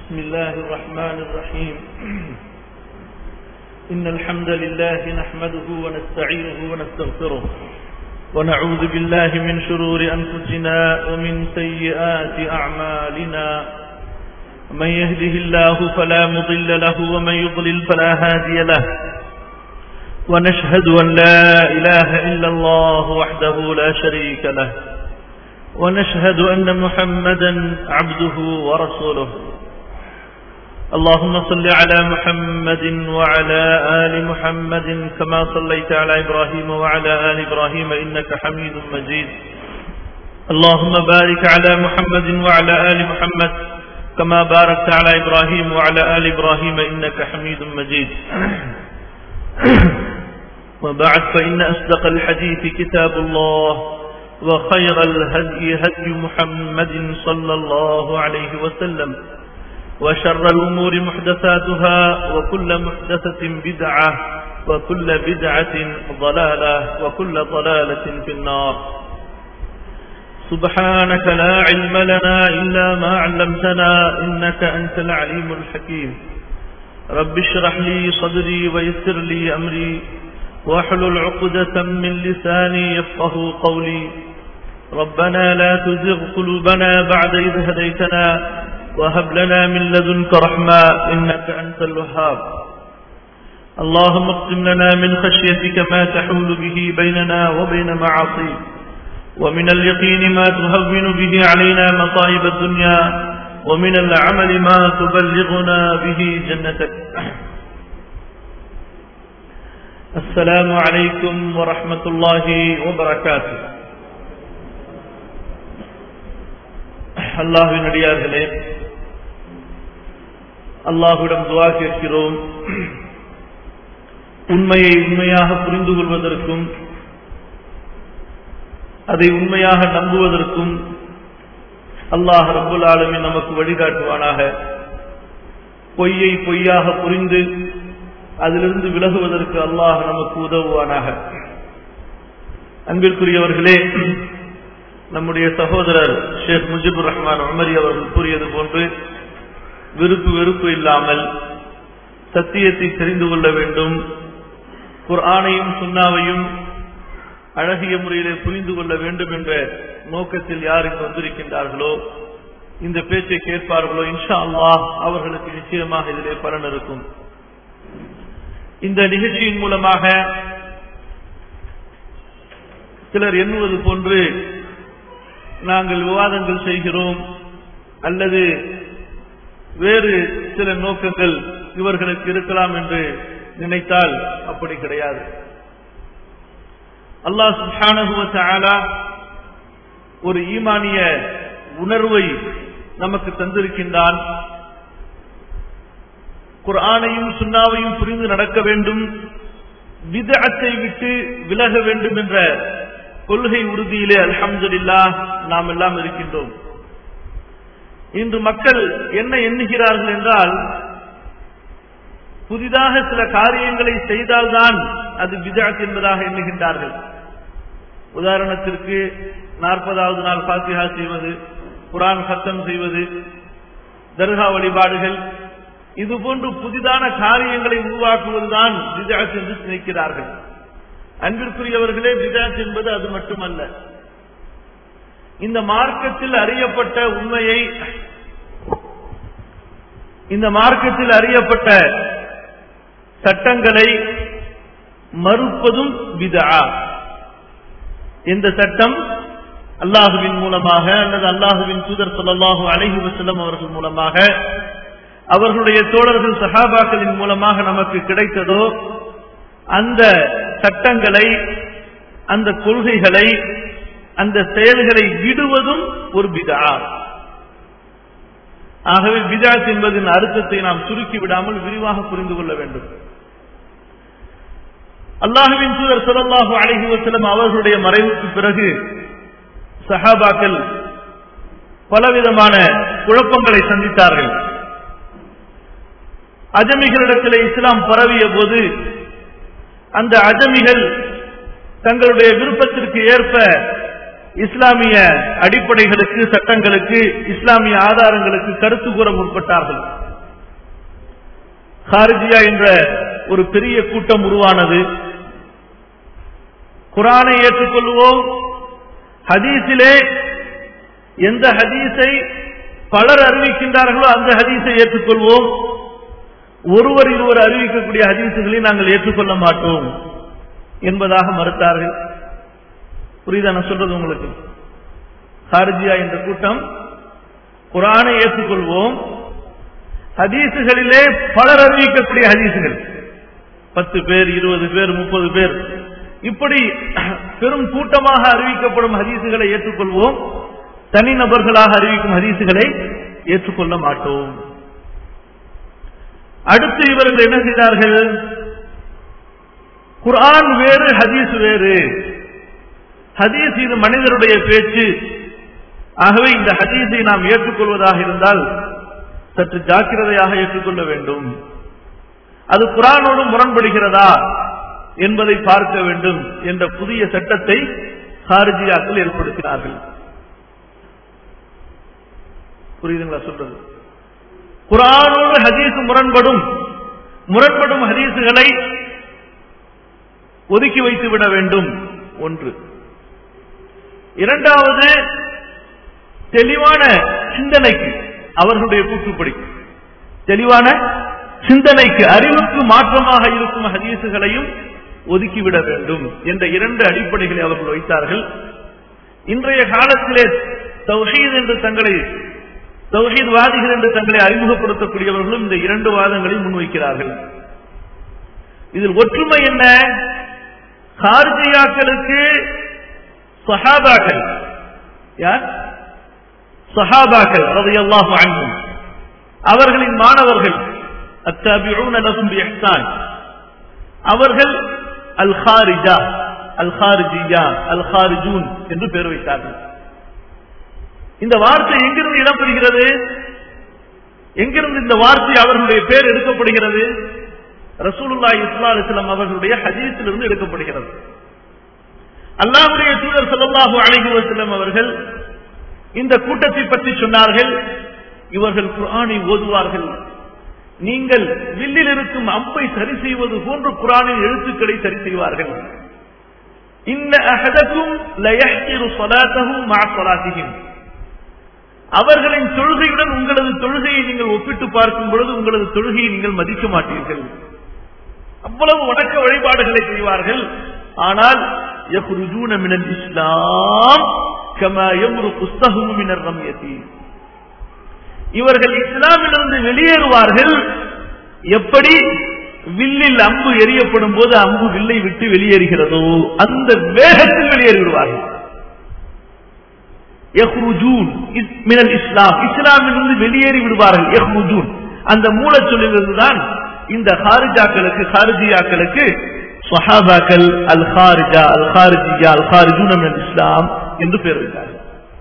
بسم الله الرحمن الرحيم إن الحمد لله نحمده ونستعينه ونستغفره ونعوذ بالله من شرور أنفسنا ومن سيئات أعمالنا من يهده الله فلا مضل له ومن يضلل فلا هادي له ونشهد أن لا إله إلا الله وحده لا شريك له ونشهد أن محمدا عبده ورسوله اللهم صل على محمد وعلى آل محمد كما صليت على إبراهيم وعلى آل إبراهيم إنك حميد مجيد اللهم بارك على محمد وعلى آل محمد كما باركت على إبراهيم وعلى آل إبراهيم إنك حميد مجيد وبعد فإن أصدق الحديث كتاب الله وخير الهدي هدي محمد صلى الله عليه وسلم وشر الأمور محدثاتها وكل محدثة بدعة وكل بدعة ضلالة وكل ضلالة في النار سبحانك لا علم لنا إلا ما علمتنا إنك أنت العليم الحكيم رب اشرح لي صدري ويسر لي أمري واحلل عقدة من لساني يفقه قولي ربنا لا تزغ قلوبنا بعد إذ هديتنا وهب لنا من لدنك رحمة إنك أنت الوهاب اللهم اقسم لنا من خشيتك ما تحول به بيننا وبين معاصيك ومن اليقين ما تهون به علينا مصائب الدنيا ومن العمل ما تبلغنا به جنتك السلام عليكم ورحمة الله وبركاته அல்லாஹின் அடியார்களே அல்லாஹுடன் துவா கேட்கிறோம் உண்மையை உண்மையாக புரிந்து கொள்வதற்கும் அதை உண்மையாக நம்புவதற்கும் அல்லாஹ் ரபுல் ஆலமின் நமக்கு வழிகாட்டுவானாக பொய்யை பொய்யாக புரிந்து அதிலிருந்து விலகுவதற்கு அல்லாஹ் நமக்கு உதவுவானாக அன்பிற்குரியவர்களே நம்முடைய சகோதரர் ஷேக் முஜிபுர் ரஹ்மான் உமரி அவர்கள் கூறியது போன்று விருப்பு வெறுப்பு இல்லாமல் சத்தியத்தை தெரிந்து கொள்ள வேண்டும் குர்ஆனையும் சுண்ணாவையும் அழகிய முறையிலே புரிந்து கொள்ள வேண்டும் என்ற நோக்கத்தில் யார் இங்கு வந்திருக்கின்றார்களோ இந்த பேச்சை கேட்பார்களோ இன்ஷா அல்லாஹ் அவர்களுக்கு நிச்சயமாக இதிலே பலன் இருக்கும் இந்த நிகழ்ச்சியின் மூலமாக சிலர் எண்ணுவது போன்று நாங்கள் விவாதங்கள் செய்கிறோம் அல்லது வேறு சில நோக்கங்கள் இவர்களுக்கு இருக்கலாம் என்று நினைத்தால் அப்படி கிடையாது அல்லாஹ் சுஹானுவ ஒரு ஈமானிய உணர்வை நமக்கு தந்திருக்கின்றான் குர்ஆனையும் சுண்ணாவையும் புரிந்து நடக்க வேண்டும் விதத்தை விட்டு விலக வேண்டும் என்ற கொள்கை உறுதியிலே அல்ஹம்துல்லா நாம் எல்லாம் இருக்கின்றோம் இன்று மக்கள் என்ன எண்ணுகிறார்கள் என்றால் புதிதாக சில காரியங்களை செய்தால்தான் அது விதாத் என்பதாக எண்ணுகின்றார்கள் உதாரணத்திற்கு நாற்பதாவது நாள் பாத்தியா செய்வது குரான் சத்தம் செய்வது தர்கா வழிபாடுகள் இது போன்று புதிதான காரியங்களை உருவாக்குவதுதான் விதாத் என்று நினைக்கிறார்கள் அன்பிற்குரியவர்களே விதாத் என்பது அது மட்டுமல்ல இந்த மார்க்கத்தில் அறியப்பட்ட உண்மையை இந்த மார்க்கத்தில் அறியப்பட்ட சட்டங்களை மறுப்பதும் விதா எந்த சட்டம் அல்லாஹுவின் மூலமாக அல்லது அல்லாஹுவின் தூதர் சொல்லல்லாஹு அலஹி வசல்லம் அவர்கள் மூலமாக அவர்களுடைய தோழர்கள் சஹாபாக்களின் மூலமாக நமக்கு கிடைத்ததோ அந்த சட்டங்களை அந்த கொள்கைகளை அந்த செயல்களை விடுவதும் ஒரு பிதா ஆகவே பிதாத் என்பதன் அர்த்தத்தை நாம் சுருக்கி விடாமல் விரிவாக புரிந்து கொள்ள வேண்டும் அல்லாஹுவின் தூதர் சொல்லல்லாஹு அழகி வசலம் அவர்களுடைய மறைவுக்கு பிறகு சஹாபாக்கள் பலவிதமான குழப்பங்களை சந்தித்தார்கள் அஜமிகளிடத்தில் இஸ்லாம் பரவிய போது அந்த அஜமிகள் தங்களுடைய விருப்பத்திற்கு ஏற்ப இஸ்லாமிய அடிப்படைகளுக்கு சட்டங்களுக்கு இஸ்லாமிய ஆதாரங்களுக்கு கருத்து கூற முற்பட்டார்கள் ஹாரிஜியா என்ற ஒரு பெரிய கூட்டம் உருவானது குரானை ஏற்றுக்கொள்வோம் ஹதீஸிலே எந்த ஹதீஸை பலர் அறிவிக்கின்றார்களோ அந்த ஹதீஸை ஏற்றுக்கொள்வோம் ஒருவர் இருவர் அறிவிக்கக்கூடிய ஹதீசுகளை நாங்கள் ஏற்றுக்கொள்ள மாட்டோம் என்பதாக மறுத்தார்கள் புரியுதா நான் சொல்றது உங்களுக்கு ஹார்ஜியா என்ற கூட்டம் குரானை ஏற்றுக்கொள்வோம் ஹதீசுகளிலே பலர் அறிவிக்கக்கூடிய ஹதீசுகள் பத்து பேர் இருபது பேர் முப்பது பேர் இப்படி பெரும் கூட்டமாக அறிவிக்கப்படும் ஹதீசுகளை ஏற்றுக்கொள்வோம் தனிநபர்களாக அறிவிக்கும் ஹதீசுகளை ஏற்றுக்கொள்ள மாட்டோம் அடுத்து இவர்கள் என்ன செய்தார்கள் குர்ஆன் வேறு ஹதீஸ் வேறு ஹதீஸ் இது மனிதருடைய பேச்சு ஆகவே இந்த ஹதீஸை நாம் ஏற்றுக்கொள்வதாக இருந்தால் சற்று ஜாக்கிரதையாக ஏற்றுக்கொள்ள வேண்டும் அது குரானோடு முரண்படுகிறதா என்பதை பார்க்க வேண்டும் என்ற புதிய சட்டத்தை ஹாரிஜியாக்கள் ஏற்படுத்தினார்கள் புரியுதுங்களா சொல்றது குரானோடு ஹதீஸ் முரண்படும் முரண்படும் ஹதீசுகளை ஒதுக்கி வைத்து விட வேண்டும் ஒன்று இரண்டாவது தெளிவான சிந்தனைக்கு அவர்களுடைய கூற்றுப்படி தெளிவான சிந்தனைக்கு அறிவுக்கு மாற்றமாக இருக்கும் ஹதீசுகளையும் ஒதுக்கிவிட வேண்டும் என்ற இரண்டு அடிப்படைகளை அவர்கள் வைத்தார்கள் இன்றைய காலத்திலே தௌஹீத் என்று தங்களை தௌஹீத் வாதிகள் என்று தங்களை அறிமுகப்படுத்தக்கூடியவர்களும் இந்த இரண்டு வாதங்களை முன்வைக்கிறார்கள் இதில் ஒற்றுமை என்ன ஹார்ஜியாக்களுக்கு சஹாபாக்கள் யார் சஹாபாக்கள் ரலியல்லாஹு அன்ஹும் அவர்களின் மாணவர்கள் அத்தாபிஊன லஹும் பிஇஹ்சான் அவர்கள் அல் ஹாரிஜா அல் ஹாரிஜியா அல் ஹாரிஜூன் என்று பெயர் வைத்தார்கள் இந்த வார்த்தை எங்கிருந்து இடம்பெறுகிறது எங்கிருந்து இந்த வார்த்தை அவர்களுடைய பேர் எடுக்கப்படுகிறது ரசூலுல்லா இஸ்லா அலிஸ்லாம் அவர்களுடைய ஹதீஸிலிருந்து எடுக்கப்படுகிறது அல்லாஹுடைய தூதர் ஸல்லல்லாஹு அலைஹி வஸல்லம் அவர்கள் இந்த கூட்டத்தை பற்றி சொன்னார்கள் இவர்கள் குர்ஆனை ஓதுவார்கள் நீங்கள் வில்லில் இருக்கும் அம்பை சரி செய்வது போன்று குரானின் எழுத்துக்களை சரி செய்வார்கள் இன்ன அஹதக்கும் லயஹ்திரு ஸலாத்தஹு மஅ ஸலாத்திஹிம் அவர்களின் தொழுகையுடன் உங்களது தொழுகையை நீங்கள் ஒப்பிட்டு பார்க்கும் பொழுது உங்களது தொழுகையை நீங்கள் மதிக்க மாட்டீர்கள் அவ்வளவு வணக்க வழிபாடுகளை செய்வார்கள் ஆனால் يخرجون من الإسلام كما يمرق السهم من الرمية இவர்கள் இஸ்லாமிலிருந்து வெளியேறுவார்கள் எப்படி வில்லில் அம்பு எரியப்படும் போது அம்பு வில்லை விட்டு வெளியேறுகிறதோ அந்த வேகத்தில் வெளியேறிவிடுவார்கள் யஹ்ருஜூன் மினல் இஸ்லாம் இஸ்லாமிலிருந்து வெளியேறி விடுவார்கள் யஹ்ருஜூன் அந்த மூலச்சொல்லிலிருந்து தான் இந்த ஹாரிஜாக்களுக்கு ஹாரிஜியாக்களுக்கு சஹாபாக்கள் அல் ஹாரிஜா அல் ஹாரிஜியா அல் ஹாரிஜூன் மினல் இஸ்லாம் என்று பெயர் வைத்தார்கள்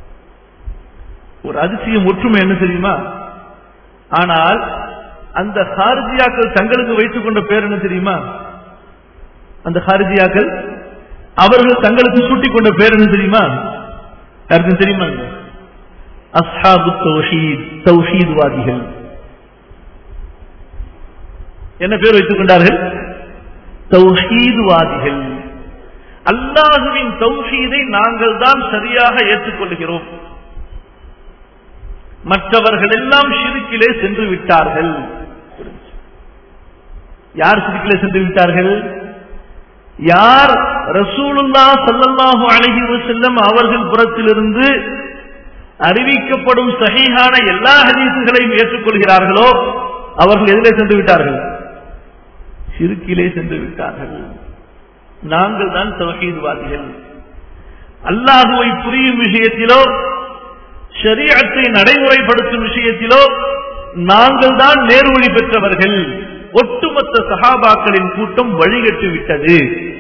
ஒரு அதிசயம் ஒற்றுமை என்ன தெரியுமா ஆனால் அந்த ஹாரிஜியாக்கள் தங்களுக்கு வைத்துக் கொண்ட பேர் என்ன தெரியுமா அந்த ஹாரிஜியாக்கள் அவர்கள் தங்களுக்கு சூட்டிக் கொண்ட பேர் என்ன தெரியுமா யாருக்கும் தெரியுமா அஸ்ஹாபு தௌஹீத் தௌஹீத்வாதிகள் என்ன பேர் வைத்துக் கொண்டார்கள் தௌஹீத்வாதிகள் அல்லாஹுவின் தௌஹீதை நாங்கள் தான் சரியாக ஏற்றுக்கொள்கிறோம் மற்றவர்கள் எல்லாம் ஷிருக்கிலே சென்று விட்டார்கள் யார் ஷிருக்கிலே சென்று விட்டார்கள் யார் ரசூலுல்லா சல்லல்லாஹு அலைஹி வஸல்லம் அவர்கள் புறத்திலிருந்து அறிவிக்கப்படும் சஹீஹான எல்லா ஹதீசுகளையும் ஏற்றுக்கொள்கிறார்களோ அவர்கள் எதிலே சென்று விட்டார்கள் சிறுக்கிலே சென்று விட்டார்கள் நாங்கள் தான் தவஹீத்வாதிகள் அல்லாஹுவை புரியும் விஷயத்திலோ ஷரீஅத்தை நடைமுறைப்படுத்தும் விஷயத்திலோ நாங்கள் தான் நேர்வழி பெற்றவர்கள் ஒட்டுமொத்த சகாபாக்களின் கூட்டம் வழிகட்டு விட்டது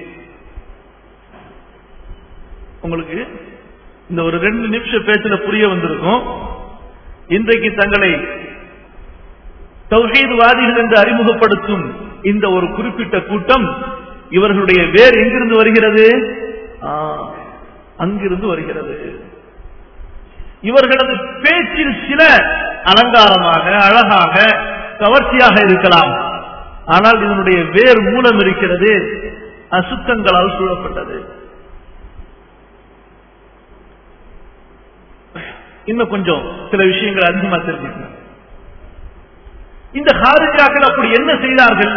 உங்களுக்கு இந்த ஒரு ரெண்டு நிமிஷ பேச்சுல புரிய வந்திருக்கும் இன்றைக்கு தங்களை தௌஹீத்வாதிகள் என்று அறிமுகப்படுத்தும் இந்த ஒரு குறிப்பிட்ட கூட்டம் இவர்களுடைய வேர் எங்கிருந்து வருகிறது ஆ, அங்கிருந்து வருகிறது இவர்களது பேச்சில் சில அலங்காரமாக அழகாக கவர்ச்சியாக இருக்கலாம் ஆனால் இதனுடைய வேர் மூலம் இருக்கிறது அசுத்தங்களால் சூழப்பட்டது இன்னும் கொஞ்சம் சில விஷயங்கள் அதிகமா தெரிஞ்சுக்கணும் இந்த ஹாரிஜாக்கள் அப்படி என்ன செய்தார்கள்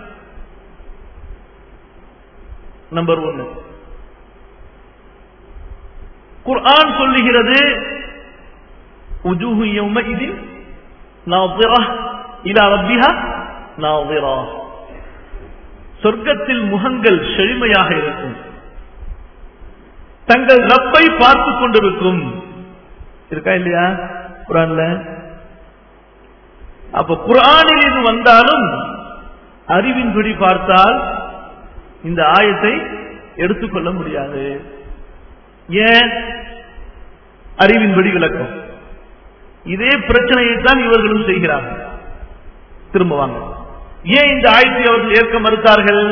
நம்பர் ஒன்னு குர்ஆன் சொல்லுகிறது உஜூஹு யௌமஇதின் நாதிரா இலா ரப்பிஹா நாதிரா சொர்க்கத்தில் முகங்கள் செழுமையாக இருக்கும் தங்கள் ரப்பை பார்த்துக் கொண்டிருக்கும் இருக்கா இல்லையா குரான்ல அப்ப குரானில் இது வந்தாலும் அறிவின்படி பார்த்தால் இந்த ஆயத்தை எடுத்துக்கொள்ள முடியாது ஏன் அறிவின்படி விளக்கம் இதே பிரச்சனையை தான் இவர்களும் செய்கிறார்கள் திரும்ப வாங்க ஏன் இந்த ஆயத்தை அவர்கள் ஏற்க மறுத்தார்கள்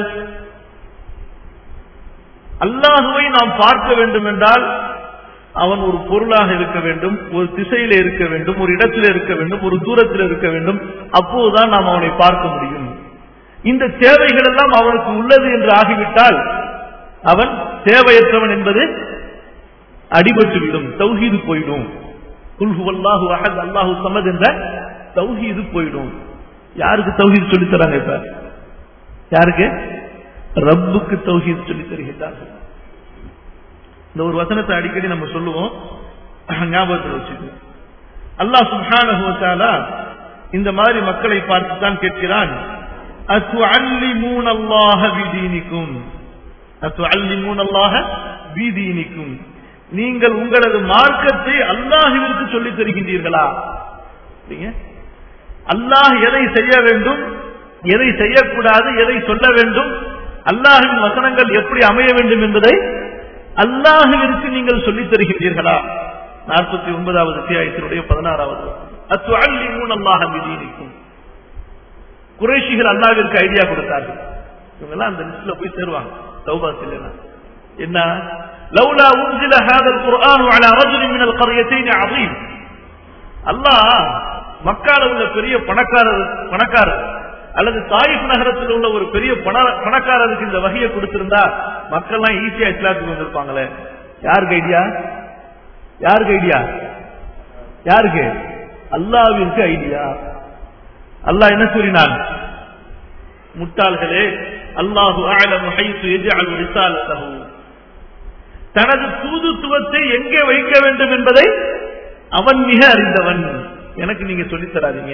அல்லாஹுவை நாம் பார்க்க வேண்டும் என்றால் அவன் ஒரு பொருளாக இருக்க வேண்டும் ஒரு திசையில இருக்க வேண்டும் ஒரு இடத்தில் இருக்க வேண்டும் ஒரு தூரத்தில் இருக்க வேண்டும் அப்போதுதான் நாம் அவனை பார்க்க முடியும் இந்த தேவைகள் எல்லாம் அவனுக்கு உள்ளது என்று ஆகிவிட்டால் அவன் தேவையற்றவன் என்பது அடிபட்டுவிடும் தௌஹீது போயிடும் குல்ஹுவல்லாஹு அஹத் அல்லாஹு சமத் என்ற தௌஹீது போயிடும் யாருக்கு தௌஹீத் சொல்லி தராங்க இப்ப யாருக்கு ரப்புக்கு தௌஹீத் சொல்லி தருகிறார்கள் இந்த ஒரு வசனத்தை அடிக்கடி நம்ம சொல்லுவோம் ஞாபகத்தில் வச்சுக்கணும் அல்லாஹ் சுப்ஹானஹு வ தஆலா இந்த மாதிரி மக்களை பார்த்து தான் கேட்கிறான் அத்துஅல்லிமூன அல்லாஹ பிதீனிக்கும் அத்துஅல்லிமூன அல்லாஹ பிதீனிக்கும் நீங்கள் உங்களது மார்க்கத்தை அல்லாஹ்விற்கு சொல்லித் தருகின்றீர்களா சரிங்க? அல்லாஹ் எதை செய்ய வேண்டும் எதை செய்யக்கூடாது எதை சொல்ல வேண்டும் அல்லாஹின் வசனங்கள் எப்படி அமைய வேண்டும் என்பதை அல்லாஹுவிற்கு நீங்கள் சொல்லித் தருகின்றீர்களா நாற்பத்தி ஒன்பதாவது அத்தியாயத்தினுடைய பதினாறாவது அத்துஅல்லிமூன் அல்லாஹ பிதீனிக்கும் குறைஷிகள் அல்லாவிற்கு ஐடியா கொடுத்தார்கள் இவங்கெல்லாம் அந்த லிஸ்ட்ல போய் சேருவாங்க தௌபா இல்லைன்னா என்ன லவ்லா உன்சில ஹாதல் குர்ஆன் அலா ரஜுலின் மினல் கர்யத்தைன் அதீம் அல்லாஹ் மக்கால உள்ள பெரிய பணக்காரர் பணக்காரர் அல்லது தாயிப் நகரத்தில் உள்ள ஒரு பெரிய பண- பணக்காரருக்கு இந்த வகையை கொடுத்திருந்தா மக்கள்லாம் ஈஸியா இஸ்லாத்துக்கு வந்திருப்பாங்களே யாருக்கு ஐடியா யாருக்கு ஐடியா யாருக்கு அல்லாவிற்கு ஐடியா அல்லாஹ் என்ன கூறினான் முட்டாள்களே அல்லாஹு அஅலமு ஹைத்து யஜ்அலு ரிசாலத்தஹு தனது தூதுத்துவத்தை எங்கே வைக்க வேண்டும் என்பதை அவன் மிக அறிந்தவன் எனக்கு நீங்க சொல்லித் தராதீங்க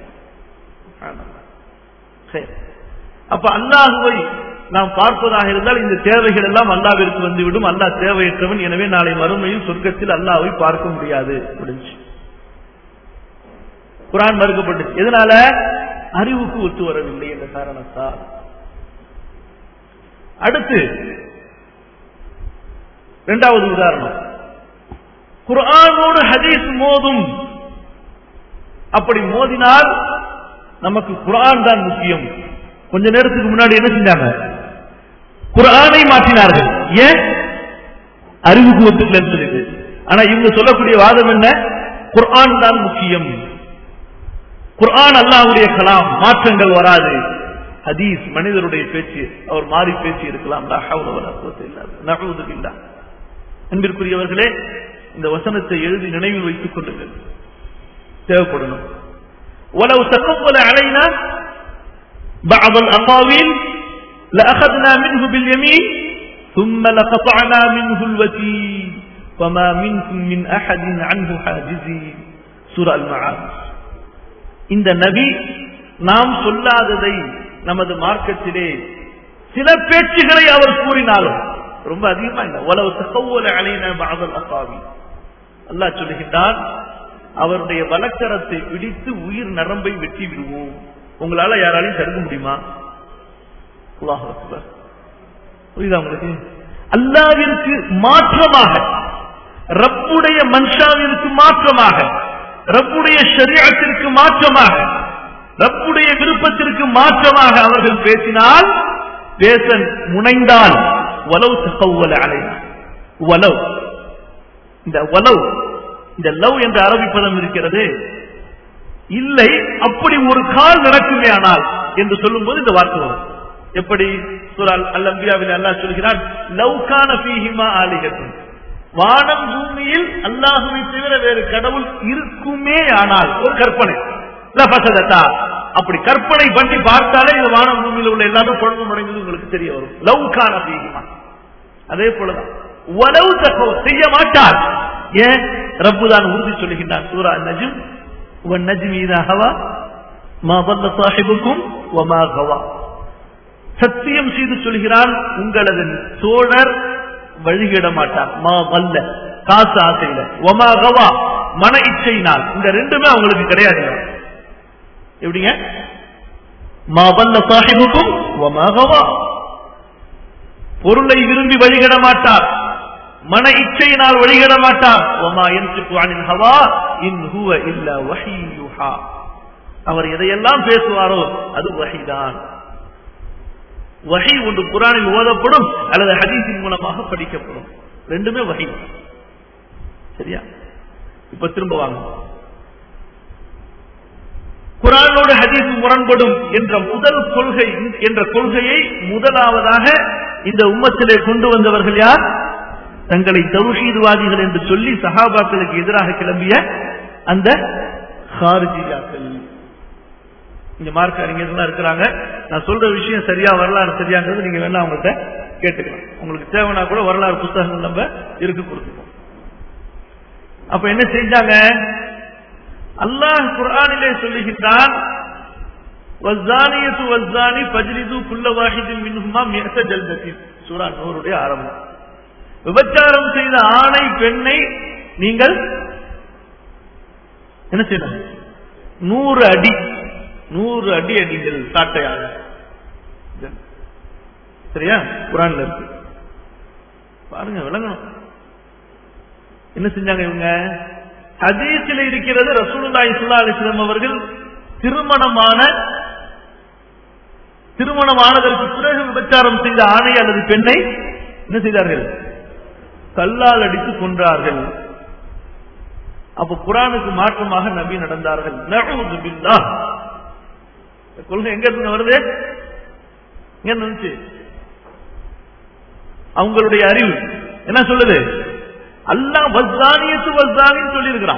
சரி. அப்ப அல்லாஹுவை நாம் பார்ப்பதாக இருந்தால் இந்த தேவைகள் எல்லாம் அல்லாவிற்கு வந்துவிடும் அல்லாஹ் தேவையற்றவன் எனவே நாளை மறுமையில் சொர்க்கத்தில் அல்லாஹ்வை பார்க்க முடியாது முடிஞ்சு குரான் மறுக்கப்பட்டுச்சு எதனால அறிவுக்கு ஒத்து வரவில்லை என்ற காரணத்தால் அடுத்து இரண்டாவது உதாரணம் குர்ஆனோடு ஹதீஸ் மோதும் அப்படி மோதினால் நமக்கு குர்ஆன் தான் முக்கியம் கொஞ்ச நேரத்துக்கு முன்னாடி என்ன செஞ்சாங்க குர்ஆனை மாற்றினார்கள் ஏன் அறிவுக்கு ஒத்துக்கலன்னு சொல்லிட்டு ஆனா இவங்க சொல்லக்கூடிய வாதம் என்ன குர்ஆன் தான் முக்கியம் குர்ஆன் அல்லாஹ்வுடைய கலாம் மாற்றங்கள் வராது ஹதீஸ் மனிதருடைய பேச்சு அவர் மாறி பேசி இருக்கலாம் லா ஹவ்ல வலா குவத்த இல்லா பில்லாஹ். நஅூது பில்லாஹ். அன்பிற்குரியவர்களே இந்த வசனத்தை எழுதி நினைவில் வைத்துக் கொள்ளுங்கள் தேவைப்படணும் ولو تقبل علينا بعض الأقاويل لأخذنا منه باليمين ثم لقطعنا منه الوتين وما منكم من أحد عنه حاجزين سورة المعارج இந்த நபி நாம் சொல்லாததை நமது மார்க்கத்திலே சில பேச்சுகளை அவர் கூறினாலும் ரொம்ப அதிகமா இல்ல உலவு தகவல அலைன பாதல் அப்பாவி அல்லாஹ் சொல்லுகின்றான் அவருடைய வலக்கரத்தை பிடித்து உயிர் நரம்பை வெட்டி விடுவோம் உங்களால யாராலையும் தடுக்க முடியுமா அல்லாஹ் அக்பர் புரியுதா உங்களுக்கு அல்லாவிற்கு மாற்றமாக ரப்புடைய மன்ஷாவிற்கு மாற்றமாக ரப்புடைய ஷரியத்திற்கு மாற்றமாக ரப்புடைய விருப்பத்திற்கு மாற்றமாக அவர்கள் பேசினால் பேச முனைந்தால் வலவு தகவல அலைனா வலவ் இந்த வலவ் இந்த லவ் என்ற அரபி பதம் இருக்கிறது இல்லை அப்படி ஒரு கால் நடக்குமே ஆனால் என்று சொல்லும்போது இந்த வார்த்தை வரும் எப்படி சூரா அல் அம்பியாவில் அல்லாஹ் சொல்கிறான் லவ்கான ஃபீஹிமா ஆலிகத்தின் வானம் பூமியில் அல்லாஹுவை தவிர வேறு கடவுள் இருக்குமே ஆனால் ஒரு கற்பனை லபசதத்தா அப்படி கற்பனை பண்ணி பார்த்தாலே இந்த வானம் பூமியில் உள்ள எல்லாரும் குழம்பு முடைந்தது உங்களுக்கு தெரிய வரும் லவ்கான ஃபீஹிமா அதே போலதான் உலவு தக்கோ செய்ய மாட்டார் ஏன் ரப்பு தான் உறுதி சொல்லுகின்றான் சூரா நஜும் உன் நஜ்மி இதா ஹவா மா வல்ல சாஹிபுக்கும் வமா ஹவா சத்தியம் செய்து சொல்கிறான் உங்களது தோழர் வழிகிட மாட்டார் மா வல்ல காசு ஆசையில ஒமா கவா மன இச்சையினால் இந்த ரெண்டுமே அவங்களுக்கு கிடையாது எப்படிங்க மா வல்ல சாஹிபுக்கும் ஒமா கவா பொருளை விரும்பி வழிகிட மாட்டார் மன இச்சையினால் வழிகிட மாட்டார் ஒமா என்று ஹவா இன் ஹுவ இல்ல வஹீயுஹா அவர் எதையெல்லாம் பேசுவாரோ அது வஹிதான் வகை ஒன்று குரானில் ஓதப்படும் அல்லது ஹதீஸின் மூலமாக படிக்கப்படும் ரெண்டுமே வகை சரியா இப்ப திரும்ப வாங்க குரானோடு ஹதீஸ் முரண்படும் என்ற முதல் கொள்கை என்ற கொள்கையை முதலாவதாக இந்த உம்மத்திலே கொண்டு வந்தவர்கள் யார் தங்களை தௌஹீதுவாதிகள் என்று சொல்லி சஹாபாக்களுக்கு எதிராக கிளம்பிய அந்த ஹாரிஜியாக்கள் இங்க மார்க் அறிஞர்கள்லாம் இருக்கிறாங்க நான் சொல்ற விஷயம் சரியா வரலாறு சரியாங்கிறது நீங்க வேணா அவங்கள்ட்ட கேட்டுக்கலாம் உங்களுக்கு தேவைன்னா கூட வரலாறு புத்தகங்கள் நம்ம இருக்கு கொடுத்துக்கோம் அப்ப என்ன செஞ்சாங்க அல்லாஹ் குர்ஆனிலே சொல்லுகின்றான் வஸ்ஸானியத்து வஸ்ஸானி ஃபஜ்லிது குல்ல வாஹிதின் மின்ஹுமா மியத ஜல்தத்தின் சூரா நூறுடைய ஆரம்பம் விபச்சாரம் செய்த ஆணை பெண்ணை நீங்கள் என்ன செய்யணும் நூறு அடி நூறு அடி அடிகள் சாட்டையாக சரியா குரான்ல இருக்கு பாருங்க விளங்கணும் என்ன செஞ்சாங்க இவங்க ஹதீஸில் இருக்கிறது ரசூலுல்லாஹி ஸல்லல்லாஹு அலைஹி வஸல்லம் அவர்கள் திருமணமான திருமணமானதற்கு பிறகு விபச்சாரம் செய்த ஆணை அல்லது பெண்ணை என்ன செய்தார்கள் கல்லால் அடித்து கொன்றார்கள் அப்ப குரானுக்கு மாற்றமாக நபி நடந்தார்கள் நஊது பில்லாஹ் கொள்கை எங்க இருந்து வருது எங்க இருந்துச்சு அவங்களுடைய அறிவு என்ன சொல்லுது அல்லாஹ் வஸ்தானியத்து வஸ்தானின்னு சொல்லி இருக்கிறான்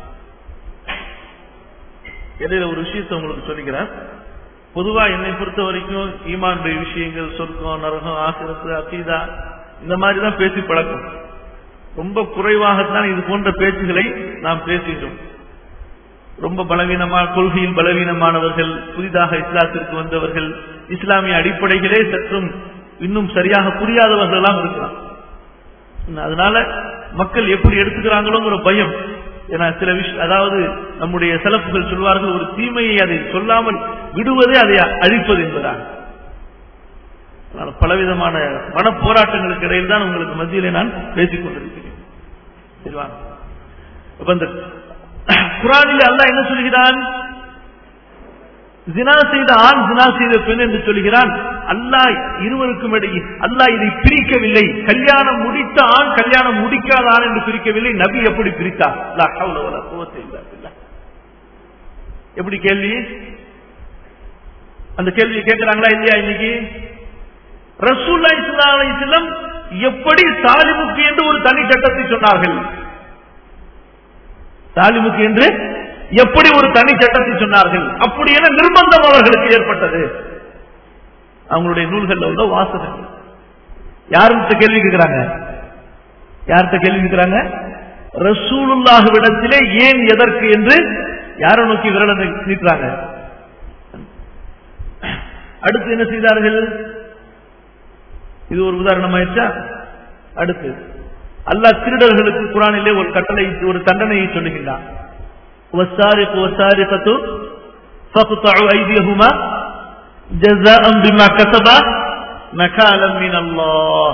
இடையில ஒரு விஷயத்தை உங்களுக்கு சொல்லிக்கிறேன் பொதுவா என்னை பொறுத்த வரைக்கும் ஈமானுடைய விஷயங்கள் சொர்க்கம் நரகம் ஆசிரத்து அகீதா இந்த மாதிரி தான் பேசி பழக்கம் ரொம்ப குறைவாகத்தான் இது போன்ற பேச்சுகளை நாம் பேசுகிறோம் ரொம்ப பலவீனமான கொள்கையில் பலவீனமானவர்கள் புதிதாக இஸ்லாத்திற்கு வந்தவர்கள் இஸ்லாமிய அடிப்படைகளே சற்றும் இன்னும் சரியாக புரியாதவர்கள் எல்லாம் இருக்கலாம் அதனால மக்கள் எப்படி எடுத்துக்கிறாங்களோங்கிற பயம் ஏன்னா சில விஷயம் அதாவது நம்முடைய செலப்புகள் சொல்வார்கள் ஒரு தீமையை அதை சொல்லாமல் விடுவதே அதை அழிப்பது என்பதாக பலவிதமான மன போராட்டங்களுக்கு இடையில் தான் உங்களுக்கு மத்தியிலே நான் பேசிக் கொண்டிருக்கிறேன் சரிவா இப்ப இந்த குரானில் அல்ல என்ன சொல்கிறான் ஜினா செய்த ஆண் ஜினா செய்த பெண் என்று சொல்கிறான் அல்லாஹ் இருவருக்கும் இடையே அல்லாஹ் இதை பிரிக்கவில்லை கல்யாணம் முடித்த ஆண் கல்யாணம் முடிக்காத ஆண் என்று பிரிக்கவில்லை நபி எப்படி பிரித்தார் எப்படி கேள்வி அந்த கேள்வியை கேட்கிறாங்களா இல்லையா இன்னைக்கு ரசூல்லா இஸ்லாம் எப்படி தாலிமுக்கு என்று ஒரு தனி சட்டத்தை சொன்னார்கள் தாலிமுக்கு என்று எப்படி ஒரு தனி சட்டத்தை சொன்னார்கள் அப்படி என நிர்பந்தம் அவர்களுக்கு ஏற்பட்டது அவங்களுடைய நூல்கள் உள்ள வாசகங்கள் யாருத்த கேள்வி கேட்கிறாங்க யார்கிட்ட கேள்வி கேட்கிறாங்க ரசூலுல்லாஹுவிடத்திலே ஏன் எதற்கு என்று யாரை நோக்கி விரல நீட்டுறாங்க அடுத்து என்ன செய்தார்கள் இது ஒரு உதாரணம் ஆயிடுச்சா அடுத்து அல்லாஹ் திருடர்களுக்கு குரானிலே ஒரு கட்டளை ஒரு தண்டனையை சொல்லுகின்றான் والسارق والسارقة فاقطعوا أيديهما جزاء بما كسبا نكالا من الله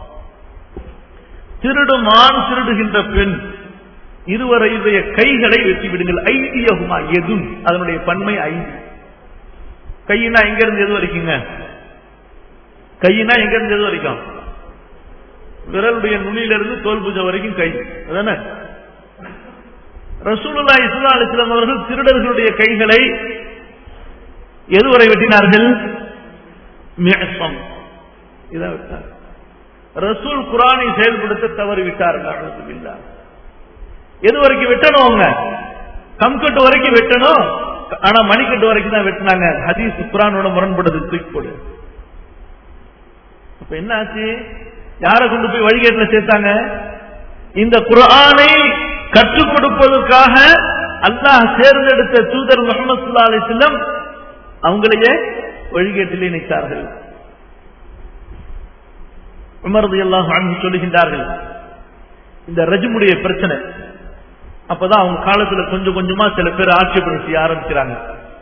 திருடும் ஆண் திருடுகின்ற பெண் இருவரையுடைய கைகளை வெட்டி விடுங்கள் ஐதியகுமா எது அதனுடைய பன்மை ஐந்து கையினா எங்க இருந்து எது வரைக்குங்க கையினா எங்க இருந்து எது வரைக்கும் விரலுடைய நுனியிலிருந்து தோல் பூஜை வரைக்கும் கை அதானே ரசூலுல்லா இஸ்லா அலிஸ்லாம் அவர்கள் திருடர்களுடைய கைகளை எதுவரை வெட்டினார்கள் மிஅசம் இதை விட்டார் ரசூல் குரானை செயல்படுத்த தவறி விட்டார்கள் அழுதுபில்லா எது வரைக்கும் வெட்டணும் அவங்க கம்கட்டு வரைக்கும் வெட்டணும் ஆனா மணிக்கட்டு வரைக்கும் தான் வெட்டினாங்க ஹதீஸ் குரானோட முரண்படுது தூக்கி போடு அப்ப என்ன ஆச்சு யாரை கொண்டு போய் வழிகேட்டில் சேர்த்தாங்க இந்த குரானை கற்றுக் கொடுப்பதற்காக அல்லாஹ் தேர்ந்தெடுத்த தூதர் முகமது சுல்லா அலிஸ்லம் அவங்களையே வழிகேட்டிலே நிற்கிறார்கள் உமரது எல்லாம் சொல்லுகின்றார்கள் இந்த ரஜிமுடைய பிரச்சனை அப்பதான் அவங்க காலத்துல கொஞ்சம் கொஞ்சமா சில பேர் ஆட்சேபனை செய்ய ஆரம்பிக்கிறாங்க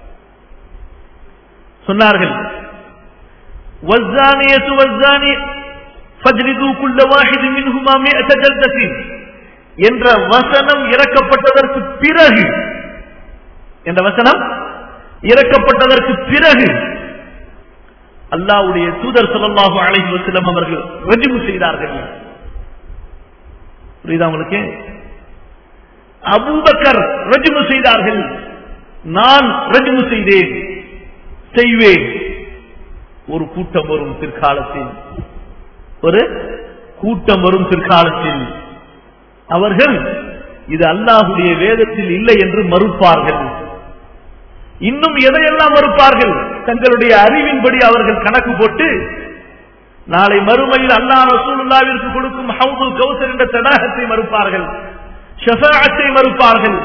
சொன்னார்கள் والزانية والزاني فاجلدوا كل واحد منهما مئة جلدة என்ற வசனம் இறக்கப்பட்டதற்கு பிறகு என்ற வசனம் இறக்கப்பட்டதற்கு பிறகு அல்லாவுடைய தூதர் சொல்லல்லாஹு அலைஹி வஸல்லம் அவர்கள் ரஜிமு செய்தார்கள் புரியுதா உங்களுக்கு அபூபக்கர் ரஜிமு செய்தார்கள் நான் ரஜிமு செய்தேன் செய்வேன் ஒரு கூட்டம் வரும் பிற்காலத்தில் ஒரு கூட்டம் வரும் பிற்காலத்தில் அவர்கள் இது அல்லாஹுடைய வேதத்தில் இல்லை என்று மறுப்பார்கள் இன்னும் எதையெல்லாம் மறுப்பார்கள் தங்களுடைய அறிவின்படி அவர்கள் கணக்கு போட்டு நாளை மறுமையில் அல்லாஹ் ரசூலுல்லாவிற்கு கொடுக்கும் ஹவுதுல் கௌசர் என்ற தடாகத்தை மறுப்பார்கள் ஷஃபாஅத்தை மறுப்பார்கள்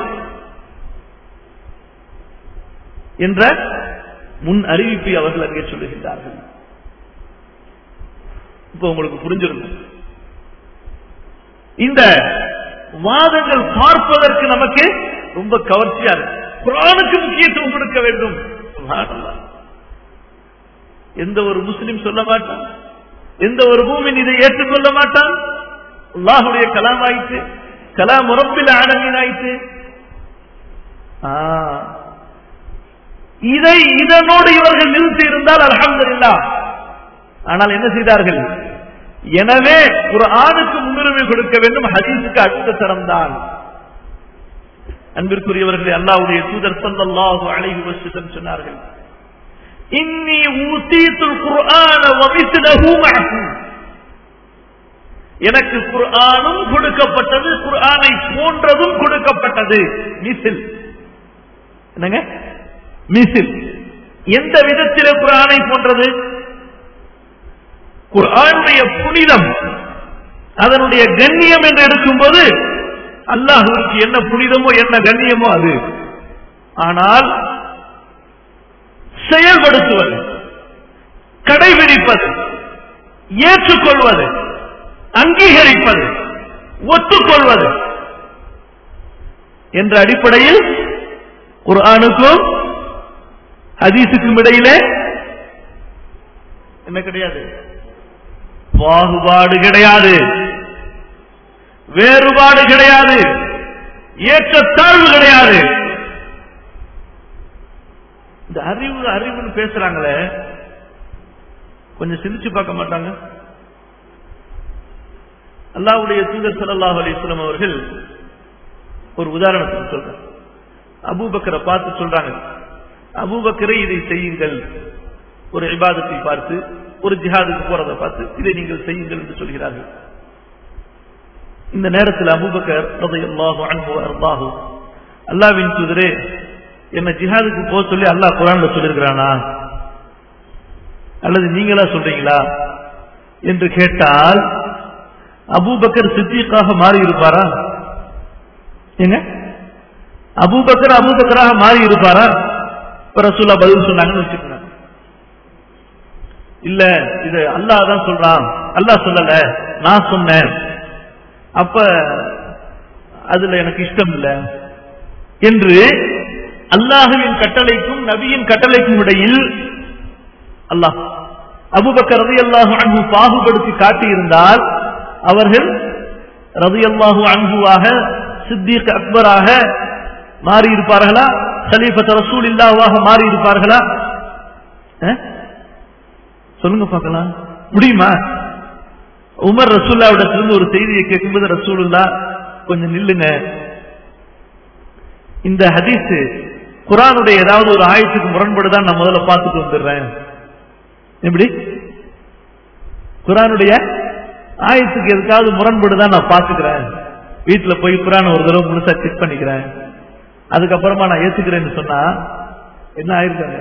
என்ற முன் அறிவிப்பை அவர்கள் அங்கே சொல்லுகின்றார்கள் இப்ப உங்களுக்கு புரிஞ்சிருக்கும் இந்த வாதங்கள் பார்ப்பதற்கு நமக்கு ரொம்ப கவர்ச்சியா இருக்கு குரானுக்கு முக்கியத்துவம் கொடுக்க வேண்டும் சுப்ஹானல்லாஹ். எந்த ஒரு முஸ்லிம் சொல்ல மாட்டான் எந்த ஒரு பூமின் இதை ஏற்றுக்கொள்ள மாட்டான் அல்லாஹுடைய கலாம் ஆயிற்று கலாம் உறப்பில் ஆனமின் ஆயிற்று ஆ. இதை இதனோடு இவர்கள் நிறுத்தி இருந்தால் அல்ஹம்துலில்லாஹ் ஆனால் என்ன செய்தார்கள் எனவே ஒரு ஆணுக்கு முன்னுரிமை கொடுக்க வேண்டும் ஹதீஸுக்கு அடுத்த தரம் தான் அன்பிற்குரியவர்களே அல்லாஹ்வுடைய தூதர் ஸல்லல்லாஹு அலைஹி வஸல்லம் சொன்னார்கள் இன்னி ஊதீத்துல் குர்ஆன வ மிஸ்லஹு மஅஹு எனக்கு குர்ஆனும் கொடுக்கப்பட்டது குர்ஆனை போன்றதும் கொடுக்கப்பட்டது மிசில் என்னங்க மிசில் எந்த விதத்திலே குர்ஆனை போன்றது குர்ஆனுடைய புனிதம் அதனுடைய கண்ணியம் என்று எடுக்கும்போது அல்லாஹுவிற்கு என்ன புனிதமோ என்ன கண்ணியமோ அது ஆனால் செயல்படுத்துவது கடைபிடிப்பது ஏற்றுக்கொள்வது அங்கீகரிப்பது ஒத்துக்கொள்வது என்ற அடிப்படையில் குர்ஆனுக்கும் ஹதீஸுக்கும் இடையிலே என்ன கிடையாது பாகுபாடு கிடையாது வேறுபாடு கிடையாது ஏற்றத்தாழ்வு கிடையாது இந்த அறிவு அறிவுன்னு பேசுறாங்களே கொஞ்சம் சிந்திச்சு பார்க்க மாட்டாங்க அல்லாவுடைய தூதர் ஸல்லல்லாஹு அலைஹி வஸல்லம் அவர்கள் ஒரு உதாரணத்துக்கு சொல்றாங்க அபூபக்கரை பார்த்து சொல்றாங்க அபூபக்கரை இதை செய்யுங்கள் ஒரு இபாதத்தை பார்த்து ஒரு ஜிஹாதுக்கு போறதை பார்த்து இதை நீங்கள் செய்யுங்கள் என்று சொல்கிறார்கள் இந்த நேரத்தில் அபூபக்கர் ரலியல்லாஹு அன்ஹு அர்தாஹு அல்லாஹ்வின் தூதரே என்ன ஜிஹாதுக்கு போக சொல்லி அல்லாஹ் குரான்ல சொல்லியிருக்கிறானா அல்லது நீங்களா சொல்றீங்களா என்று கேட்டால் அபூபக்கர் சித்திக்காக மாறி இருப்பாரா ஏங்க அபூபக்கர் அபூபக்கராக மாறி இருப்பாரா இப்ப ரசூல்லா பதில் சொன்னாங்கன்னு வச்சுக்கோங்க இல்ல இது அல்லாஹ் தான் சொல்றான் அல்லாஹ் சொல்லல நான் சொன்னேன் அப்ப அதுல எனக்கு இஷ்டம் இல்ல என்று அல்லாஹுவின் கட்டளைக்கும் நபியின் கட்டளைக்கும் இடையில் அல்லாஹ் அபுபக்கர் ரதி அல்லாஹு அன்பு பாகுபடுத்தி காட்டியிருந்தால் அவர்கள் ரதி அல்லாஹு அன்புவாக சித்திக் அக்பராக மாறி இருப்பார்களா சலீஃபத் ரசூல் இல்லாவாக மாறி இருப்பார்களா அஹ்? சொல்லுங்க பார்க்கலாம் முடியுமா உமர் ரசூல்லாவிடத்திலிருந்து ஒரு செய்தியை கேட்கும்போது ரசூலுல்லா கொஞ்சம் நில்லுங்க இந்த ஹதீஸ் குரானுடைய ஏதாவது ஒரு ஆயத்துக்கு முரண்படுதான் நான் முதல்ல பார்த்துட்டு வந்துடுறேன் எப்படி குரானுடைய ஆயத்துக்கு எதுக்காவது முரண்படுதான் நான் பார்த்துக்கிறேன் வீட்டுல போய் குரான் ஒரு தடவை முழுசா செக் பண்ணிக்கிறேன் அதுக்கப்புறமா நான் ஏத்துக்கிறேன்னு சொன்னா என்ன ஆயிருக்காங்க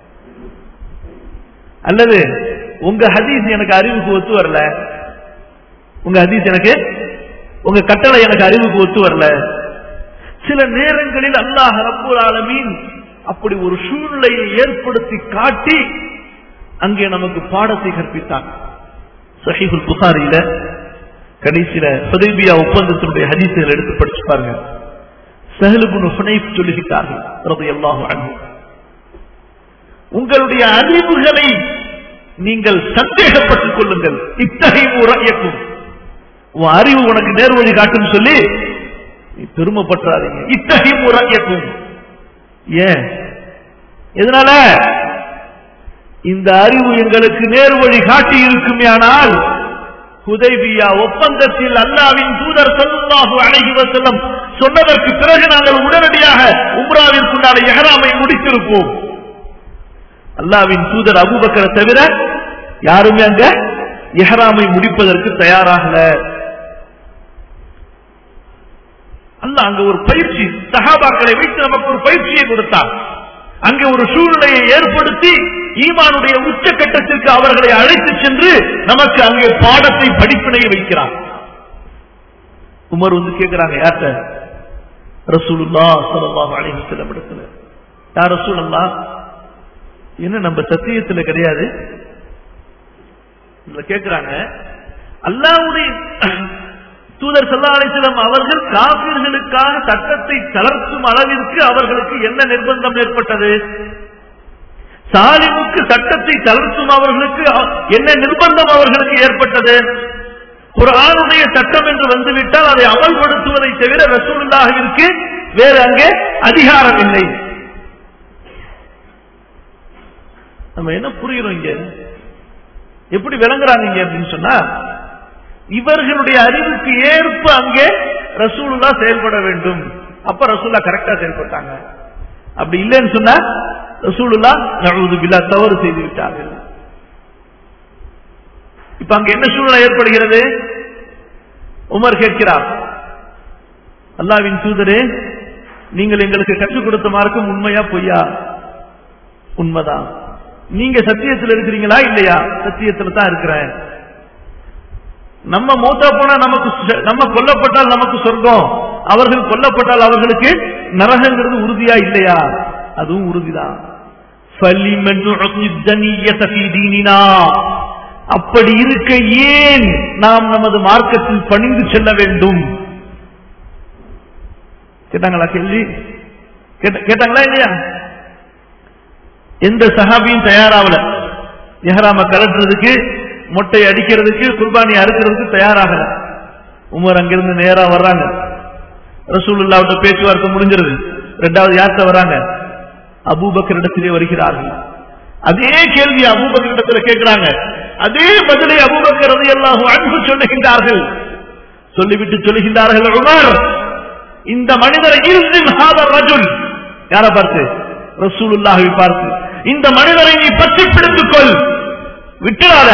அல்லது உங்க ஹதீஸ் எனக்கு அறிவுக்கு ஒத்து வரல உங்க ஹதீஸ் எனக்கு உங்க கட்டளை எனக்கு அறிவுக்கு ஒத்து வரல சில நேரங்களில் அல்லாஹ் ரப்பூல் ஆலமீன் அப்படி ஒரு சூழ்நிலையை ஏற்படுத்தி காட்டி அங்கே நமக்கு பாடத்தை கற்பித்தான் சஹீஹுல் புகாரியில கடைசியில ஹுதைபியா ஒப்பந்தத்தினுடைய ஹதீசுகள் எடுத்து படிச்சு பாருங்க சஹலுபுன் ஹுனைப் சொல்லுகிறார்கள் ரலியல்லாஹு அன்ஹு உங்களுடைய அறிவுகளை நீங்கள் சந்தேகப்பட்டுக் கொள்ளுங்கள் இத்தகைய உரையக்கும் உன் அறிவு உனக்கு நேர்வழி காட்டும் சொல்லி நீ பெருமைப்பற்றாதீங்க இத்தகைய உரையக்கும் ஏன் எதனால இந்த அறிவு எங்களுக்கு நேர்வழி காட்டி இருக்குமே ஆனால் ஹுதைபியா ஒப்பந்தத்தில் அல்லாவின் தூதர் சல்லாஹு அழகி வசல்லம் சொன்னதற்கு பிறகு நாங்கள் உடனடியாக உம்ராவிற்குண்டான எஹராமை முடித்திருப்போம் அல்லாவின் தூதர் அபுபக்கரை தவிர யாருமே அங்க எஹராமை முடிப்பதற்கு தயாராகல அல்ல அங்க ஒரு பயிற்சி சகாபாக்களை வைத்து நமக்கு ஒரு பயிற்சியை கொடுத்தார் அங்கே ஒரு சூழ்நிலையை ஏற்படுத்தி ஈமானுடைய உச்சக்கட்டத்திற்கு அவர்களை அழைத்து சென்று நமக்கு அங்கே பாடத்தை படிப்பினையை வைக்கிறார் உமர் வந்து கேட்கிறாங்க யார்கிட்ட ரசூலுல்லா சலல்லாஹு அலைஹி வஸல்லம் இடத்துல யார் ரசூலுல்லா என்ன நம்ம சத்தியத்துல கிடையாது இதுல கேட்கிறாங்க அல்லாவுடைய தூதர் சல்லா அலிஸ்லாம் அவர்கள் காப்பீர்களுக்காக சட்டத்தை தளர்த்தும் அளவிற்கு அவர்களுக்கு என்ன நிர்பந்தம் ஏற்பட்டது சாலிமுக்கு சட்டத்தை தளர்த்தும் அவர்களுக்கு என்ன நிர்பந்தம் அவர்களுக்கு ஏற்பட்டது ஒரு ஆணுடைய சட்டம் என்று வந்துவிட்டால் அதை அமல்படுத்துவதை தவிர ரசூலுல்லாஹிற்கு வேறு அங்கே அதிகாரம் இல்லை நம்ம என்ன புரிகிறோம் இங்க எப்படி விளங்குறாங்க இங்க அப்படின்னு சொன்னா இவர்களுடைய அறிவுக்கு ஏற்ப அங்கே ரசூலுல்லா செயல்பட வேண்டும் அப்ப ரசூல்லா கரெக்டா செயல்பட்டாங்க அப்படி இல்லைன்னு சொன்னா ரசூலுல்லா நழுவது பில்லா தவறு செய்து விட்டார்கள் இப்ப அங்க என்ன சூழ்நிலை ஏற்படுகிறது உமர் கேட்கிறார் அல்லாவின் தூதரே நீங்கள் எங்களுக்கு கற்றுக் கொடுத்த மார்க்கம் உண்மையா பொய்யா உண்மைதான் நீங்க சத்தியத்தில் இருக்கிறீங்களா இல்லையா சத்தியத்துல தான் இருக்கிறேன் நம்ம மூத்தா போனா நமக்கு நம்ம கொல்லப்பட்டால் நமக்கு சொர்க்கம் அவர்கள் கொல்லப்பட்டால் அவர்களுக்கு நரகங்கிறது உறுதியா இல்லையா அதுவும் உறுதிதான் அப்படி இருக்க ஏன் நாம் நமது மார்க்கத்தில் பணிந்து செல்ல வேண்டும் கேட்டாங்களா கேள்வி கேட்டாங்களா இல்லையா எந்த சஹாபியும் தயாராகல எஹராம கலட்டுறதுக்கு மொட்டை அடிக்கிறதுக்கு குர்பானி அறுக்கிறதுக்கு தயாராகல உமர் அங்கிருந்து நேரா வர்றாங்க ரசூலுல்லாவிட்ட பேச்சுவார்த்தை முடிஞ்சிருது ரெண்டாவது யார்கிட்ட வராங்க அபூபக்கர் இடத்திலே வருகிறார்கள் அதே கேள்வி அபூபக்கர் இடத்துல கேட்கிறாங்க அதே பதிலை அபூபக்கர் எல்லாம் அன்பு சொல்லுகின்றார்கள் சொல்லிவிட்டு சொல்லுகின்றார்கள் உமர் இந்த மனிதரை இருந்து ரஜுல் யார பார்த்து ரசூலுல்லாஹை பார்த்து இந்த மனிதரை நீ பற்றி பிடித்துக் கொள் விட்டுறாத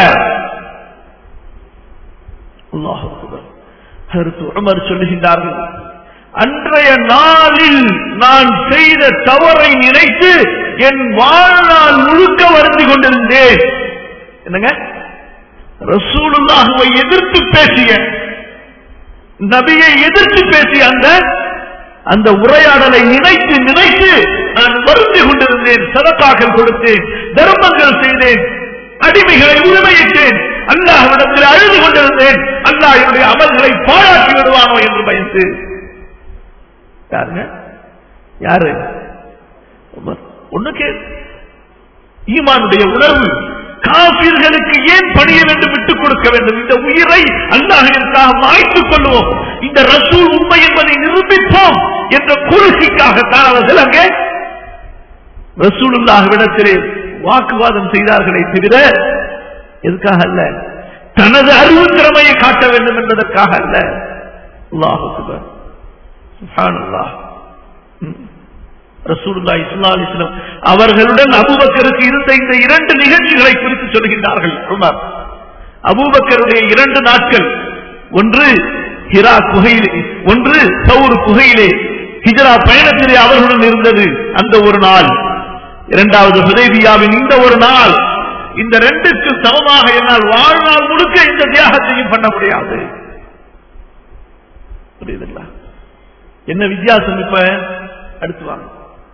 உமர் சொல்லுகின்றார்கள் அன்றைய நாளில் நான் செய்த தவறை நினைத்து என் வாழ்நாள் முழுக்க வருந்தி கொண்டிருந்தேன் என்னங்க ரசூலுல்லாஹுவை எதிர்த்து பேசிய நபியை எதிர்த்து பேசிய அந்த அந்த உரையாடலை நினைத்து நினைத்து நான் வருந்தி கொண்டிருந்தேன் சதப்பாக்கள் கொடுத்தேன் தர்மங்கள் செய்தேன் அடிமைகளை உரிமையிட்டேன் அல்லாஹ்விடத்தில் அழுது கொண்டிருந்தேன் அல்லாஹ் என்னுடைய அமல்களை பாழாக்கி விடுவானோ என்று பயந்து யாருங்க யாரு ஒண்ணுக்கு ஈமானுடைய உணர்வு காபிர்களுக்கு ஏன் பணிய வேண்டும் விட்டுக் கொடுக்க வேண்டும் இந்த உயிரை அல்லாஹிற்காக மாய்த்துக் கொள்வோம் இந்த ரசூல் உண்மை என்பதை நிரூபிப்போம் என்ற கொள்கைக்காகத்தான் அவர்கள் அங்கே ரசூலுல்லாஹ்விடத்திலே வாக்குவாதம் செய்தார்களே தவிர எதுக்காக அல்ல தனது அறிவு திறமையை காட்ட வேண்டும் என்பதற்காக அல்ல அல்லாஹ் ரசூலுல்லாஹி ஸல்லல்லாஹு அலைஹி வஸல்லம் அவர்களுடன் அபூபக்கருக்கு இருந்த இந்த இரண்டு நிகழ்ச்சிகளை குறித்து சொல்கிறார்கள் உமர் அபூபக்கருடைய இரண்டு நாட்கள் ஒன்று ஹிரா குகையிலே ஒன்று சவுர் குகையிலே ஹிஜரா பயணத்திலே அவர்களுடன் இருந்தது அந்த ஒரு நாள் இரண்டாவது ஹுதைபியாவின் இந்த ஒரு நாள் இந்த ரெண்டுக்கு சமமாக என்னால் வாழ்நாள் முழுக்க இந்த தியாகத்தையும் பண்ண முடியாது புரியுதுங்களா என்ன வித்தியாசம் இப்ப அடுத்து வாங்க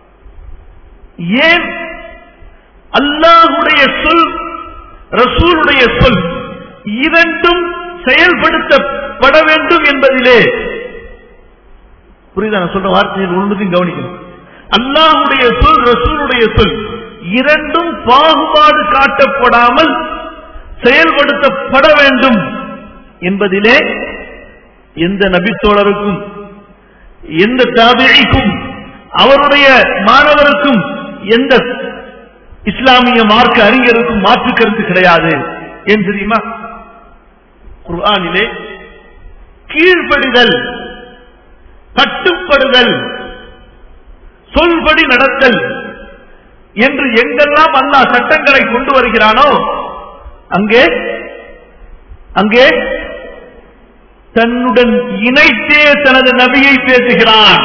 ஏன் அல்லாஹுடைய சொல் ரசூலுடைய சொல் இரண்டும் செயல்படுத்தப்பட வேண்டும் என்பதிலே புரியுதா நான் சொல்ற வார்த்தையில் ஒன்றுக்கும் கவனிக்கணும் அல்லாஹுடைய சொல் ரசூலுடைய சொல் இரண்டும் பாகுபாடு காட்டப்படாமல் செயல்படுத்தப்பட வேண்டும் என்பதிலே எந்த நபித்தோழருக்கும் எந்த தாபிக்கும் அவருடைய மாணவருக்கும் எந்த இஸ்லாமிய மார்க்க அறிஞருக்கும் மாற்று கருத்து கிடையாது ஏன் தெரியுமா குர்ஆனிலே கீழ்ப்படிதல் கட்டுப்படுதல் சொல்படி நடத்தல் என்று எங்கெல்லாம் அல்லாஹ் சட்டங்களை கொண்டு வருகிறானோ அங்கே அங்கே தன்னுடன் இணைத்தே தனது நபியை பேசுகிறான்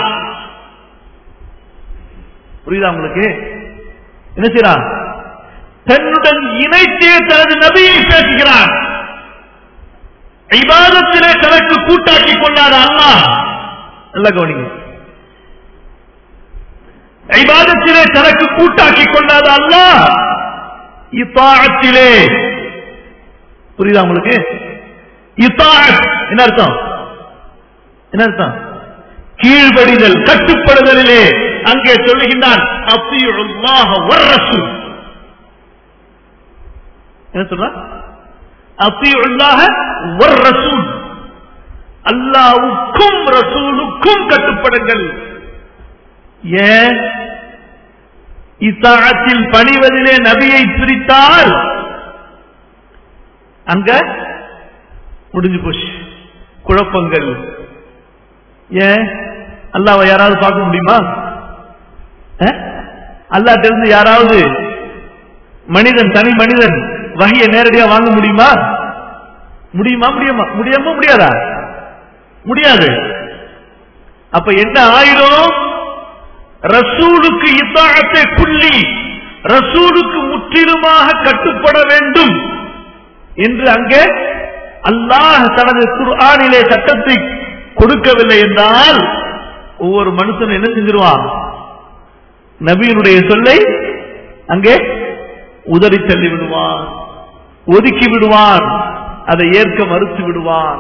புரியுதா உங்களுக்கு என்ன செய்யறான் தன்னுடன் இணைத்தே தனது நபியை பேசுகிறான் இபாதத்திலே தனக்கு கூட்டாக்கி கொண்டாத அல்லாஹ் நல்ல கவனிங்க ஐபாதத்திலே தனக்கு கூட்டாக்கி கொண்டாத அல்லாஹ் இத்தாழத்திலே புரியுதா உங்களுக்கு இத்தாழத் என்ன அர்த்தம் என்ன அர்த்தம் கீழ்படிதல் கட்டுப்படுதலிலே அங்கே சொல்லுகின்றான் அத்தியுல்லாஹ வர்ரசூல் என்ன சொல்ற அத்தியுல்லாஹ வர்ரசூல் அல்லாவுக்கும் ரசூலுக்கும் கட்டுப்படுங்கள் ஏன் இத்தாழத்தில் பணிவதிலே நபியை பிரித்தால் அங்க முடிஞ்சு போச்சு குழப்பங்கள் ஏன் அல்லாவை யாராவது பார்க்க முடியுமா அல்லாட்ட இருந்து யாராவது மனிதன் தனி மனிதன் வகையை நேரடியா வாங்க முடியுமா முடியுமா முடியுமா முடியாம முடியாதா முடியாது அப்ப என்ன ஆயிரும் ரசூலுக்கு இத்தாகத்தை புள்ளி ரசூலுக்கு முற்றிலுமாக கட்டுப்பட வேண்டும் என்று அங்கே அல்லாஹ் தனது குர்ஆனிலே சட்டத்தை கொடுக்கவில்லை என்றால் ஒவ்வொரு மனுஷனும் என்ன செஞ்சிருவான் நபியினுடைய சொல்லை அங்கே உதறி தள்ளி விடுவான் ஒதுக்கி விடுவான் அதை ஏற்க மறுத்து விடுவான்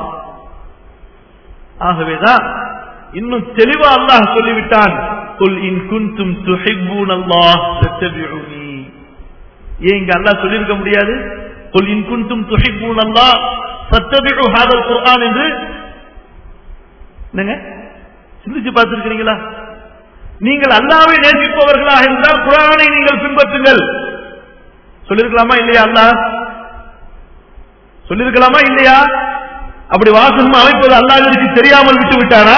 ஆகவேதான் இன்னும் தெளிவா அல்லாஹ் சொல்லிவிட்டான் குல் இன் குன்தும் துஹிப்பூன் அல்லாஹ் ஃபத்தபிஉனி ஏன் இங்க அல்லாஹ் சொல்லியிருக்க முடியாது குல் இன் குன்தும் துஹிப்பூன் அல்லாஹ் ஃபத்தபிஉ ஹாதல் குர்ஆன் என்று என்னங்க சிந்திச்சு பார்த்திருக்கிறீங்களா நீங்கள் அல்லாவை நேசிப்பவர்களாக இருந்தால் குரானை நீங்கள் பின்பற்றுங்கள் சொல்லிருக்கலாமா இல்லையா அல்லாஹ் சொல்லிருக்கலாமா இல்லையா அப்படி வாசகம் அமைப்பது அல்லாவிற்கு தெரியாமல் விட்டு விட்டாரா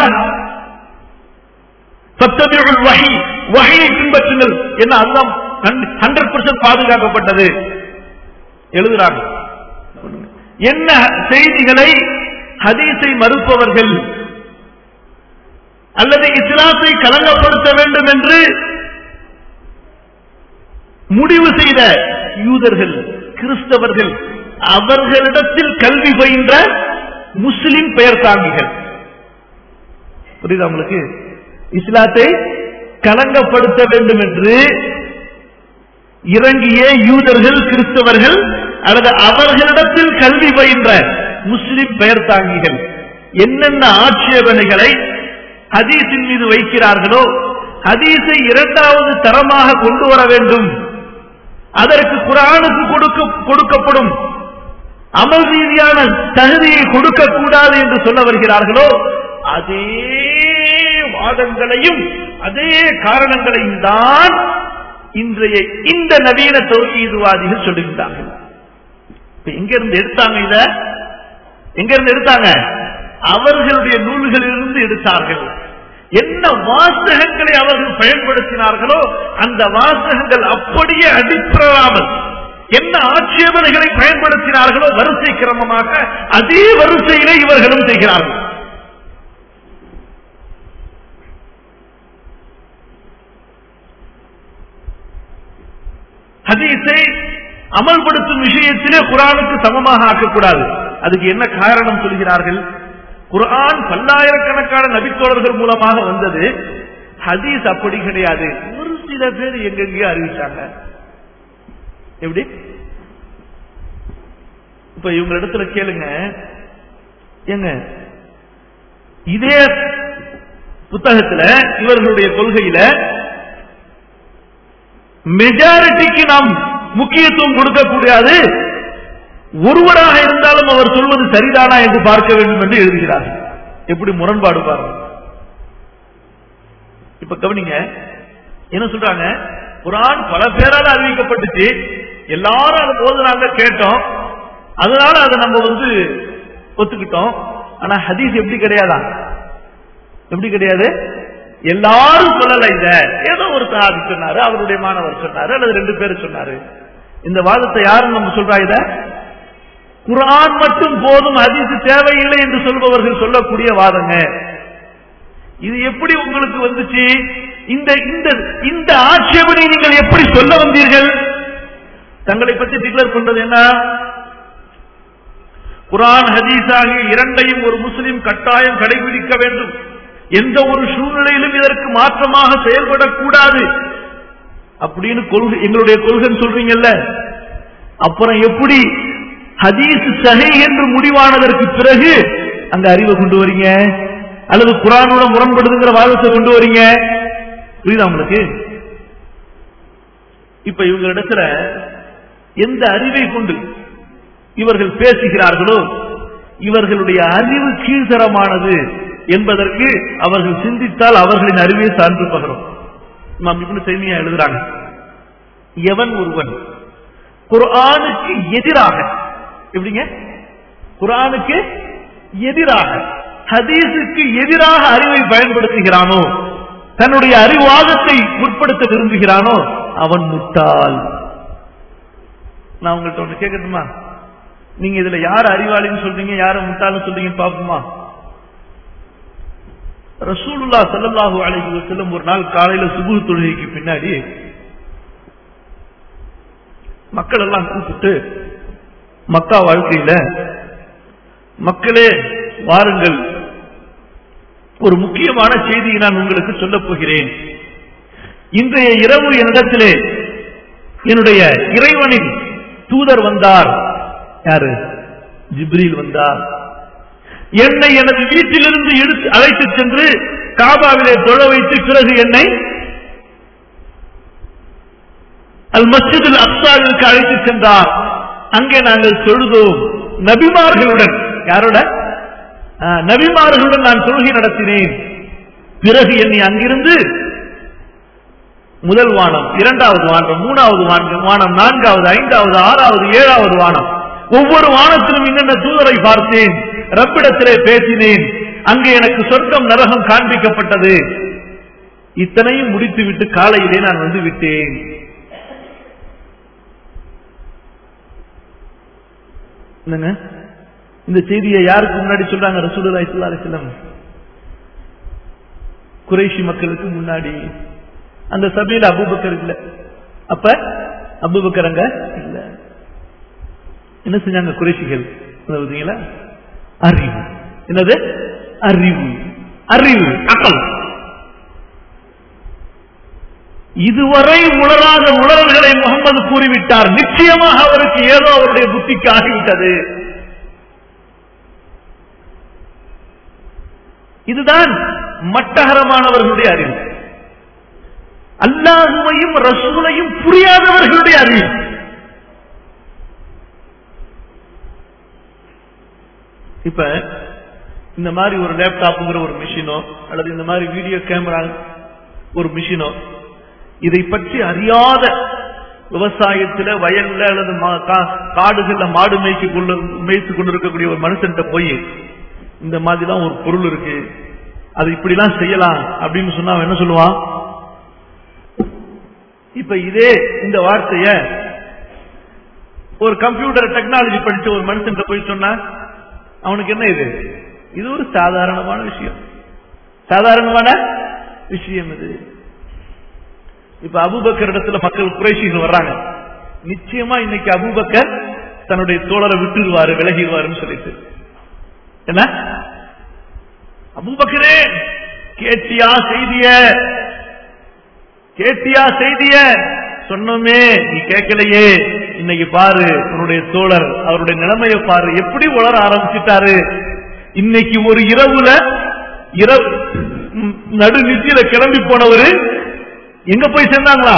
சத்தபியுள் வகை வகையை பின்பற்றுங்கள் என்ன அல்லாம் ஹண்ட்ரட் பர்சன்ட் பாதுகாக்கப்பட்டது எழுதுறாங்க என்ன செய்திகளை ஹதீஸை மறுப்பவர்கள் அல்லது இஸ்லாத்தை கலங்கப்படுத்த வேண்டும் என்று முடிவு செய்த யூதர்கள் கிறிஸ்தவர்கள் அவர்களிடத்தில் கல்வி பயின்ற முஸ்லிம் பெயர் தாங்கிகள் புரியுதா உங்களுக்கு இஸ்லாத்தை கலங்கப்படுத்த வேண்டும் என்று இறங்கிய யூதர்கள் கிறிஸ்தவர்கள் அல்லது அவர்களிடத்தில் கல்வி பயின்ற முஸ்லிம் பெயர் தாங்கிகள் என்னென்ன ஆட்சேபனைகளை ஹதீஸின் மீது வைக்கிறார்களோ ஹதீஸை இரண்டாவது தரமாக கொண்டு வர வேண்டும் அதற்கு குரானுக்கு கொடுக்க கொடுக்கப்படும் அமல் ரீதியான தகுதியை கொடுக்க கூடாது என்று சொல்ல வருகிறார்களோ அதே வாதங்களையும் அதே காரணங்களையும் தான் இன்றைய இந்த நவீன தௌஹீதுவாதிகள் சொல்லுகின்றார்கள் எங்க இருந்து எடுத்தாங்க இத எங்க இருந்து எடுத்தாங்க அவர்களுடைய நூல்களிலிருந்து எடுத்தார்கள் என்ன வாசகங்களை அவர்கள் பயன்படுத்தினார்களோ அந்த வாசகங்கள் அப்படியே அடிப்பிராமல் என்ன ஆட்சேபனைகளை பயன்படுத்தினார்களோ வரிசை கிரமமாக அதே வரிசையிலே இவர்களும் செய்கிறார்கள் ஹதீஸை அமல்படுத்தும் விஷயத்திலே குரானுக்கு சமமாக ஆக்கக்கூடாது அதுக்கு என்ன காரணம் சொல்கிறார்கள் குர்ஆன் பல்லாயிரக்கணக்கான நபித்தோழர்கள் மூலமாக வந்தது ஹதீஸ் அப்படி கிடையாது ஒரு சில பேர் எங்கெங்கேயோ அறிவிச்சாங்க எப்படி இப்ப இவங்க இடத்துல கேளுங்க ஏங்க இதே புத்தகத்துல இவர்களுடைய கொள்கையில மெஜாரிட்டிக்கு நாம் முக்கியத்துவம் கொடுக்க கூடாது ஒருவராக இருந்தாலும் அவர் சொல்வது சரிதானா என்று பார்க்க வேண்டும் என்று எழுதுகிறார் எப்படி முரண்பாடு பாருங்க இப்ப கவனிங்க என்ன சொல்றாங்க குரான் பல பேரால அறிவிக்கப்பட்டுச்சு எல்லாரும் அதை போது நாங்க கேட்டோம் அதனால அதை நம்ம வந்து ஒத்துக்கிட்டோம் ஆனா ஹதீஸ் எப்படி கிடையாதா எப்படி கிடையாது எல்லாரும் சொல்லல இத ஏதோ ஒரு சாதி சொன்னாரு அவருடைய மாணவர் சொன்னாரு அல்லது ரெண்டு பேர் சொன்னாரு இந்த வாதத்தை யாரும் நம்ம சொல்றா இத குரான் மட்டும் போதும் அதிசு தேவையில்லை என்று சொல்பவர்கள் சொல்லக்கூடிய வாதங்க இது எப்படி உங்களுக்கு வந்துச்சு இந்த இந்த இந்த ஆட்சேபனை நீங்கள் எப்படி சொல்ல வந்தீர்கள் தங்களை பற்றி டிக்ளேர் பண்றது என்ன குரான் ஹதீஸ் ஆகிய இரண்டையும் ஒரு முஸ்லிம் கட்டாயம் கடைபிடிக்க வேண்டும் எந்த ஒரு சூழ்நிலையிலும் இதற்கு மாற்றமாக செயல்படக்கூடாது அப்படின்னு கொள்கை எங்களுடைய கொள்கைன்னு சொல்றீங்கல்ல அப்புறம் எப்படி ஹதீஸ் சஹை என்று முடிவானதற்கு பிறகு அந்த அறிவை கொண்டு வரீங்க அல்லது குரானோட முரண்படுதுங்கிற வாதத்தை கொண்டு வரீங்க புரியுதா உங்களுக்கு இப்ப இவங்களிடத்துல எந்த அறிவை கொண்டு இவர்கள் பேசுகிறார்களோ இவர்களுடைய அறிவு கீழ்த்தரமானது என்பதற்கு அவர்கள் சிந்தித்தால் அவர்களின் அறிவை சான்று பகரும் நாம் இப்படி செய்தியா எழுதுறாங்க எவன் ஒருவன் குர்ஆனுக்கு எதிராக எப்படிங்க குர்ஆனுக்கு எதிராக ஹதீஸுக்கு எதிராக அறிவை பயன்படுத்துகிறானோ தன்னுடைய அறிவாதத்தை முற்படுத்த விரும்புகிறானோ அவன் முட்டாள் நான் உங்கள்கிட்ட ஒன்று கேட்கட்டுமா நீங்க இதுல யார் அறிவாளின்னு சொல்றீங்க யார முட்டாள்னு சொல்றீங்கன்னு பாப்போமா ரசூலுல்லா சல்லல்லாஹு அலைஹி வஸல்லம் ஒரு நாள் காலையில சுபு தொழுகைக்கு பின்னாடி மக்கள் எல்லாம் கூப்பிட்டு மக்கா வாழ்க்கையில மக்களே வாருங்கள் ஒரு முக்கியமான செய்தியை நான் உங்களுக்கு சொல்லப் போகிறேன் இன்றைய இரவு என்னிடத்திலே என்னுடைய இறைவனின் தூதர் வந்தார் யாரு ஜிப்ரீல் வந்தார் என்னை எனது வீட்டிலிருந்து எடுத்து அழைத்து சென்று காபாவிலே தொழ வைத்து பிறகு என்னை அல் மஸ்ஜிதில் அப்சாவிற்கு அழைத்து சென்றார் அங்கே நாங்கள் தொழுதோம் நபிமார்களுடன் யாரோட ஆ, நபிமார்களுடன் நான் தொழுகை நடத்தினேன் பிறகு என்னை அங்கிருந்து முதல் வானம் இரண்டாவது வானம் மூணாவது வானம் வானம் நான்காவது ஐந்தாவது ஆறாவது ஏழாவது வானம் ஒவ்வொரு வானத்திலும் என்னென்ன தூதரை பார்த்தேன் ரப்பிடத்திலே பேசினேன் அங்கே எனக்கு சொர்க்கம் நரகம் காண்பிக்கப்பட்டது இத்தனையும் முடித்துவிட்டு காலையிலே நான் வந்து விட்டேன் என்னங்க இந்த செய்தியை யாருக்கு முன்னாடி சொல்றாங்க ரசூலுல்லாஹி ஸல்லல்லாஹு அலைஹி வஸல்லம் குறைஷி மக்களுக்கு முன்னாடி அந்த சபையில அபூபக்கர் இல்ல அப்ப அபூபக்கர் அங்க இல்ல என்ன செஞ்சாங்க குறைஷிகள் பார்த்தீங்களா அறிவு என்னது அறிவு அறிவு அக்கல் இதுவரை உணராத உணர்வுகளை முகமது கூறிவிட்டார் நிச்சயமாக அவருக்கு ஏதோ அவருடைய புத்திக்கு ஆகிவிட்டது இதுதான் மட்டகரமானவர்களுடைய அறிவு அல்லாஹுவையும் ரசூலையும் புரியாதவர்களுடைய அறிவு இப்ப இந்த மாதிரி ஒரு லேப்டாப்ங்கிற ஒரு மிஷினோ அல்லது இந்த மாதிரி வீடியோ கேமரா ஒரு மிஷினோ இதை பற்றி அறியாத விவசாயத்துல வயல்ல அல்லது மா- கா- காடுகள்ல மாடு மேய்ச்சி கொண்டு மேய்த்து கொண்டிருக்கக்கூடிய ஒரு மனுஷன்கிட்ட போய் இந்த மாதிரிலாம் ஒரு பொருள் இருக்கு அது இப்படிலாம் செய்யலாம் அப்படின்னு சொன்னா அவன் என்ன சொல்லுவான் இப்ப இதே இந்த வார்த்தைய ஒரு கம்ப்யூட்டர் டெக்னாலஜி படிச்ச ஒரு மனுஷன் போய் சொன்னா அவனுக்கு என்ன இது இது ஒரு சாதாரணமான விஷயம் சாதாரணமான விஷயம் இது இப்ப அபுபக்கர் இடத்துல மக்கள் குறைசிகள் வர்றாங்க நிச்சயமா இன்னைக்கு அபுபக்கர் தன்னுடைய தோழரை விட்டுருவாரு விலகிடுவாருன்னு சொல்லிட்டு என்ன அபுபக்கரே கேட்டியா செய்திய கேட்டியா செய்திய சொன்னோமே நீ கேட்கலையே இன்னைக்கு பாரு உன்னுடைய தோழர் அவருடைய நிலைமையை பாரு எப்படி உளர ஆரம்பிச்சிட்டாரு இன்னைக்கு ஒரு இரவுல இரவு நடு நித்தியில கிளம்பி போனவரு எங்க போய் சேர்ந்தாங்களா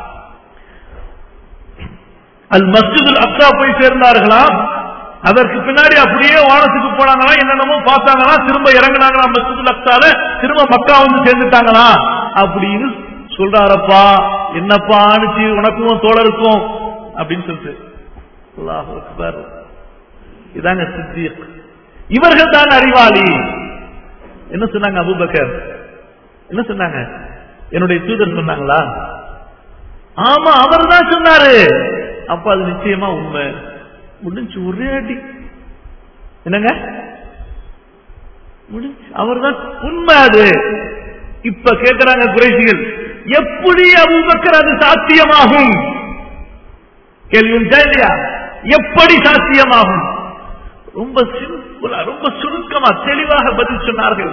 அல் மஸ்ஜிதுல் அக்ஸா போய் சேர்ந்தார்களா அதற்கு பின்னாடி அப்படியே வானத்துக்கு போனாங்களா என்னென்னமோ பார்த்தாங்களா திரும்ப இறங்கினாங்களா மஸ்ஜிதுல் அக்ஸால திரும்ப மக்கா வந்து சேர்ந்துட்டாங்களா அப்படின்னு சொல்றாரப்பா என்னப்பா அனுச்சு உனக்கும் தோழருக்கும் அப்படின்னு சொல்லிட்டு அல்லாஹ் அக்பர் இதாங்க சித்திக் இவர்கள் தான் அறிவாளி என்ன சொன்னாங்க அபுபக்கர் என்ன சொன்னாங்க என்னுடைய தூதர் சொன்னாங்களா ஆமா அவர் தான் சொன்னாரு அப்ப அது நிச்சயமா உண்மை முடிஞ்சு ஒரே அடி என்னங்க முடிஞ்சு அவர் தான் உண்மை அது இப்ப கேட்கிறாங்க குறைசிகள் எப்படி அபுபக்கர் அது சாத்தியமாகும் கேள்வி இல்லையா எப்படி சாத்தியமாகும் ரொம்ப சிம்பிளா ரொம்ப சுருக்கமா தெளிவாக பதில் சொன்னார்கள்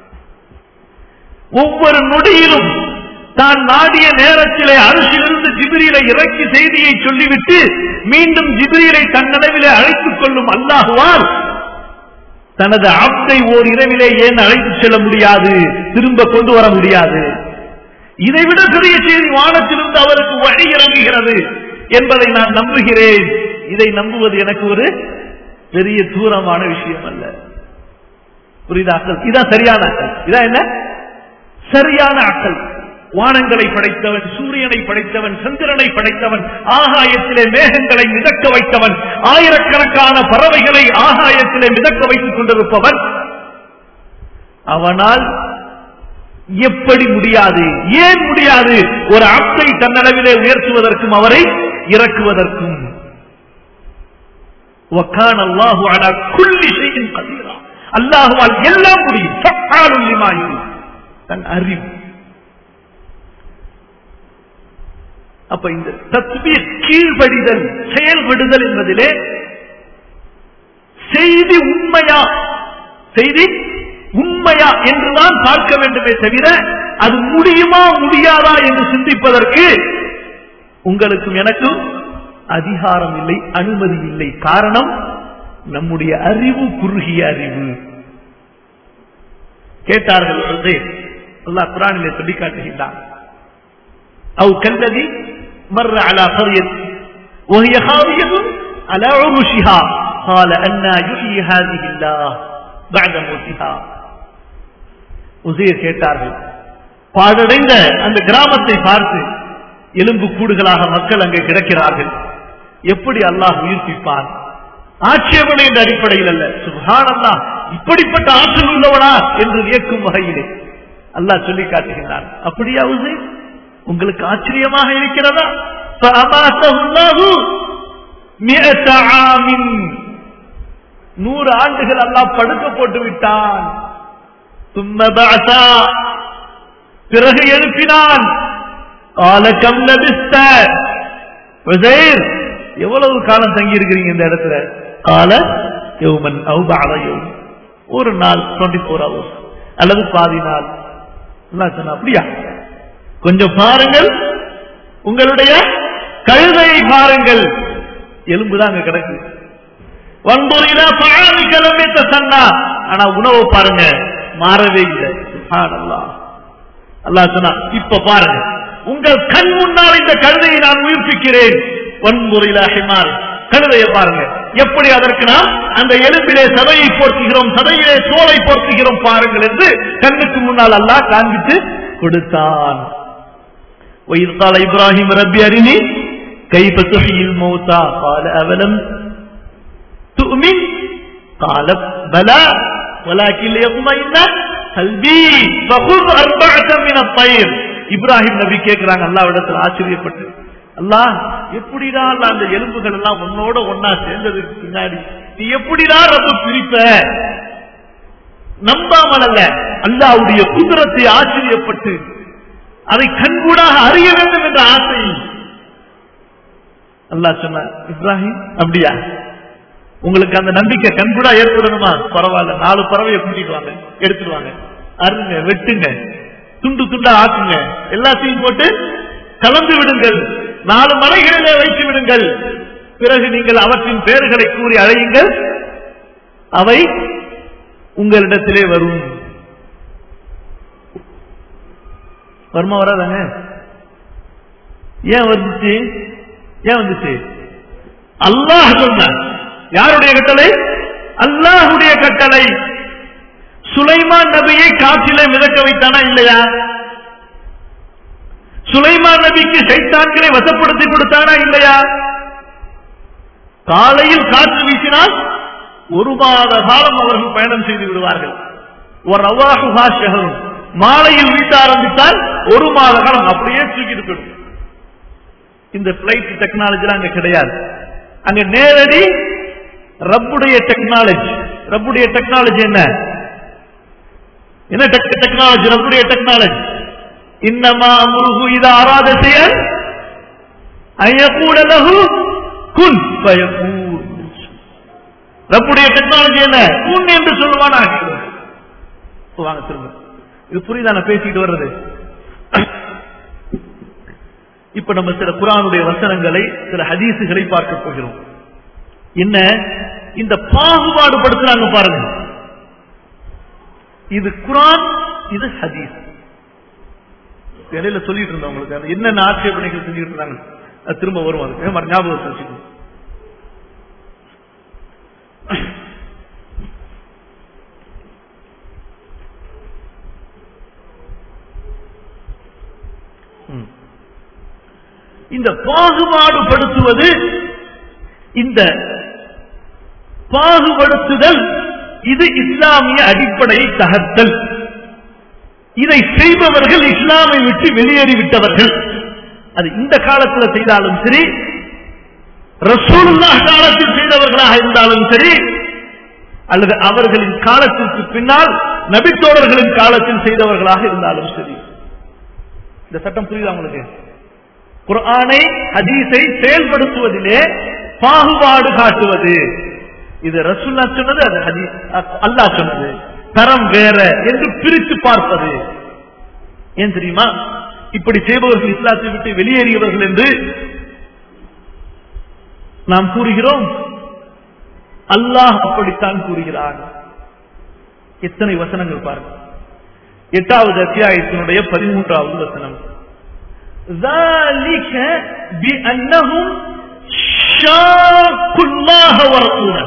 ஒவ்வொரு நொடியிலும் தான் நாடிய நேரத்திலே அரசிலிருந்து ஜிபிரியிலை இறக்கி செய்தியை சொல்லிவிட்டு மீண்டும் ஜிபிரியிலை தன்னளவிலே அழைத்துக் கொள்ளும் அல்லாஹுவால் தனது ஆப்தை ஓர் இரவிலே ஏன் அழைத்து செல்ல முடியாது திரும்ப கொண்டு வர முடியாது இதைவிட பெரிய செய்தி வானத்திலிருந்து அவருக்கு வழி இறங்குகிறது என்பதை நான் நம்புகிறேன் இதை நம்புவது எனக்கு ஒரு பெரிய தூரமான விஷயம் அல்ல புரியுதா அக்கல் இதான் சரியான அக்கல் இதான் என்ன சரியான அக்கல் வானங்களை படைத்தவன் சூரியனை படைத்தவன் சந்திரனை படைத்தவன் ஆகாயத்திலே மேகங்களை மிதக்க வைத்தவன் ஆயிரக்கணக்கான பறவைகளை ஆகாயத்திலே மிதக்க வைத்துக் கொண்டிருப்பவன் அவனால் எப்படி முடியாது ஏன் முடியாது ஒரு அப்தை தன்னளவிலே உயர்த்துவதற்கும் அவரை இறக்குவதற்கும் அல்லாஹு அலா குல்லி செய்யும் கதீரா அல்லாஹுவால் எல்லாம் முடியும் தன் அறிவு அப்ப இந்த தத்துவிய கீழ்படிதல் செயல்படுதல் என்பதிலே செய்தி உண்மையா செய்தி உண்மையா என்றுதான் பார்க்க வேண்டுமே தவிர அது முடியுமா முடியாதா என்று சிந்திப்பதற்கு உங்களுக்கும் எனக்கும் அதிகாரம் இல்லை அனுமதி இல்லை காரணம் நம்முடைய அறிவு குறுகிய அறிவு கேட்டார்கள் அல்லாஹ் குரானிலே சொல்லி காட்டுகின்றான் أو كالذي مر على قرية وهي خاوية على عروشها قال أنا يحيي هذه الله بعد موتها உசையர் கேட்டார்கள் பாடடைந்த அந்த கிராமத்தை பார்த்து எலும்பு கூடுகளாக மக்கள் அங்கே கிடக்கிறார்கள் எப்படி அல்லாஹ் உயிர்ப்பிப்பான் ஆட்சேபனை என்ற அடிப்படையில் அல்ல சுகான் அல்லாஹ் இப்படிப்பட்ட ஆற்றல் உள்ளவனா என்று வியக்கும் வகையிலே அல்லாஹ் சொல்லி காட்டுகிறான் அப்படியா உசை உங்களுக்கு ஆச்சரியமாக இருக்கிறதா நூறு ஆண்டுகள் அல்லாஹ் படுக்க போட்டு விட்டான் பிறகு எழுப்பினான் காலக்கம் லபிஸ்த எவ்வளவு காலம் தங்கி இருக்கிறீங்க இந்த இடத்துல கால யௌமன் அவுபாத யௌமன் ஒரு நாள் டுவெண்ட்டி ஃபோர் ஹவர்ஸ் அல்லது பாதி நாள் சொன்ன அப்படியா கொஞ்சம் பாருங்கள் உங்களுடைய கழுதையை பாருங்கள் எலும்புதான் அங்க கிடக்கு வன்பொறியில பாழி கிளம்பித்த சன்னா ஆனா உணவை பாருங்க மாறவே இல்லை அல்லா சொன்னா இப்ப பாருங்க உங்கள் கண் முன்னால் இந்த கழுதையை நான் உயிர்ப்பிக்கிறேன் வன்முறையில ஹிமார் கழுதையை பாருங்க எப்படி அதற்கு நாம் அந்த எலும்பிலே சதையை போர்த்துகிறோம் சதையிலே தோலை போர்த்துகிறோம் பாருங்கள் என்று கண்ணுக்கு முன்னால் அல்லாஹ் காண்பித்து கொடுத்தான் وإذ قال إبراهيم ربي أرني كيف تحيي الموتى قال أولم تؤمن قال بلى ولكن ليطمئن கல்வி ஃபகுத் அர்பஅத்தம் மின தயிர் இப்ராஹிம் நபி கேக்குறாங்க அல்லாஹ்விடத்தில் ஆச்சரியப்பட்டு அல்லாஹ் எப்படிடா அல்லாஹ் அந்த எலும்புகள் எல்லாம் உன்னோட ஒன்னா சேர்ந்ததுக்கு பின்னாடி நீ எப்படிடா ரொம்ப பிரிப்ப நம்பாமல் அல்ல அல்லாஹ்வுடைய குதிரத்தை ஆச்சரியப்பட்டு அதை கண்கூடாக அறிய வேண்டும் என்ற ஆசை அல்லாஹ் சொன்ன இப்ராஹிம் அப்படியா உங்களுக்கு அந்த நம்பிக்கை கண்கூடா ஏற்படணுமா பரவாயில்ல நாலு பறவையை கூட்டிட்டு வாங்க எடுத்துட்டு வாங்க அருங்க வெட்டுங்க துண்டு துண்டா ஆக்குங்க எல்லாத்தையும் போட்டு கலந்து விடுங்கள் நாலு மலைகளிலே வைத்து விடுங்கள் பிறகு நீங்கள் அவற்றின் பெயர்களை கூறி அழையுங்கள் அவை உங்களிடத்திலே வரும் வருமா வராதாங்க ஏன் வந்துச்சு ஏன் வந்துச்சு அல்லாஹ் சொன்னார் யாருடைய கட்டளை அல்லாஹுடைய கட்டளை சுலைமான் நபியை காற்றிலே மிதக்க வைத்தானா இல்லையா சுலைமான் நபிக்கு சைத்தான்களை வசப்படுத்தி கொடுத்தானா இல்லையா காலையில் காற்று வீசினால் ஒரு மாத காலம் அவர்கள் பயணம் செய்து விடுவார்கள் ஒரு அவ்வாஹுஹா ஷஹரும் மாலையில் வீச ஆரம்பித்தால் ஒரு மாத காலம் அப்படியே தூக்கிட்டு போயிடும் இந்த பிளைட் டெக்னாலஜி அங்க கிடையாது அங்க நேரடி ரப்புடைய டெக்னாலஜி ரப்புடைய டெக்னாலஜி என்ன என்ன டெக்னாலஜி ரப்புடைய டெக்னாலஜி இன்னமா அம்ருஹு இதா அராத செயல் ஐயக்கூட லஹு குன் ஃபயகூன் ரப்புடைய டெக்னாலஜி என்ன குன் என்று சொல்லுவானா வாங்க திரும்ப இது புரியுதா நான் பேசிட்டு வர்றது இப்ப நம்ம சில குரானுடைய வசனங்களை சில ஹதீசுகளை பார்க்க போகிறோம் என்ன இந்த பாகுபாடு படுத்துறாங்க பாருங்க இது குரான் இது ஹதீஸ் இடையில சொல்லிட்டு இருந்தோம் உங்களுக்கு அது என்னென்ன ஆட்சேபனைகள் செஞ்சுட்டு இருந்தாங்க அது திரும்ப வரும் அதுக்கு மறு ஞாபகம் வச்சுக்கணும் ம். இந்த பாகுபாடுபடுத்துவது இந்த பாகுபடுத்துதல் இது இஸ்லாமிய அடிப்படையை தகர்த்தல் இதை செய்பவர்கள் இஸ்லாமை விட்டு வெளியேறிவிட்டவர்கள் அது இந்த காலத்தில் செய்தாலும் சரி ரசூலுல்லாஹ் காலத்தில் செய்தவர்களாக இருந்தாலும் சரி அல்லது அவர்களின் காலத்திற்கு பின்னால் நபித்தோழர்களின் காலத்தில் செய்தவர்களாக இருந்தாலும் சரி இந்த சட்டம் புரியுதா உங்களுக்கு குர்ஆனை ஹதீஸை செயல்படுத்துவதிலே பாகுபாடு காட்டுவது இது ரசுல்லா சொன்னது அது ஹதீஸ் அல்லாஹ் சொன்னது தரம் வேற என்று பிரித்து பார்ப்பது ஏன் தெரியுமா இப்படி செய்பவர்கள் இஸ்லாத்தை விட்டு வெளியேறியவர்கள் என்று நாம் கூறுகிறோம் அல்லாஹ் அப்படித்தான் கூறுகிறான் எத்தனை வசனங்கள் பாருங்க எட்டாவது அத்தியாயத்தினுடைய பதிமூன்றாவது வசனம் ذلك بأنهم شاقوا الله ورسوله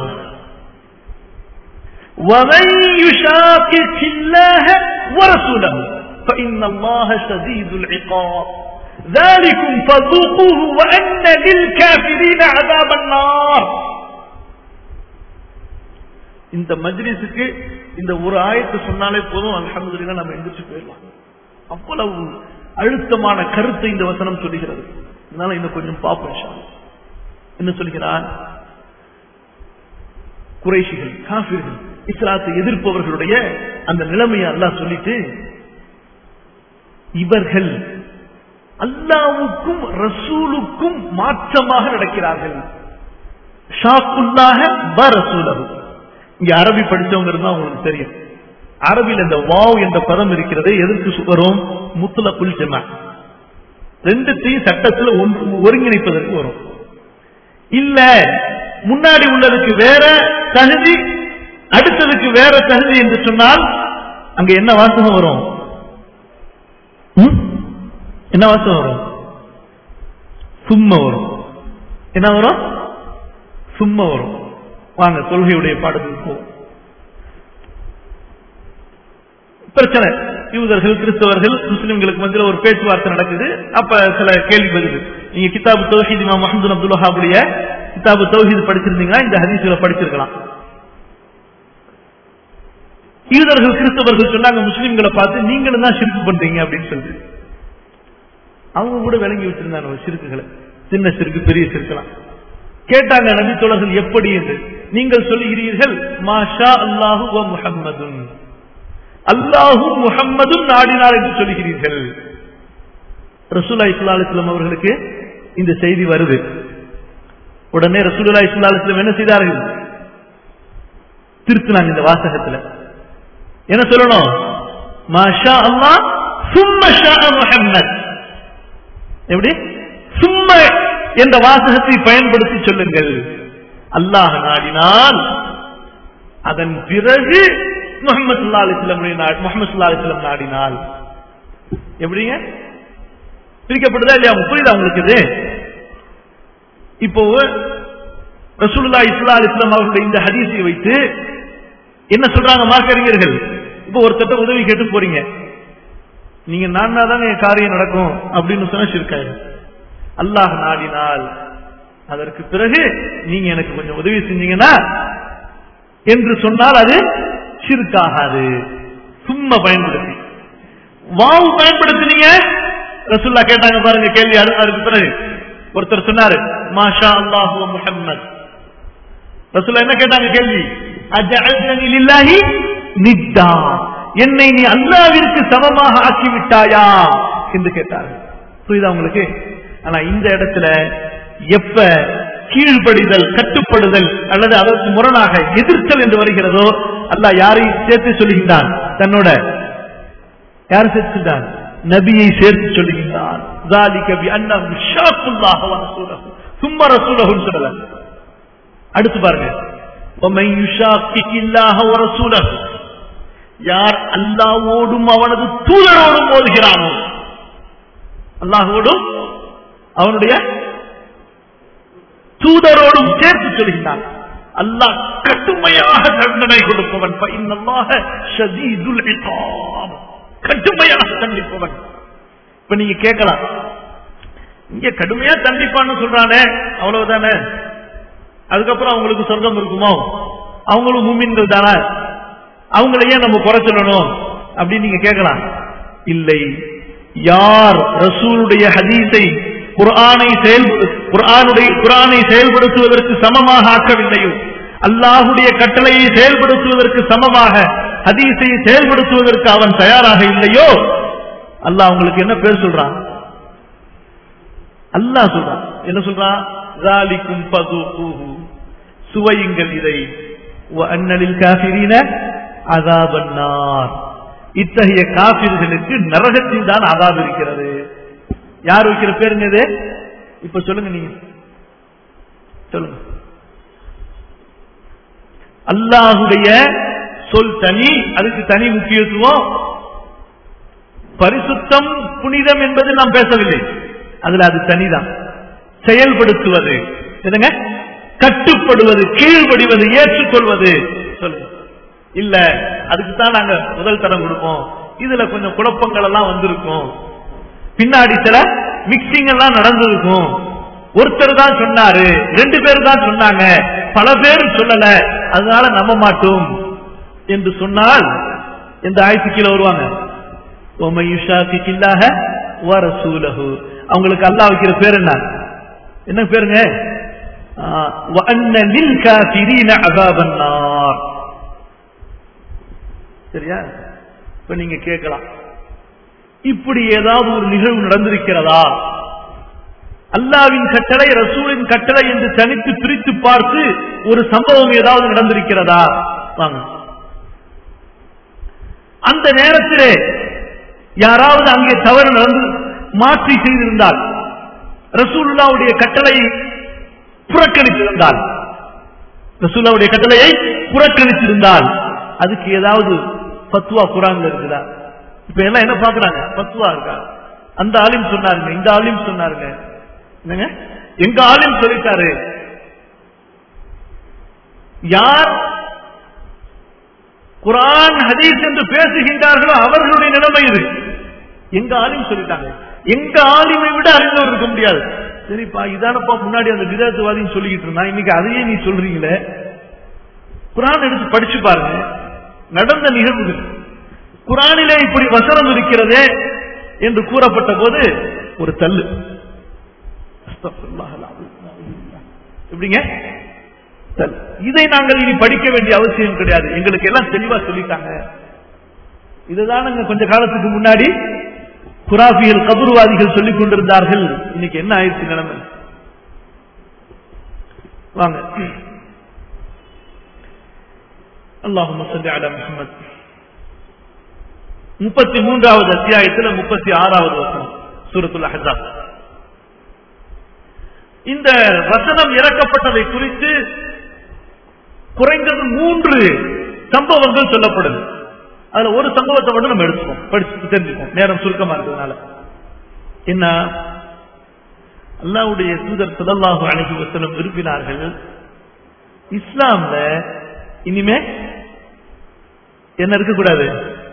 ومن يشاقق الله ورسوله فإن الله شديد العقاب ذلكم فذوقوه وأن للكافرين عذاب النار இந்த மஜ்லிஸுக்கு இந்த ஒரு ஆயத்து சொன்னாலே போதும் அல்ஹம்துலில்லாஹ் நம்ம எந்திரிச்சு போயிடலாம் அவ்வளவு அழுத்தமான கருத்தை இந்த வசனம் சொல்லுகிறது அதனால இன்னும் கொஞ்சம் பார்ப்போம் இன்ஷா அல்லாஹ். என்ன சொல்கிறான் குறைஷிகள் காபிர்கள் இஸ்லாத்தை எதிர்ப்பவர்களுடைய அந்த நிலைமையை அல்லாஹ் சொல்லிட்டு இவர்கள் அல்லாவுக்கும் ரசூலுக்கும் மாற்றமாக நடக்கிறார்கள் ஷாக்குல்லாக வ ரசூலஹு இங்க அரபி படிச்சவங்க இருந்தா உங்களுக்கு தெரியும் அரபியில் இந்த வாவ் என்ற பதம் இருக்கிறது எதற்கு வரும் முத்துலக்குல் ஜமா ரெண்டுத்தையும் சட்டத்தில் ஒன்று- ஒருங்கிணைப்பதற்கு வரும் இல்ல முன்னாடி உள்ளதுக்கு வேற தகுதி அடுத்ததுக்கு வேற தகுதி என்று சொன்னால் அங்க என்ன வாசகம் வரும் ம்? என்ன வாசகம் வரும் சும்மா வரும் என்ன வரும் சும்மா வரும் வாங்க கொள்கையுடைய பாடத்துக்கு போவோம் பிரச்சனை யூதர்கள் கிறிஸ்தவர்கள் முஸ்லிம்களுக்கு மத்தியில் ஒரு பேச்சுவார்த்தை நடக்குது அப்ப சில கேள்வி பதில் நீங்க கிதாபு தௌஹீத் இமாம் மஹமது அப்துல் வஹாபுடைய கிதாபு தௌஹீத் படிச்சிருந்தீங்கன்னா இந்த ஹதீஸ்ல படிச்சிருக்கலாம் யூதர்கள் கிறிஸ்தவர்கள் சொன்னாங்க முஸ்லிம்களை பார்த்து நீங்களும் தான் சிரிப்பு பண்றீங்க அப்படின்னு சொல்லி அவங்க கூட விளங்கி வச்சிருந்தாங்க சிறுக்குகளை சின்ன சிறுக்கு பெரிய சிறுக்கலாம் கேட்டாங்க நபி தோழர்கள் எப்படி என்று நீங்கள் சொல்லுகிறீர்கள் மாஷா அல்லாஹு வ முஹம்மதுன் அல்லாஹு முஹம்மதும் நாடினார் என்று சொல்லுகிறீர்கள் ரசூலா இஸ்லா அலிஸ்லாம் அவர்களுக்கு இந்த செய்தி வருது உடனே ரசூலுல்லா இஸ்லா அலிஸ்லாம் என்ன செய்தார்கள் திருத்தினாங்க இந்த வாசகத்துல என்ன சொல்லணும் மாஷா அல்லா சும்ம ஷா முஹம்மத் எப்படி சும்ம என்ற வாசகத்தை பயன்படுத்தி சொல்லுங்கள் அல்லாஹ் நாடினால் அதன் பிறகு முகமது சுல்லா அலிஸ்லம் முகமது சுல்லா அலிஸ்லம் நாடினால் எப்படிங்க பிரிக்கப்படுதா இல்லையா புரியுதா உங்களுக்கு இது இப்போ ரசூலுல்லா இஸ்லா அலிஸ்லாம் அவர்களுடைய இந்த ஹதீஸை வைத்து என்ன சொல்றாங்க மார்க்கறிஞர்கள் இப்போ ஒருத்தட்ட உதவி கேட்டு போறீங்க நீங்க நான் தானே என் காரியம் நடக்கும் அப்படின்னு சொன்னா சிறுக்காயிடும் அல்லாஹ் நாடினால் அதற்கு பிறகு நீங்க எனக்கு கொஞ்சம் உதவி செஞ்சீங்கன்னா என்று சொன்னால் அது சிறுக்காகாது சும்மா பயன்படுத்தி வாவு பயன்படுத்தினீங்க ரசுல்லா கேட்டாங்க பாருங்க கேள்வி அதுக்கு பிறகு ஒருத்தர் சொன்னாரு மாஷா அல்லாஹு முஹம்மத் ரசுல்லா என்ன கேட்டாங்க கேள்வி அஜஅல்தனி லில்லாஹி நித்தா என்னை நீ அல்லாவிற்கு சமமாக ஆக்கி விட்டாயா என்று கேட்டார்கள் புரியுதா உங்களுக்கு ஆனா இந்த இடத்துல எப்ப கீழ்ப்படிதல் கட்டுப்படுதல் அல்லது அதற்கு முரணாக எதிர்த்தல் என்று வருகிறதோ அல்லாஹ் யாரை சேர்த்து சொல்லுகின்றான் தன்னோட யார் சேர்த்துட்டான் நபியை சேர்த்து சொல்லுகின்றான் சும்மா ரசூலகுன்னு சொல்லல அடுத்து பாருங்க யார் அல்லாவோடும் அவனது தூதரோடும் மோதுகிறானோ அல்லாஹோடும் அவனுடைய தூதரோடும் சேர்த்து சொல்கிறான் அல்லாஹ் கட்டுமையாக தண்டனை கொடுப்பவன் கட்டுமையாக தண்டிப்பவன் இப்ப நீங்க கேட்கலாம் இங்க கடுமையா தண்டிப்பான்னு சொல்றானே அவ்வளவுதானே அதுக்கப்புறம் அவங்களுக்கு சொர்க்கம் இருக்குமோ அவங்களும் மூமின்கள் தானே அவங்கள ஏன் நம்ம குறை சொல்லணும் அப்படின்னு நீங்க கேட்கலாம் இல்லை யார் ரசூலுடைய ஹதீஸை குர்ஆனை செயல்படு குர்ஆனுடைய குர்ஆனை செயல்படுத்துவதற்கு சமமாக ஆக்கவில்லையோ அல்லாஹுடைய கட்டளையை செயல்படுத்துவதற்கு சமமாக ஹதீஸை செயல்படுத்துவதற்கு அவன் தயாராக இல்லையோ அல்லாஹ் அவங்களுக்கு என்ன பேர் சொல்றான் அல்லாஹ் சொல்றான் என்ன சொல்றான் ராலிக்கும் பதுகூஹு சுவையுங்கள் இதை அன்னலில் காபிரீன அதாபன்னார் இத்தகைய காபிர்களுக்கு நரகத்தில் தான் அதாப் இருக்கிறது யார் வைக்கிற பேருங்க இது இப்ப சொல்லுங்க நீங்க சொல்லுங்க அல்லாஹுடைய சொல் தனி அதுக்கு தனி முக்கியத்துவம் பரிசுத்தம் புனிதம் என்பது நாம் பேசவில்லை அதுல அது தனிதான் செயல்படுத்துவது என்னங்க கட்டுப்படுவது கீழ்படிவது ஏற்றுக்கொள்வது சொல்லுங்க இல்ல அதுக்கு தான் நாங்க முதல் தரம் கொடுப்போம் இதுல கொஞ்சம் குழப்பங்கள் எல்லாம் வந்திருக்கும் பின்னாடி சில மிக்சிங் எல்லாம் நடந்திருக்கும் ஒருத்தர் தான் சொன்னாரு ரெண்டு பேர் தான் சொன்னாங்க பல பேர் சொல்லல அதனால நம்ப மாட்டோம் என்று சொன்னால் எந்த ஆய்ச்சி கீழே வருவாங்க அவங்களுக்கு அல்லா வைக்கிற பேர் என்ன என்ன பேருங்க சரியா இப்ப நீங்க கேட்கலாம் இப்படி ஏதாவது ஒரு நிகழ்வு நடந்திருக்கிறதா அல்லாவின் கட்டளை ரசூலின் கட்டளை என்று தனித்து பிரித்து பார்த்து ஒரு சம்பவம் ஏதாவது நடந்திருக்கிறதா வாங்க அந்த நேரத்திலே யாராவது அங்கே தவறு நடந்து மாற்றி செய்திருந்தால் ரசூல்லாவுடைய கட்டளையை புறக்கணித்திருந்தால் ரசூல்லாவுடைய கட்டளையை புறக்கணித்திருந்தால் அதுக்கு ஏதாவது பத்துவா குரான்ல இருக்குதா இப்ப எல்லாம் என்ன பாக்குறாங்க பத்துவா இருக்கா அந்த ஆலிம் சொன்னாருங்க இந்த ஆலிம் சொன்னாருங்க என்னங்க எங்க ஆலிம் சொல்லிட்டாரு யார் குரான் ஹதீஸ் என்று பேசுகின்றார்களோ அவர்களுடைய நிலைமை இது எங்க ஆலிம் சொல்லிட்டாங்க எங்க ஆலிமை விட அறிந்தவர் இருக்க முடியாது சரிப்பா இதானப்பா முன்னாடி அந்த விதத்துவாதின்னு சொல்லிக்கிட்டு இருந்தான் இன்னைக்கு அதையே நீ சொல்றீங்களே குரான் எடுத்து படிச்சு பாருங்க நடந்த நிகழ்வுகள் குரானிலே இப்படி வசனம் இருக்கிறதே என்று கூறப்பட்ட போது ஒரு தள்ளு அஸ்தக்ஃபிருல்லாஹ் அல்-அலீம். எப்படிங்க தள்ளு. இதை நாங்கள் இனி படிக்க வேண்டிய அவசியம் கிடையாது எங்களுக்கு எல்லாம் தெளிவா சொல்லிட்டாங்க இதுதான் நாங்க கொஞ்ச காலத்துக்கு முன்னாடி குராபிகள் கபுர்வாதிகள் சொல்லிக் கொண்டிருந்தார்கள் இன்னைக்கு என்ன ஆயிடுச்சு நிலைமை வாங்க அல்லாஹும்ம ஸல்லி அலா முஹம்மத் முப்பத்தி மூன்றாவது அத்தியாயத்தில் முப்பத்தி ஆறாவது வசனம் சூரத்துல் அஹ்ஸாப் இந்த வசனம் இறக்கப்பட்டதை குறித்து குறைந்தது மூன்று சம்பவங்கள் சொல்லப்படுது அதுல ஒரு சம்பவத்தை மட்டும் நம்ம எடுத்துப்போம் படிச்சு தெரிஞ்சுப்போம் நேரம் சுருக்கமா இருக்கிறதுனால என்ன அல்லாவுடைய தூதர் ஸல்லல்லாஹு அலைஹி வஸல்லம் விரும்பினார்கள் இஸ்லாம்ல இனிமே என்ன இருக்கக்கூடாது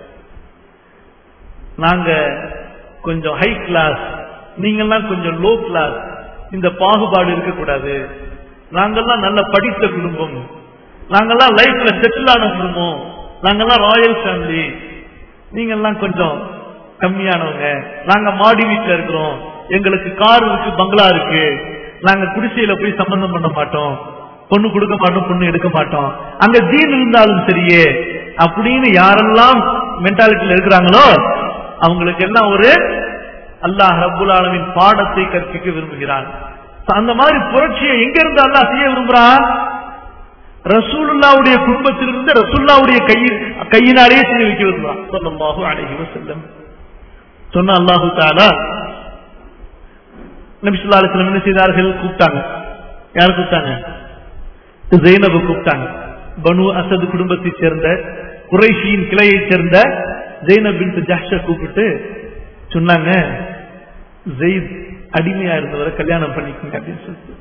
நாங்க கொஞ்சம் ஹை கிளாஸ் நீங்கெல்லாம் கொஞ்சம் லோ கிளாஸ் இந்த பாகுபாடு இருக்கக்கூடாது நாங்கெல்லாம் நல்ல படித்த குடும்பம் நாங்கெல்லாம் லைஃப்ல செட்டில் ஆன குடும்பம் நாங்கெல்லாம் ராயல் ஃபேமிலி நீங்கெல்லாம் கொஞ்சம் கம்மியானவங்க நாங்க மாடி வீட்டுல இருக்கிறோம் எங்களுக்கு கார் இருக்கு பங்களா இருக்கு நாங்க குடிசையில போய் சம்பந்தம் பண்ண மாட்டோம் பொண்ணு கொடுக்க மாட்டோம் பொண்ணு எடுக்க மாட்டோம் அங்க தீன் இருந்தாலும் சரியே அப்படின்னு யாரெல்லாம் மென்டாலிட்டியில இருக்கிறாங்களோ அவங்களுக்கு எல்லாம் ஒரு அல்லாஹ் ரப்புல் ஆலமின் பாடத்தை கற்பிக்க விரும்புகிறான் அந்த மாதிரி புரட்சியை எங்க இருந்து அல்லாஹ் செய்ய விரும்புறான் ரசூலுல்லாவுடைய குடும்பத்திலிருந்து ரசூல்லாவுடைய கையில் கையினாலேயே செய்ய வைக்க விரும்புறான் சொல்லமாக அழகி செல்லம் சொன்ன அல்லாஹு தாலா நபிசுல்லா அலிஸ்லம் என்ன செய்தார்கள் கூப்பிட்டாங்க யார் கூப்பிட்டாங்க ஜெயினபு கூப்பிட்டாங்க பனு அசது குடும்பத்தைச் சேர்ந்த குறைஷியின் கிளையைச் சேர்ந்த ஜெயினப் பின் ஜாஷ கூப்பிட்டு சொன்னாங்க ஜெயித் அடிமையா இருந்தவரை கல்யாணம் பண்ணிக்கங்க அப்படின்னு சொல்லிட்டு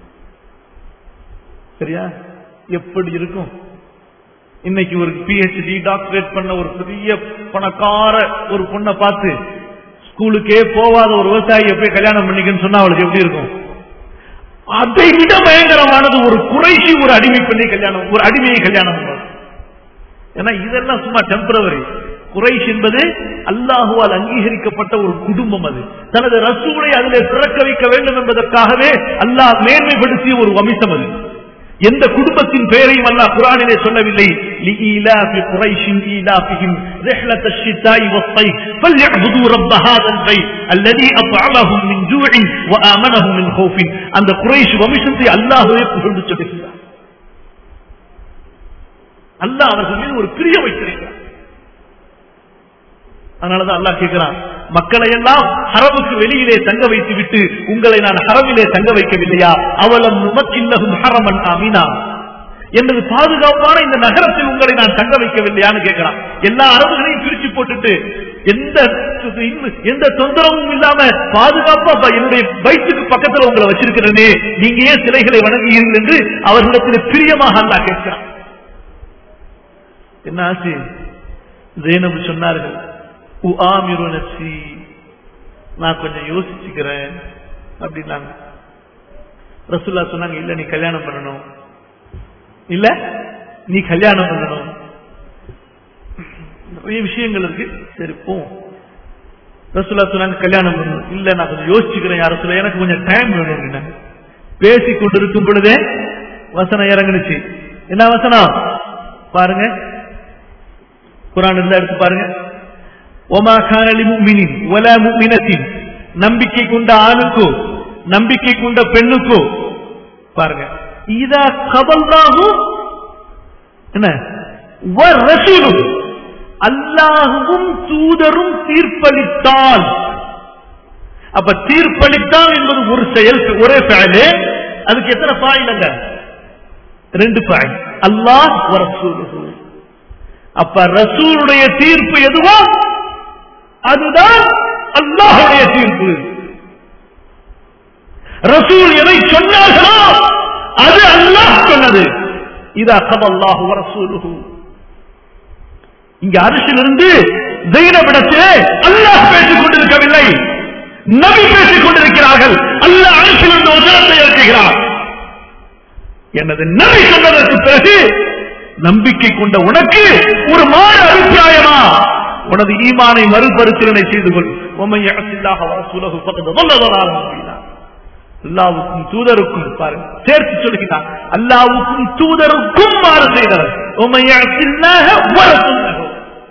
சரியா எப்படி இருக்கும் இன்னைக்கு ஒரு பிஹெச்டி டாக்டரேட் பண்ண ஒரு பெரிய பணக்கார ஒரு பொண்ணை பார்த்து ஸ்கூலுக்கே போவாத ஒரு விவசாயியை போய் கல்யாணம் பண்ணிக்கன்னு சொன்னா அவளுக்கு எப்படி இருக்கும் அதை விட பயங்கரமானது ஒரு குறைசி ஒரு அடிமை பண்ணி கல்யாணம் ஒரு அடிமையை கல்யாணம் பண்ணுறது ஏன்னா இதெல்லாம் சும்மா டெம்பரவரி குறைஷ் என்பது அல்லாஹுவால் அங்கீகரிக்கப்பட்ட ஒரு குடும்பம் அது தனது ரசூலை அதிலே பிறக்க வைக்க வேண்டும் என்பதற்காகவே அல்லாஹ் மேன்மைப்படுத்திய ஒரு வம்சம் அது எந்த குடும்பத்தின் பெயரையும் அல்லாஹ் குரானிலே சொல்லவில்லை لإيلاف قريش إيلافهم رحلة الشتاء والصيف فليعبدوا رب هذا البيت الذي أطعمهم من جوع وآمنهم من خوف அந்த குறைஷ் வம்சத்தை அல்லாஹ்வே புகழ்ந்து சொல்லுகிறார் அல்லாஹ் அவர்கள் மீது ஒரு பிரிய வைத்திருக்கிறார் அதனாலதான் அல்லாஹ் கேட்கிறான் மக்களை எல்லாம் ஹரமுக்கு வெளியிலே தங்க வைத்து விட்டு உங்களை நான் ஹரமிலே தங்க வைக்கவில்லையா அவலம் நுமக்கின்னகும் ஹரமன் அமீனா எனது பாதுகாப்பான இந்த நகரத்தில் உங்களை நான் தங்க வைக்கவில்லையான்னு கேட்கிறான் எல்லா அரபுகளையும் பிரிச்சு போட்டுட்டு எந்த எந்த தொந்தரவும் இல்லாம பாதுகாப்பா என்னுடைய வயிற்றுக்கு பக்கத்துல உங்களை வச்சிருக்கிறேனே நீங்க ஏன் சிலைகளை வணங்குகிறீர்கள் என்று அவர்களிடத்தில் பிரியமாக அல்லாஹ் கேட்கிறான் என்ன ஆச்சு ஜெயனபு சொன்னார்கள் உஆமிரு நப்சி நான் கொஞ்சம் யோசிச்சுக்கிறேன் அப்படின்னாங்க ரசுல்லா சொன்னாங்க இல்ல நீ கல்யாணம் பண்ணணும் இல்ல நீ கல்யாணம் பண்ணணும் நிறைய விஷயங்கள் இருக்கு சரி போ ரசுல்லா சொன்னாங்க கல்யாணம் பண்ணணும் இல்ல நான் கொஞ்சம் யோசிச்சுக்கிறேன் யார சொல்ல எனக்கு கொஞ்சம் டைம் வேணும் அப்படின்னாங்க பேசி கொண்டிருக்கும் பொழுதே வசனம் இறங்குனுச்சு என்ன வசனம் பாருங்க குரான் இருந்தா எடுத்து பாருங்க ஒமா கானலி முக்மினின் ஒலா முக்மினத்தின் நம்பிக்கை கொண்ட ஆணுக்கோ நம்பிக்கை கொண்ட பெண்ணுக்கோ பாருங்க இதா கபல்தாகும் என்ன ரசூலும் அல்லாஹுவும் தூதரும் தீர்ப்பளித்தால் அப்ப தீர்ப்பளித்தால் என்பது ஒரு செயல் ஒரே ஃபேலு அதுக்கு எத்தனை பாயிலங்க ரெண்டு பாயிண்ட் அல்லாஹ் ரசூலுஹு அப்ப ரசூலுடைய தீர்ப்பு எதுவோ அதுதான் அல்லாஹுடைய தீர்ப்பு ரசூல் எதை சொன்னார்களோ அது அல்லாஹ் சொன்னது இதா கபல்லாஹு ரசூலுஹு இங்க அரிசிலிருந்து தெய்னவிடத்திலே அல்லாஹ் பேசிக் கொண்டிருக்கவில்லை நபி பேசிக் கொண்டிருக்கிறார்கள் அல்லாஹ் அரிசிலிருந்து வசனத்தை இறக்குகிறார் எனது நபி சொன்னதற்கு பிறகு நம்பிக்கை கொண்ட உனக்கு ஒரு மாறு அபிப்பிராயமா உனது ஈமானை மறுபரிசீலனை செய்து கொள் உம்மை யஅசில்லாஹ வ ரசூலஹு ஃபக்கத் ضل ضلالا مبينا அல்லாவுக்கும் தூதருக்கும் பாருங்க சேர்த்து சொல்கிறார் அல்லாவுக்கும் தூதருக்கும் மாறு செய்தவர் உம்மை யஅசில்லாஹ வ ரசூலஹு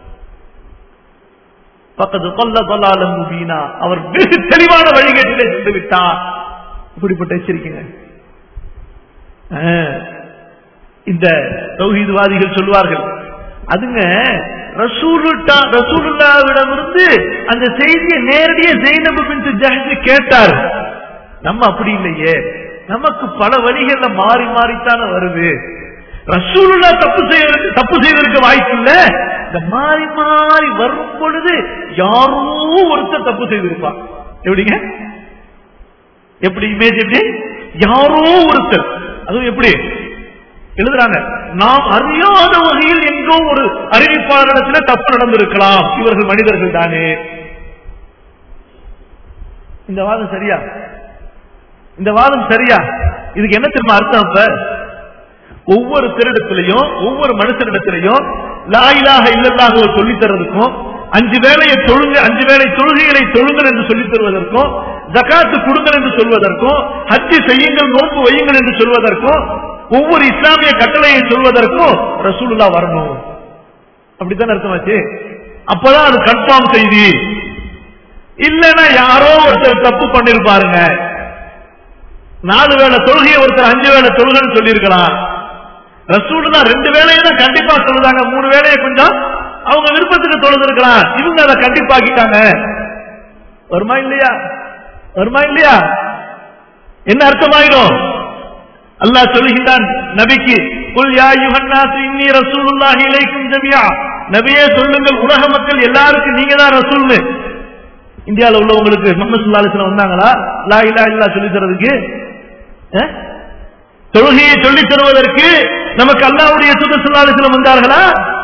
பக்கத்து கொல்ல கொல்லாலம் முபீனா அவர் வெகு தெளிவான வழிகேட்டிலே சென்று விட்டார் இப்படிப்பட்ட எச்சரிக்கைங்க ஆ, இந்த தௌஹீத்வாதிகள் சொல்வார்கள் அதுங்க ரசூலுட்டா ரசூலுல்லாவிடமிருந்து அந்த செய்தியை நேரடியா ஜெயினபு பின் ஜஹஜ் கேட்டார் நம்ம அப்படி இல்லையே நமக்கு பல வழிகள்ல மாறி மாறித்தானே வருது ரசூலுல்லா தப்பு செய்வதற்கு தப்பு செய்வதற்கு வாய்ப்பு இல்ல இந்த மாறி மாறி வரும் பொழுது யாரோ ஒருத்தர் தப்பு செய்திருப்பான் எப்படிங்க எப்படி இமேஜ் எப்படி யாரோ ஒருத்தர் அதுவும் எப்படி எழுதுறாங்க நாம் அறியாத வகையில் எங்கோ ஒரு அறிவிப்பாளரிடத்துல தப்பு நடந்திருக்கலாம் இவர்கள் மனிதர்கள் தானே இந்த வாதம் சரியா இந்த வாதம் சரியா இதுக்கு என்ன தெரியுமா அர்த்தம் அப்ப ஒவ்வொரு திருடத்திலையும் ஒவ்வொரு மனுஷனிடத்திலையும் லாயிலாக இல்லல்லாக சொல்லி தர்றதுக்கும் அஞ்சு வேலையை தொழுங்க அஞ்சு வேலை தொழுகைகளை தொழுங்கள் என்று சொல்லித் தருவதற்கும் ஜகாத்து கொடுங்கள் என்று சொல்வதற்கும் ஹஜ்ஜி செய்யுங்கள் நோன்பு வையுங்கள் என்று சொல்வதற்கும் ஒவ்வொரு இஸ்லாமிய கட்டளையை சொல்வதற்கும் ரசூலுல்லா வரணும் அப்படித்தான் அர்த்தமாச்சு அப்பதான் அது கன்ஃபார்ம் செய்தி இல்லைன்னா யாரோ ஒருத்தர் தப்பு பண்ணிருப்பாருங்க நாலு வேளை தொழுகையை ஒருத்தர் அஞ்சு வேளை தொழுகன்னு சொல்லியிருக்கலாம் ரசூல் தான் ரெண்டு வேலையை தான் கண்டிப்பா சொல்லுதாங்க மூணு வேலையை கொஞ்சம் அவங்க விருப்பத்துக்கு தொழுதுருக்கலாம் இவங்க அதை கண்டிப்பாக்கிட்டாங்க வருமா இல்லையா வருமா இல்லையா என்ன அர்த்தமாயிடும் அல்லாஹ் சொல்லுகின்றான் நபிக்கு குல் யா யுஹன்னாஸ் இன்னி ரசூலுல்லாஹி இலைக்கும் ஜமியா நபியே சொல்லுங்கள் உலக மக்கள் எல்லாருக்கும் நீங்க தான் ரசூல்னு இந்தியாவில் உள்ளவங்களுக்கு முகமது ஸல்லல்லாஹு அலைஹி வஸல்லம் வந்தாங்களா லா இலாஹ இல்லல்லாஹ் சொல்லி தரதுக்கு அஹ்? தொழுகையை சொல்லித் தருவதற்கு நமக்கு அல்லாஹ்வுடைய தூதர் ஸல்லல்லாஹு அலைஹி வஸல்லம் வந்தார்களா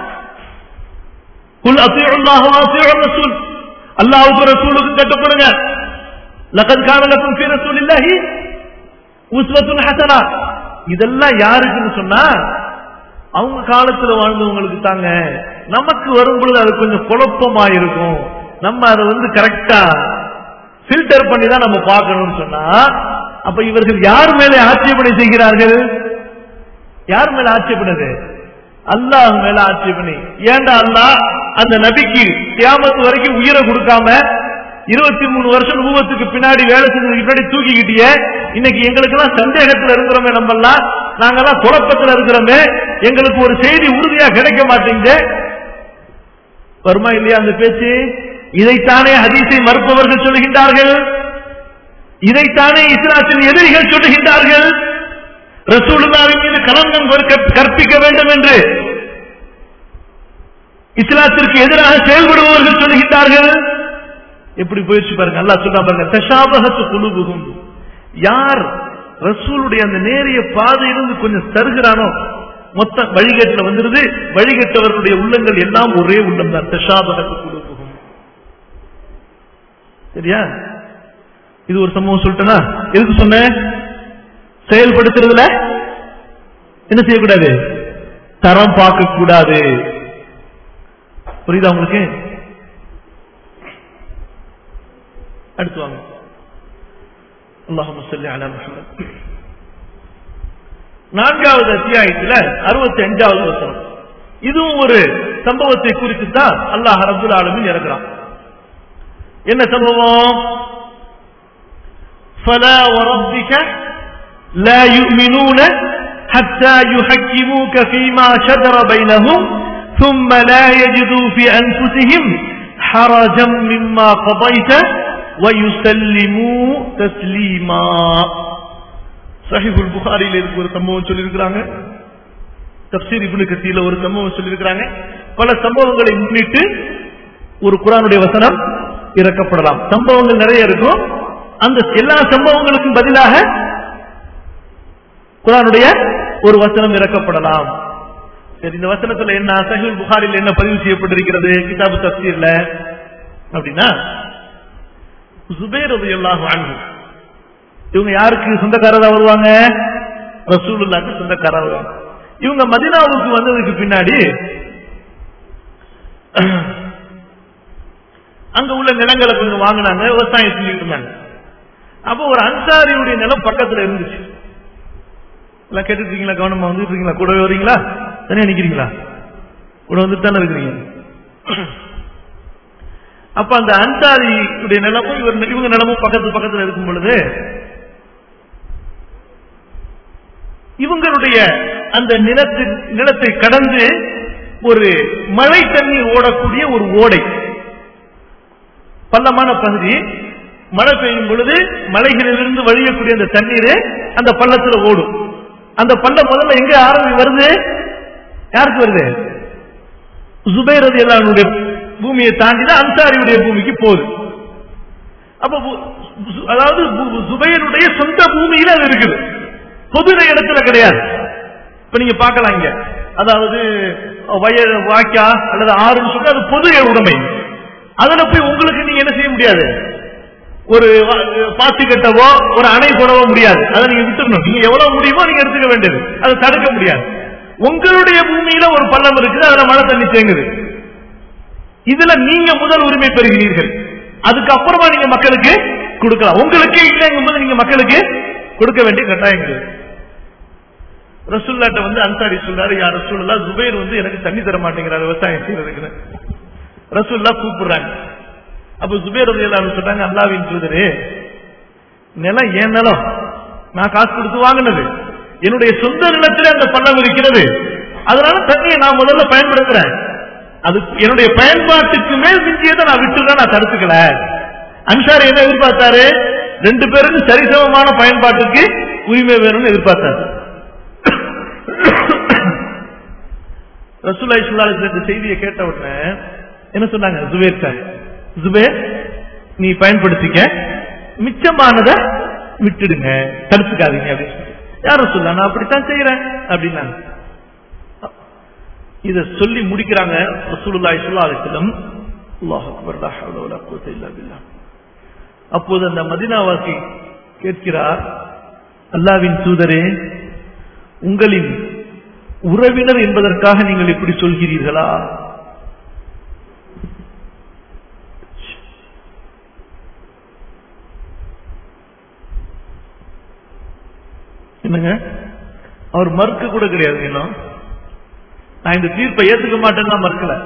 குல் அத்தியுல்லாஹ வ அத்தியுர் ரசூல் அல்லாஹ்வுக்கு ரசூலுக்கு கட்டுப்படுங்க லகத் கான லக்கும் ஃபீ ரசூலில்லாஹி உஸ்வத்துன் ஹசனா இதெல்லாம் யாருக்குன்னு சொன்னா அவங்க காலத்துல வாழ்ந்தவங்களுக்கு தாங்க நமக்கு வரும் பொழுது அது கொஞ்சம் குழப்பமா இருக்கும் நம்ம அதை வந்து கரெக்டா ஃபில்டர் பண்ணி தான் நம்ம பார்க்கணும்னு சொன்னா அப்ப இவர்கள் யார் மேலே ஆட்சேபனை செய்கிறார்கள் யார் மேல ஆட்சேபனது அல்லாஹ் மேல ஆட்சேபனை ஏன்டா அல்லாஹ் அந்த நபிக்கு கியாமத்து வரைக்கும் உயிரை கொடுக்காம இருபத்தி மூணு வருஷம் நூபத்துக்கு பின்னாடி வேலை செஞ்சதுக்கு பின்னாடி தூக்கிக்கிட்டியே இன்னைக்கு எங்களுக்கு எல்லாம் சந்தேகத்துல இருக்கிறோமே நம்ம எல்லாம் நாங்கெல்லாம் குழப்பத்துல இருக்கிறோமே எங்களுக்கு ஒரு செய்தி உறுதியா கிடைக்க மாட்டேங்குது வருமா இல்லையா அந்த பேச்சு இதைத்தானே ஹதீஸை மறுப்பவர்கள் சொல்லுகின்றார்கள் இதைத்தானே இஸ்லாத்தின் எதிரிகள் சொல்லுகின்றார்கள் ரசூலுல்லாவின் மீது கலங்கம் கற்க- கற்பிக்க வேண்டும் என்று இஸ்லாத்திற்கு எதிராக செயல்படுபவர்கள் சொல்லுகின்றார்கள் எப்படி போயிடுச்சு பாருங்க அல்லாஹ் சொன்னா பாருங்க தஷாபகத்து குழுபுகும் யார் ரசூலுடைய அந்த நேரிய பாதையிலிருந்து கொஞ்சம் தருகிறானோ மொத்த வழிகேட்டுல வந்துருது வழிகட்டவர்களுடைய உள்ளங்கள் எல்லாம் ஒரே உள்ளம் தான் தஷாபகத்து குழுபுகும் சரியா இது ஒரு சம்பவம் சொல்லிட்டேனா எதுக்கு சொன்னேன் செயல்படுத்துறதுல என்ன செய்யக்கூடாது தரம் பார்க்க கூடாது புரியுதா உங்களுக்கு அடுத்து வாங்க அல்லாஹும்ம ஸல்லி அலா முஹம்மத் நான்காவது அத்தியாயத்துல அறுபத்தி அஞ்சாவது வசனம் இதுவும் ஒரு சம்பவத்தை குறித்து தான் அல்லாஹ் ரபுல் ஆலமின் இறங்குறான் என்ன சம்பவம் فلا وربك لا يؤمنون حتى يحكموك فيما شجر بينهم ثم لا يجدوا في أنفسهم حرجا مما قضيت ويسلموا تسليما صحيح البخاري இருக்கு ஒரு சம்பவம் சொல்லியிருக்கிறாங்க தப்சீர் இப்னு கத்தீல ஒரு சம்பவம் சொல்லியிருக்கிறாங்க பல சம்பவங்களை முன்னிட்டு ஒரு குரானுடைய வசனம் இறக்கப்படலாம் சம்பவங்கள் நிறைய இருக்கும் அந்த எல்லா சம்பவங்களுக்கும் பதிலாக குரானுடைய ஒரு வசனம் இறக்கப்படலாம் சரி இந்த வசனத்துல என்ன சஹீல் புகாரில் என்ன பதிவு செய்யப்பட்டிருக்கிறது கிதாபு தப்சீர்ல அப்படின்னா சுபேர் ரலியல்லாஹு அன்ஹு இவங்க யாருக்கு சொந்தக்காரரா வருவாங்க ரசூலுல்லாஹ்க்கு சொந்தக்காரரா வருவாங்க இவங்க மதினாவுக்கு வந்ததுக்கு பின்னாடி அங்க உள்ள நிலங்களை கொஞ்சம் வாங்கினாங்க விவசாயம் செஞ்சுட்டு இருந்தாங்க அப்போ ஒரு அன்சாரியுடைய நிலம் பக்கத்துல இருந்துச்சு எல்லாம் கேட்டுட்டு இருக்கீங்களா கவனமா வந்துட்டு இருக்கீங்களா கூட வரீங்களா தனியா நிக்கிறீங்களா கூட வந்துட்டு தானே இருக்கிறீங்க அப்ப அந்த அன்சாரியுடைய நிலமும் இவர் இவங்க நிலமும் பக்கத்து பக்கத்துல இருக்கும் பொழுது இவங்களுடைய அந்த நிலத்தின் நிலத்தை கடந்து ஒரு மழை தண்ணீர் ஓடக்கூடிய ஒரு ஓடை பள்ளமான பகுதி மழை பெய்யும் பொழுது மலைகளிலிருந்து வழியக்கூடிய அந்த தண்ணீர் அந்த பள்ளத்துல ஓடும் அந்த பள்ளம் முதல்ல எங்க ஆரம்பி வருது யாருக்கு வருது ஜுபைரது எல்லாருடைய பூமியை தாண்டி தான் அன்சாரியுடைய பூமிக்கு போகுது அப்ப பு- சு- அதாவது பு- ஜுபைருடைய சொந்த பூமியில அது இருக்குது பொது இடத்துல கிடையாது இப்ப நீங்க பார்க்கலாம் இங்க அதாவது வயல் வாய்க்கா அல்லது ஆறுன்னு சொல்லி அது பொது உடைமை அதுல போய் உங்களுக்கு நீங்க என்ன செய்ய முடியாது ஒரு வா- பாத்தி கட்டவோ ஒரு அணை போடவோ முடியாது அதை நீங்க விட்டுறணும் நீங்க எவ்வளவு முடியுமோ நீங்க எடுத்துக்க வேண்டியது அதை தடுக்க முடியாது உங்களுடைய பூமியில ஒரு பள்ளம் இருக்குது அதுல மழை தண்ணி தேங்குது இதுல நீங்க முதல் உரிமை பெறுகிறீர்கள் அதுக்கப்புறமா நீங்க மக்களுக்கு கொடுக்கலாம் உங்களுக்கு இல்லைங்கும் போது நீங்க மக்களுக்கு கொடுக்க வேண்டிய கட்டாயம் இருக்கு. ரசூல்லாட்ட வந்து அன்சாரி சொல்றாரு யார் ரசூல்லா ஜுபைர் வந்து எனக்கு தண்ணி தர மாட்டேங்கிறார் விவசாயம் செய்யறதுக்கு ரசூல்லா கூப்பிடுறாங்க அப்ப ஜுபைர் வந்து எல்லாரும் சொல்றாங்க அல்லாவின் தூதரே நிலம் என் நிலம் நான் காசு கொடுத்து வாங்கினது என்னுடைய சொந்த நிலத்திலே அந்த பள்ளம் இருக்கிறது அதனால தண்ணியை நான் முதல்ல பயன்படுத்துறேன் அது என்னுடைய பயன்பாட்டுக்கு மேல் மிஞ்சியதை நான் விட்டுதான் நான் தடுத்துக்கல அன்சாரி என்ன எதிர்பார்த்தாரு ரெண்டு பேருக்கும் சரிசமமான பயன்பாட்டுக்கு உரிமை வேணும்னு எதிர்பார்த்தாரு ரசூல்லா இஸ்லா இந்த செய்தியை கேட்ட உடனே என்ன சொன்னாங்க ஜுபேர் சார் ஜுபேர் நீ பயன்படுத்திக்க மிச்சமானதை விட்டுடுங்க தடுத்துக்காதீங்க அப்படின்னு சொல்லி. யாரும் சொல்ல நான் அப்படித்தான் செய்யறேன் அப்படின்னாங்க இத சொல்லி முடிக்கிறாங்க ரசூலுல்லாஹி ஸல்லல்லாஹு அலைஹி வஸல்லம் அல்லாஹ் அக்பர் லா ஹவ்ல வலா குவத்த இல்லா பில்லாஹ் அப்போது அந்த மதீனாவாசி கேட்கிறார் அல்லாவின் தூதரே உங்களின் உறவினர் என்பதற்காக நீங்கள் இப்படி சொல்கிறீர்களா என்னங்க அவர் மறுக்க கூட கிடையாது இன்னும் நான் இந்த தீர்ப்பை ஏத்துக்க மாட்டேன்னா மறுக்கல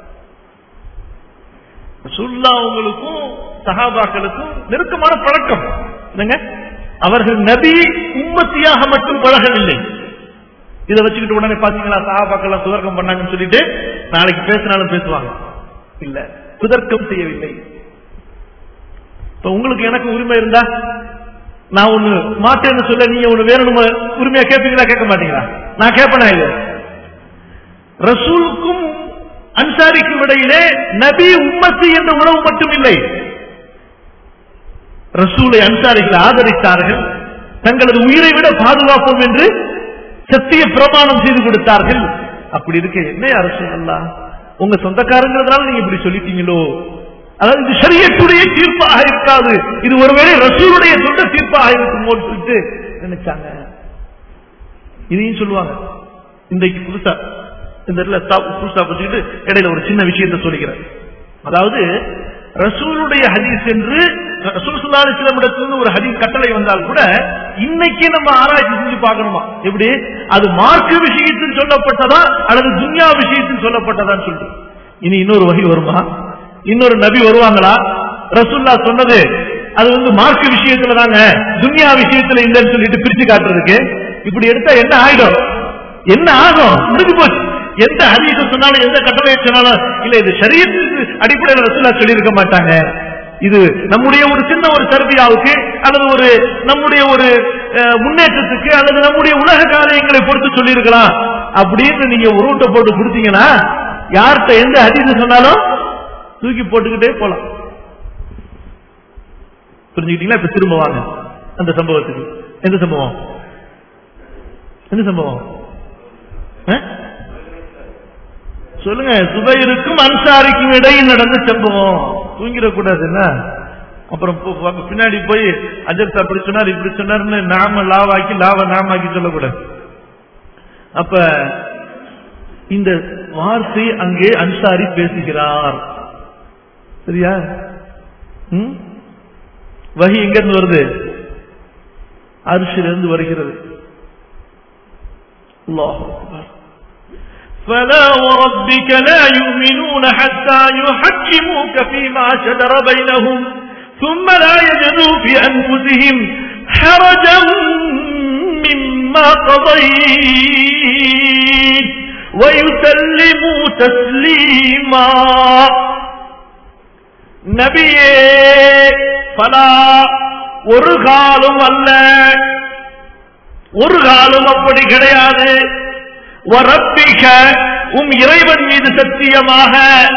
சுல்லா அவங்களுக்கும் சஹாபாக்களுக்கும் நெருக்கமான பழக்கம் என்னங்க அவர்கள் நபி உம்மத்தியாக மட்டும் பழகவில்லை இதை வச்சுக்கிட்டு உடனே பாத்தீங்களா சஹாபாக்கள் குதர்க்கம் பண்ணாங்கன்னு சொல்லிட்டு நாளைக்கு பேசினாலும் பேசுவாங்க இல்ல குதர்க்கம் செய்யவில்லை இப்ப உங்களுக்கு எனக்கு உரிமை இருந்தா நான் ஒண்ணு மாட்டேன்னு சொல்ல நீங்க ஒண்ணு வேணும் உரிமையா கேட்பீங்களா கேட்க மாட்டீங்களா நான் கேட்பனா இல்ல ரசூலுக்கும் அன்சாரிக்கும் இடையிலே நபி உம்மத்தி என்ற உறவு மட்டும் இல்லை ரசூலை அன்சாரிகள் ஆதரித்தார்கள் தங்களது உயிரை விட பாதுகாப்போம் என்று சத்திய பிரமாணம் செய்து கொடுத்தார்கள் அப்படி இருக்க என்ன அரசு அல்லா உங்க சொந்தக்காரங்கிறதுனால நீங்க இப்படி சொல்லிட்டீங்களோ அதாவது இது சரியத்துடைய தீர்ப்பாக இருக்காது இது ஒருவேளை ரசூலுடைய சொந்த தீர்ப்பாக இருக்குமோன்னு சொல்லிட்டு நினைச்சாங்க இதையும் சொல்லுவாங்க இன்றைக்கு புதுசா இந்த இடத்துல stop- புதுசா வச்சுக்கிட்டு இடையில ஒரு சின்ன விஷயத்தை சொல்லிக்கிறேன் அதாவது ரசூலுடைய ஹதீஸ் என்று ரசூல் சுல்லாலி சிலமிடத்திலிருந்து ஒரு ஹதீஸ் கட்டளை வந்தால் கூட இன்னைக்கு நம்ம ஆராய்ச்சி செஞ்சு பார்க்கணுமா எப்படி அது மார்க்க விஷயத்தில் சொல்லப்பட்டதா அல்லது துன்யா விஷயத்தில் சொல்லப்பட்டதான்னு சொல்லிட்டு இனி இன்னொரு வகை வருமா இன்னொரு நபி வருவாங்களா ரசூல்லா சொன்னது அது வந்து மார்க்க விஷயத்துல தாங்க துன்யா விஷயத்துல இல்லைன்னு சொல்லிட்டு பிரிச்சு காட்டுறதுக்கு இப்படி எடுத்தா என்ன ஆயிடும் என்ன ஆகும் முடிஞ்சு போச்சு எந்த ஹதீஸ சொன்னாலும் எந்த கட்டளையை சொன்னாலும் இல்ல இது சரியத்துக்கு அடிப்படையில் ரசூலா சொல்லியிருக்க மாட்டாங்க இது நம்முடைய ஒரு சின்ன ஒரு தர்பியாவுக்கு அல்லது ஒரு நம்முடைய ஒரு அஹ், முன்னேற்றத்துக்கு அல்லது நம்முடைய உலக காரியங்களை பொறுத்து சொல்லியிருக்கலாம் அப்படின்னு நீங்க ஒரு ரூட்டை போட்டு கொடுத்தீங்கன்னா யார்கிட்ட எந்த ஹதீஸ் சொன்னாலும் தூக்கி போட்டுக்கிட்டே போலாம் புரிஞ்சுக்கிட்டீங்களா இப்ப திரும்ப வாங்க அந்த சம்பவத்துக்கு எந்த சம்பவம் எந்த சம்பவம் ஆ? சொல்லுங்க சுபைருக்கும் அன்சாரிக்கும் இடையில் நடந்த சம்பவம் தூங்கிடக்கூடாது என்ன அப்புறம் போ- போ- பின்னாடி போய் அஜர்த் அப்படி சொன்னார் இப்படி சொன்னார்னு நாம லாவாக்கி லாவ நாமாக்கி சொல்லக்கூடாது அப்ப இந்த வார்த்தை அங்கே அன்சாரி பேசுகிறார் சரியா ம்? வகி எங்க இருந்து வருது அரிசிலிருந்து வருகிறது அல்லாஹ் அக்பர். فلا وربك لا يؤمنون حتى يحكموك فيما شجر بينهم ثم لا يجدوا في أنفسهم حرجا مما قضيت ويسلموا تسليما நபியே பலா ஒரு காலம் அல்ல ஒரு காலம் அப்படி கிடையாது வரப்பிக உம் இறைவன் மீது சத்தியமாக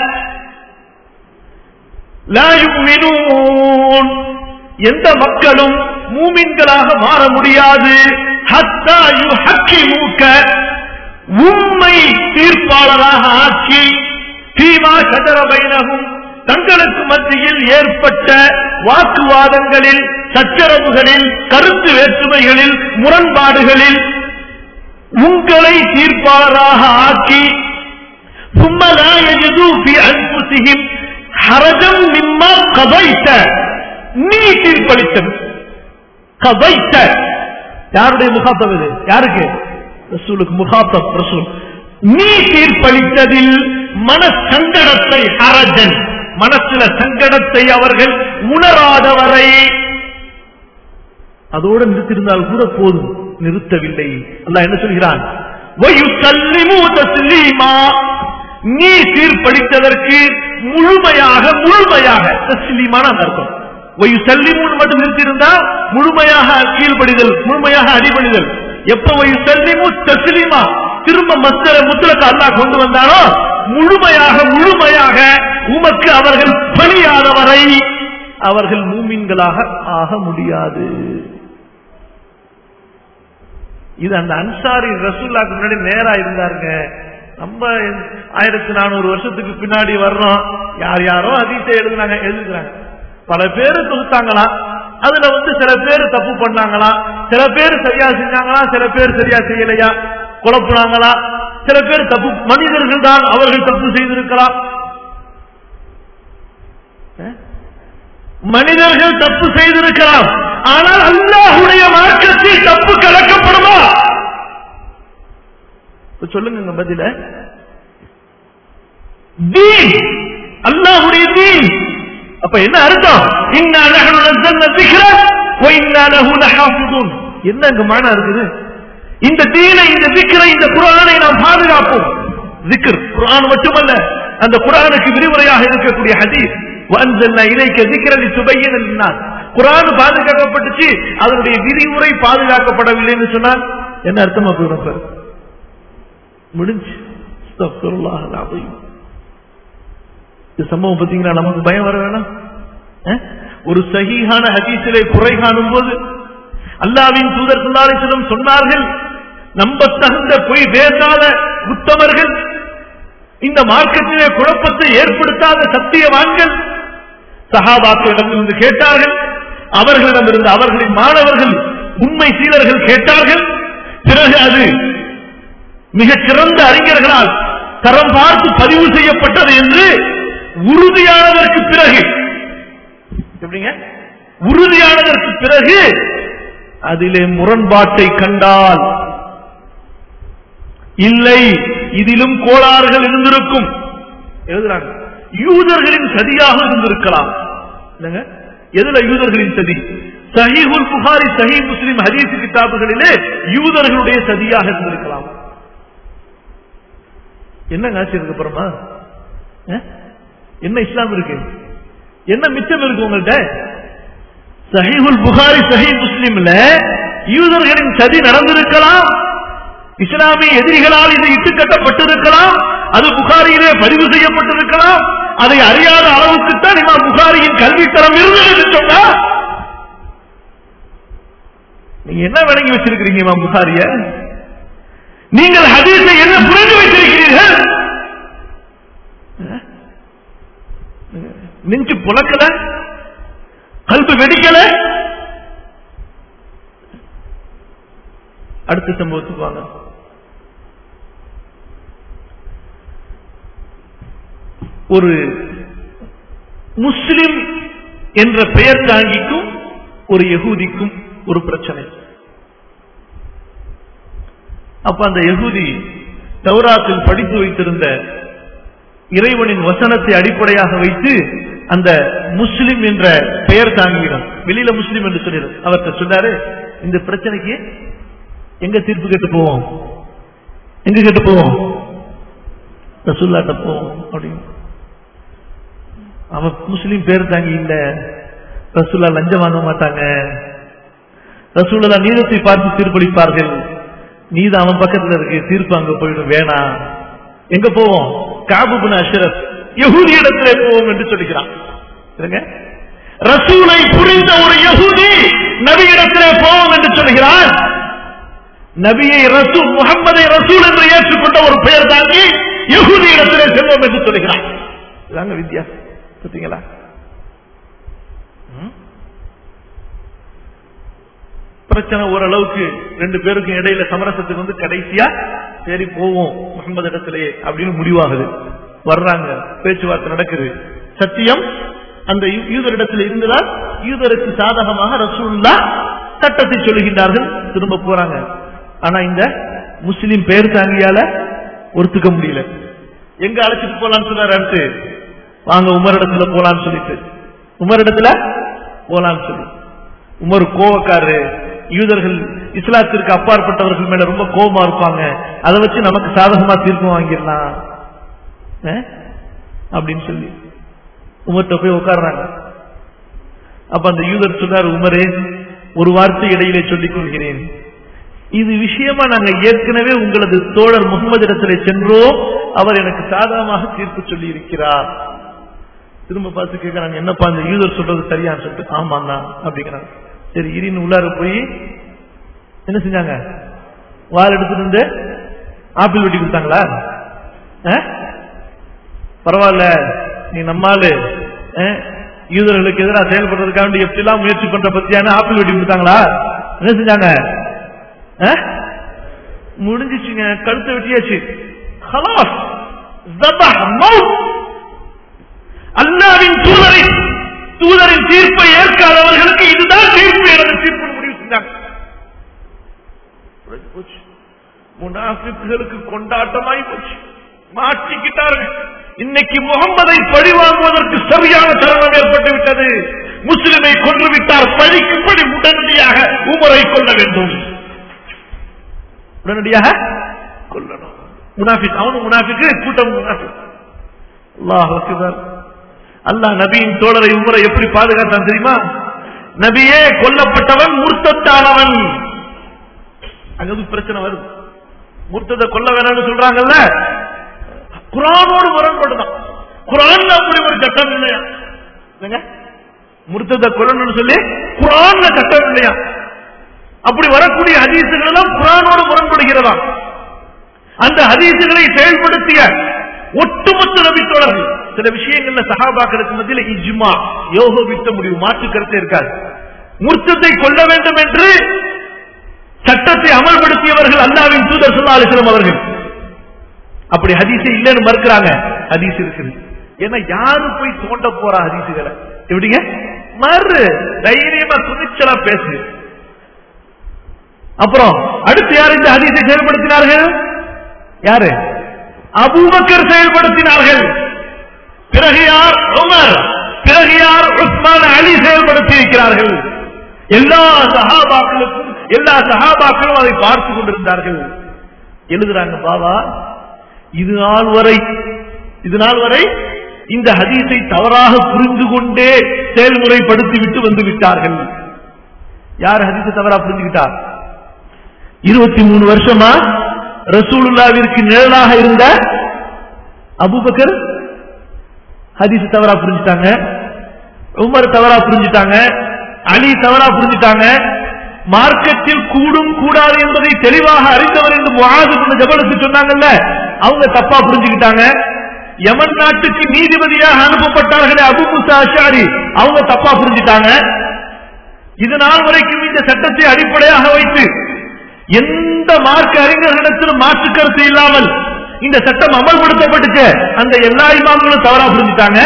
லா யுமினூன் எந்த மக்களும் மூமின்களாக மாற முடியாது ஹத்தா யுஹக்கிமூக்க உம்மை தீர்ப்பாளராக ஆக்கி தீமா சதர பைனகும் தங்களுக்கு மத்தியில் ஏற்பட்ட வாக்குவாதங்களில் சச்சரவுகளில் கருத்து வேற்றுமைகளில் முரண்பாடுகளில் உங்களை தீர்ப்பாளராக ஆக்கி ثم لا يجدوا في أنفسهم حرجا مما قضيت நீ தீர்ப்பளித்தது கதைத்த யாருடைய முகாத்தம் இது யாருக்கு ரசூலுக்கு முகாத்தம் ரசூல் நீ தீர்ப்பளித்ததில் மன சங்கடத்தை ஹரஜன் மனசுல சங்கடத்தை அவர்கள் உணராதவரை அதோடு நிறுத்திருந்தால் கூட போதும் நிறுத்தவில்லை அல்லாஹ் என்ன சொல்கிறான் وَيُسَلِّمُوا تَسْلِيمًا நீ தீர்ப்பளித்ததற்கு முழுமையாக முழுமையாக தஸ்லீமான அந்த அர்த்தம் வயுசல்லிமுன் மட்டும் நிறுத்தியிருந்தா முழுமையாக கீழ்ப்படிதல் முழுமையாக அடிபடிதல் எப்ப வயுசல்லிமு தஸ்லீமா திரும்ப மத்திர முத்திரத்தை அல்லாஹ் கொண்டு வந்தானோ முழுமையாக முழுமையாக உமக்கு அவர்கள் பணியாதவரை அவர்கள் மூமின்களாக ஆக முடியாது இது அந்த அன்சாரி ரசூல்லாக்கு முன்னாடி நேரா இருந்தாருங்க நம்ம ஆயிரத்தி நானூறு வருஷத்துக்கு பின்னாடி வர்றோம் யார் யாரோ அதிசய எழுதுனாங்க எழுதுறாங்க பல பேரு தொகுத்தாங்களாம் அதுல வந்து சில பேர் தப்பு பண்ணாங்களா சில பேர் சரியா செஞ்சாங்களா சில பேர் சரியா செய்யலையா குழப்புனாங்களா சில பேர் தப்பு மனிதர்கள் தான் அவர்கள் தப்பு செய்திருக்கலாம் அஹ்? மனிதர்கள் தப்பு செய்திருக்கலாம் ஆனால் அல்லாஹுடைய மார்க்கத்தில் தப்பு கலக்கப்படுமா இப்ப சொல்லுங்க பதில தீன் அல்லாஹுடைய தீன் அப்ப என்ன அர்த்தம் இன்னா நஹ்னு நஸல்னா ذிக்ர வ இன்னா லஹு லஹாஃபிதுன் என்ன அங்க மானா இருக்குது இந்த தீனை இந்த ذிக்ரை இந்த குர்ஆனை நாம் பாதுகாப்போம் ذிக்ர் குர்ஆன் மட்டுமல்ல அந்த குர்ஆனுக்கு விரிவுரையாக இருக்கக்கூடிய ஹதீஸ் وأنزلنا إليك ذكرا لتبين للناس குர்ஆன் பாதுகாக்கப்பட்டுச்சு அதனுடைய விரிவுரை பாதுகாக்கப்படவில்லைன்னு சொன்னால் என்ன அர்த்தமா போயிடும் சார் முடிஞ்சு அஸ்தக்ஃபிருல்லாஹ் அல்-அஸீம் இந்த சம்பவம் பார்த்தீங்கன்னா நமக்கு பயம் வர வேணாம் அஹ்? ஒரு சஹீஹான ஹதீஸிலே குறை காணும் போது அல்லாவின் தூதர் சொல்லாரிசனம் சொன்னார்கள் நம்பத்தகுந்த பொய் பேசாத உத்தமர்கள் இந்த மார்க்கத்திலே குழப்பத்தை ஏற்படுத்தாத சத்தியவான்கள் சகாபாக்களிடமிருந்து கேட்டார்கள் அவர்களிடமிருந்து அவர்களின் மாணவர்கள் உண்மை சீலர்கள் கேட்டார்கள் பிறகு அது மிகச் சிறந்த அறிஞர்களால் தரம் பார்த்து பதிவு செய்யப்பட்டது என்று உறுதியானதற்கு பிறகு எப்படிங்க உறுதியானதற்கு பிறகு அதிலே முரண்பாட்டை கண்டால் இல்லை இதிலும் கோளாறுகள் இருந்திருக்கும் எழுதுறாங்க யூதர்களின் சதியாக இருந்திருக்கலாம் இல்லைங்க எதுல யூதர்களின் சதி சஹீஹுல் புகாரி சஹீ முஸ்லிம் ஹதீஸ் கிதாபுகளிலே யூதர்களுடைய சதியாக இருந்திருக்கலாம் என்னங்க ஆச்சு இருக்கு அப்புறமா அஹ்? என்ன இஸ்லாம் இருக்கு என்ன மிச்சம் இருக்கு உங்கள்கிட்ட சஹீஹுல் புகாரி சஹீ முஸ்லிம்ல யூதர்களின் சதி நடந்திருக்கலாம் இஸ்லாமிய எதிரிகளால் இது இட்டுக்கட்டப்பட்டிருக்கலாம் அது புகாரியிலே பதிவு செய்யப்பட்டிருக்கலாம் அதை அறியாத அளவுக்குத்தான் இமாம் புகாரியின் கல்வித்தரம் இருந்தது என்று சொன்னா நீங்க என்ன விளங்கி வச்சிருக்கிறீங்க இமாம் புகாரிய நீங்கள் ஹதீஸை என்ன புரிந்து வைத்திருக்கிறீர்கள் நெஞ்சு புலக்கல கல்பு வெடிக்கல அடுத்த சம்பவத்துக்கு வாங்க ஒரு முஸ்லிம் என்ற பெயர் தாங்கிக்கும் ஒரு யகூதிக்கும் ஒரு பிரச்சனை அப்ப அந்த யகூதி தௌராத்தில் படித்து வைத்திருந்த இறைவனின் வசனத்தை அடிப்படையாக வைத்து அந்த முஸ்லிம் என்ற பெயர் தாங்கிடும் வெளியில முஸ்லிம் என்று சொல்லிடும் அவர்கிட்ட சொன்னாரு இந்த பிரச்சனைக்கு எங்க தீர்ப்பு கேட்டு போவோம் எங்க கேட்டு போவோம் ரசுல்லாட்ட போவோம் அப்படின்னு அவன் முஸ்லீம் பேர் தாங்கி இல்ல ரசூல்லா லஞ்சம் வாங்க மாட்டாங்க ரசூல்லா நீதத்தை பார்த்து தீர்ப்பளிப்பார்கள் நீதி அவன் பக்கத்துல இருக்கு தீர்ப்பு அங்க போயிடும் வேணாம் எங்க போவோம் காபுபின் அஷரத் யகுதி இடத்திலே போவோம் என்று சொல்லுகிறான் இருங்க ரசூலை புரிந்த ஒரு யகுதி நபியிடத்திலே போவோம் என்று சொல்லுகிறான் நபியை ரசூல் முகமதை ரசூல் என்று ஏற்றுக்கொண்ட ஒரு பெயர் தாங்கி யகுதி இடத்திலே செல்வோம் என்று சொல்லுகிறான் இதாங்க வித்தியாசம் பார்த்தீங்களா பிரச்சனை ஓரளவுக்கு ரெண்டு பேருக்கும் இடையில சமரசத்துக்கு வந்து கடைசியா சரி போவோம் முகமது இடத்திலேயே அப்படின்னு முடிவாகுது வர்றாங்க பேச்சுவார்த்தை நடக்குது சத்தியம் அந்த யூதரிடத்தில் இருந்ததால் யூதருக்கு சாதகமாக ரசூல்லா சட்டத்தை சொல்லுகின்றார்கள் திரும்ப போறாங்க ஆனா இந்த முஸ்லிம் பேர் தாங்கியால ஒத்துக்க முடியல எங்க அழைச்சிட்டு போலான்னு சொன்னார் அடுத்து வாங்க உமர் இடத்துல போலான்னு சொல்லிட்டு உமர் இடத்துல போலான்னு சொல்லி உமர் கோவக்காரு யூதர்கள் இஸ்லாத்திற்கு அப்பாற்பட்டவர்கள் மேல ரொம்ப கோபமா இருப்பாங்க அதை வச்சு நமக்கு சாதகமா தீர்ப்பு வாங்கிடலாம் அப்படின்னு சொல்லி உமர்கிட்ட போய் உட்கார்றாங்க அப்ப அந்த யூதர் சொன்னார் உமரே ஒரு வார்த்தை இடையிலே சொல்லிக் கொள்கிறேன் இது விஷயமா நாங்க ஏற்கனவே உங்களது தோழர் முகமது இடத்துல சென்றோம் அவர் எனக்கு சாதகமாக தீர்ப்பு சொல்லி இருக்கிறார் திரும்ப பார்த்து கேட்கறாங்க என்னப்பா அந்த யூதர் சொல்றது சரியான்னு சொல்லிட்டு ஆமாண்ணா அப்படிங்கிறாங்க சரி இரின்னு உள்ளார போய் என்ன செஞ்சாங்க வால் எடுத்துட்டு வந்து ஆப்பிள் வெட்டி கொடுத்தாங்களா பரவாயில்ல நீ நம்மாலு யூதர்களுக்கு எதிராக செயல்படுறதுக்காக எப்படி எல்லாம் முயற்சி பண்ற பத்தியான ஆப்பிள் வெட்டி கொடுத்தாங்களா என்ன செஞ்சாங்க முடிஞ்சிச்சுங்க கழுத்தை வெட்டியாச்சு அல்லாவின் தூதரை தூதரின் தீர்ப்பை ஏற்காதவர்களுக்கு இதுதான் தீர்ப்பு எனது தீர்ப்பு முடிவு செஞ்சாங்க போச்சு முனாஃபிக்குகளுக்கு கொண்டாட்டமாய் போச்சு மாற்றிக்கிட்டார்கள் இன்னைக்கு முகம்மதை பழி வாங்குவதற்கு சரியான தருணம் ஏற்பட்டு விட்டது முஸ்லிமை கொன்று விட்டார் பழிக்கும்படி உடனடியாக உமரை கொள்ள வேண்டும் உடனடியாக கொல்லணும் முனாஃபிக் அவனும் முனாஃபிக்கு கூட்டம் முனாஃபிக் அல்லாஹ் அக்பர் அல்லாஹ் நபியின் தோழரை உமரை எப்படி பாதுகாத்தான் தெரியுமா நபியே கொல்லப்பட்டவன் முர்த்தத்தானவன் அங்க பிரச்சனை வருது முர்த்தத்தை கொல்ல வேணாம்னு சொல்றாங்கல்ல குரானோடு முரண்படுதான் குரான் அப்படி ஒரு சட்டம் இல்லையா முர்த்தத்தை கொல்லணும்னு சொல்லி குரான் சட்டம் இல்லையா அப்படி வரக்கூடிய ஹதீசுகள் எல்லாம் குரானோடு முரண்படுகிறதா அந்த ஹதீசுகளை செயல்படுத்திய ஒட்டுமொத்த நபித்தோழர்கள் சில விஷயங்கள்ல சகாபாக்களுக்கு மத்தியில் இஜ்மா யோகோ விட்ட முடிவு மாற்று கருத்து இருக்காது முர்த்தத்தை கொள்ள வேண்டும் என்று சட்டத்தை அமல்படுத்தியவர்கள் அல்லாவின் தூதர் சொல்லா அலிஸ்லாம் அவர்கள் அப்படி ஹதீசை இல்லைன்னு மறுக்கிறாங்க ஹதீஸ் இருக்குது ஏன்னா யாரு போய் தோண்ட போறா ஹதீசுகளை எப்படிங்க மறு தைரியமா துணிச்சலா பேசு அப்புறம் அடுத்து யார் இந்த ஹதீஸை செயல்படுத்தினார்கள் யாரு அபூபக்கர் செயல்படுத்தினார்கள் பிறகு யார் உமர் பிறகு யார் உஸ்மான் அலி செயல்படுத்தி இருக்கிறார்கள் எல்லா சகாபாக்களுக்கும் எல்லா சகாபாக்களும் அதை பார்த்து கொண்டிருந்தார்கள் எழுதுறாங்க பாபா இது நாள் வரை இது நாள் வரை இந்த ஹதீஸை தவறாக புரிந்து கொண்டே செயல்முறைப்படுத்தி விட்டு வந்து விட்டார்கள் யார் ஹதீஸை தவறா புரிஞ்சுக்கிட்டார் இருபத்தி மூணு வருஷமா ரசூலுல்லாவிற்கு நிழலாக இருந்த அபுபக்கர் ஹதீஸ் தவறா புரிஞ்சுட்டாங்க உமர் தவறா புரிஞ்சுட்டாங்க அலி தவறா புரிஞ்சுட்டாங்க மார்க்கத்தில் கூடும் கூடாது என்பதை தெளிவாக அறிந்தவர் என்று முகாது ஜபலுக்கு சொன்னாங்கல்ல அவங்க தப்பா புரிஞ்சுக்கிட்டாங்க யமன் நாட்டுக்கு நீதிபதியாக அனுப்பப்பட்டார்களே அபு முசா அஷாரி அவங்க தப்பா புரிஞ்சுட்டாங்க இது நாள் வரைக்கும் இந்த சட்டத்தை அடிப்படையாக வைத்து எந்த மார்க்க அறிஞர்களிடத்திலும் மாற்று கருத்து இல்லாமல் இந்த சட்டம் அமல்படுத்தப்பட்டுச்சு அந்த எல்லா இமாம்களும் தவறா புரிஞ்சுட்டாங்க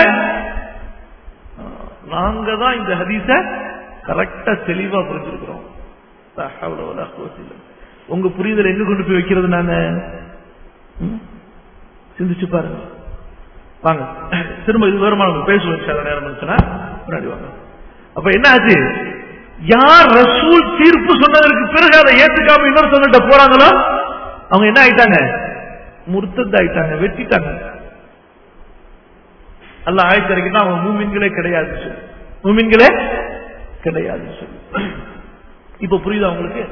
நாங்க தான் இந்த ஹதீஸ கரெக்டா தெளிவா புரிஞ்சிருக்கிறோம் லா ஹவ்ல வலா குவத்த இல்லா பில்லா. உங்க புரிதல் எங்க கொண்டு போய் வைக்கிறது நானு ம்? சிந்திச்சு பாருங்க வாங்க திரும்ப இது விவரமா நம்ம பேசுவோம் சில நேரம் இருந்துச்சுன்னா முன்னாடி வாங்க அப்ப என்ன ஆச்சு யார் ரசூல் தீர்ப்பு சொன்னதற்கு பிறகு அதை ஏத்துக்காம இன்னொரு சொன்னிட்ட போறாங்களோ அவங்க என்ன ஆயிட்டாங்க முர்த்தத் ஆயிட்டாங்க வெட்டிட்டாங்க அல்ல ஆயத்தரைக்குன்னா அவங்க மூமின்களே கிடையாது சொல்லு மூமின்களே கிடையாது சொல்லு இப்ப புரியுதா உங்களுக்கு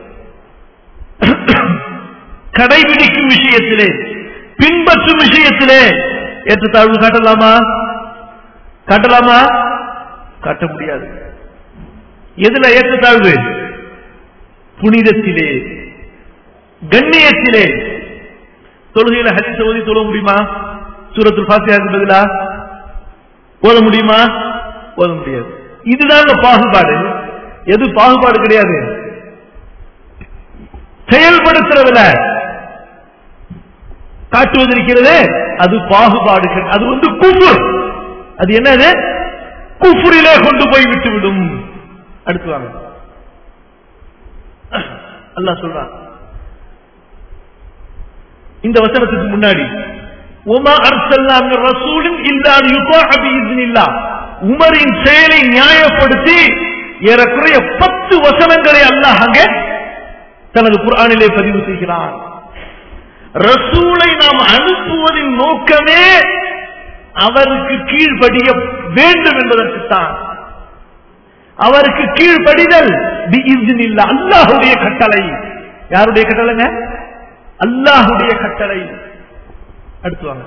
கடைபிடிக்கும் விஷயத்திலே பின்பற்றும் விஷயத்திலே ஏற்றத்தாழ்வு காட்டலாமா காட்டலாமா காட்ட முடியாது எதுல ஏற்றத்தாழ்வு புனிதத்திலே கண்ணியத்திலே தொழுகையில ஹரிச ஓதி தொழ முடியுமா சூரத்துல் ஃபாத்தியாவுக்கு பதிலா ஓத முடியுமா ஓத முடியாது இதுதாங்க பாகுபாடு எது பாகுபாடு கிடையாது செயல்படுத்துறதுல காட்டுவது இருக்கிறது அது பாகுபாடு கிடை- அது வந்து குஃபுர் அது என்னது குஃபுரிலே கொண்டு போய் விட்டுவிடும் அடுத்து வாங்க அல்லாஹ் சொல்றான் இந்த வசனத்துக்கு முன்னாடி உமா அர்சல்லா மின் ரசூலின் இல்லா யுதா பிஇذنில்லாஹ் உமரின் செயலை நியாயப்படுத்தி ஏறக்குறைய பத்து வசனங்களை அல்லாஹ் அங்கே தனது குர்ஆனிலே பதிவு செய்கிறான் ரசூலை நாம் அனுப்புவதின் நோக்கமே அவருக்கு கீழ்ப்படிய வேண்டும் என்பதற்குத்தான் அவருக்கு கீழ்ப்படிதல் பிஇذنில்லாஹ் அல்லாஹ்வுடைய கட்டளை யாருடைய கட்டளைங்க அல்லாஹ்வுடைய கட்டளை அடுத்து வாங்க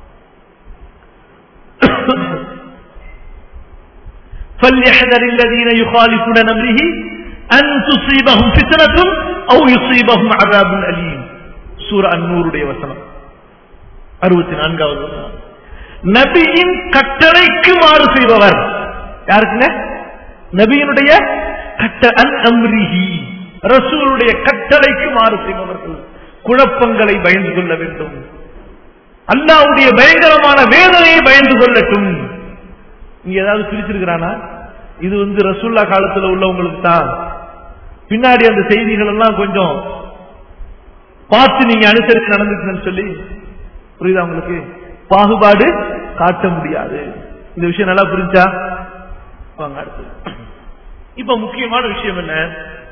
فليحذر الذين يخالفون عن امره ان تصيبهم فتنه او يصيبهم عذاب اليم சூரா அந்நூருடைய வசனம் அறுபத்தி நான்காவது வசனம் நபியின் கட்டளைக்கு மாறு செய்பவர் யாருக்குங்க நபியினுடைய கட்ட அன் அம்ரிஹி ரசூலுடைய கட்டளைக்கு மாறு செய்பவர்கள் குழப்பங்களை பயந்து கொள்ள வேண்டும் அல்லாவுடைய பயங்கரமான வேதனையை பயந்து கொள்ளட்டும் இங்க ஏதாவது பிரிச்சிருக்கிறானா இது வந்து ரசூல்லா காலத்துல உள்ளவங்களுக்கு தான் பின்னாடி அந்த செய்திகள் எல்லாம் கொஞ்சம் பார்த்து நீங்க அனுசரித்து நடந்துச்சுன்னு சொல்லி புரியுதா உங்களுக்கு பாகுபாடு காட்ட முடியாது இந்த விஷயம் நல்லா புரிஞ்சா வாங்க அடுத்து இப்ப முக்கியமான விஷயம் என்ன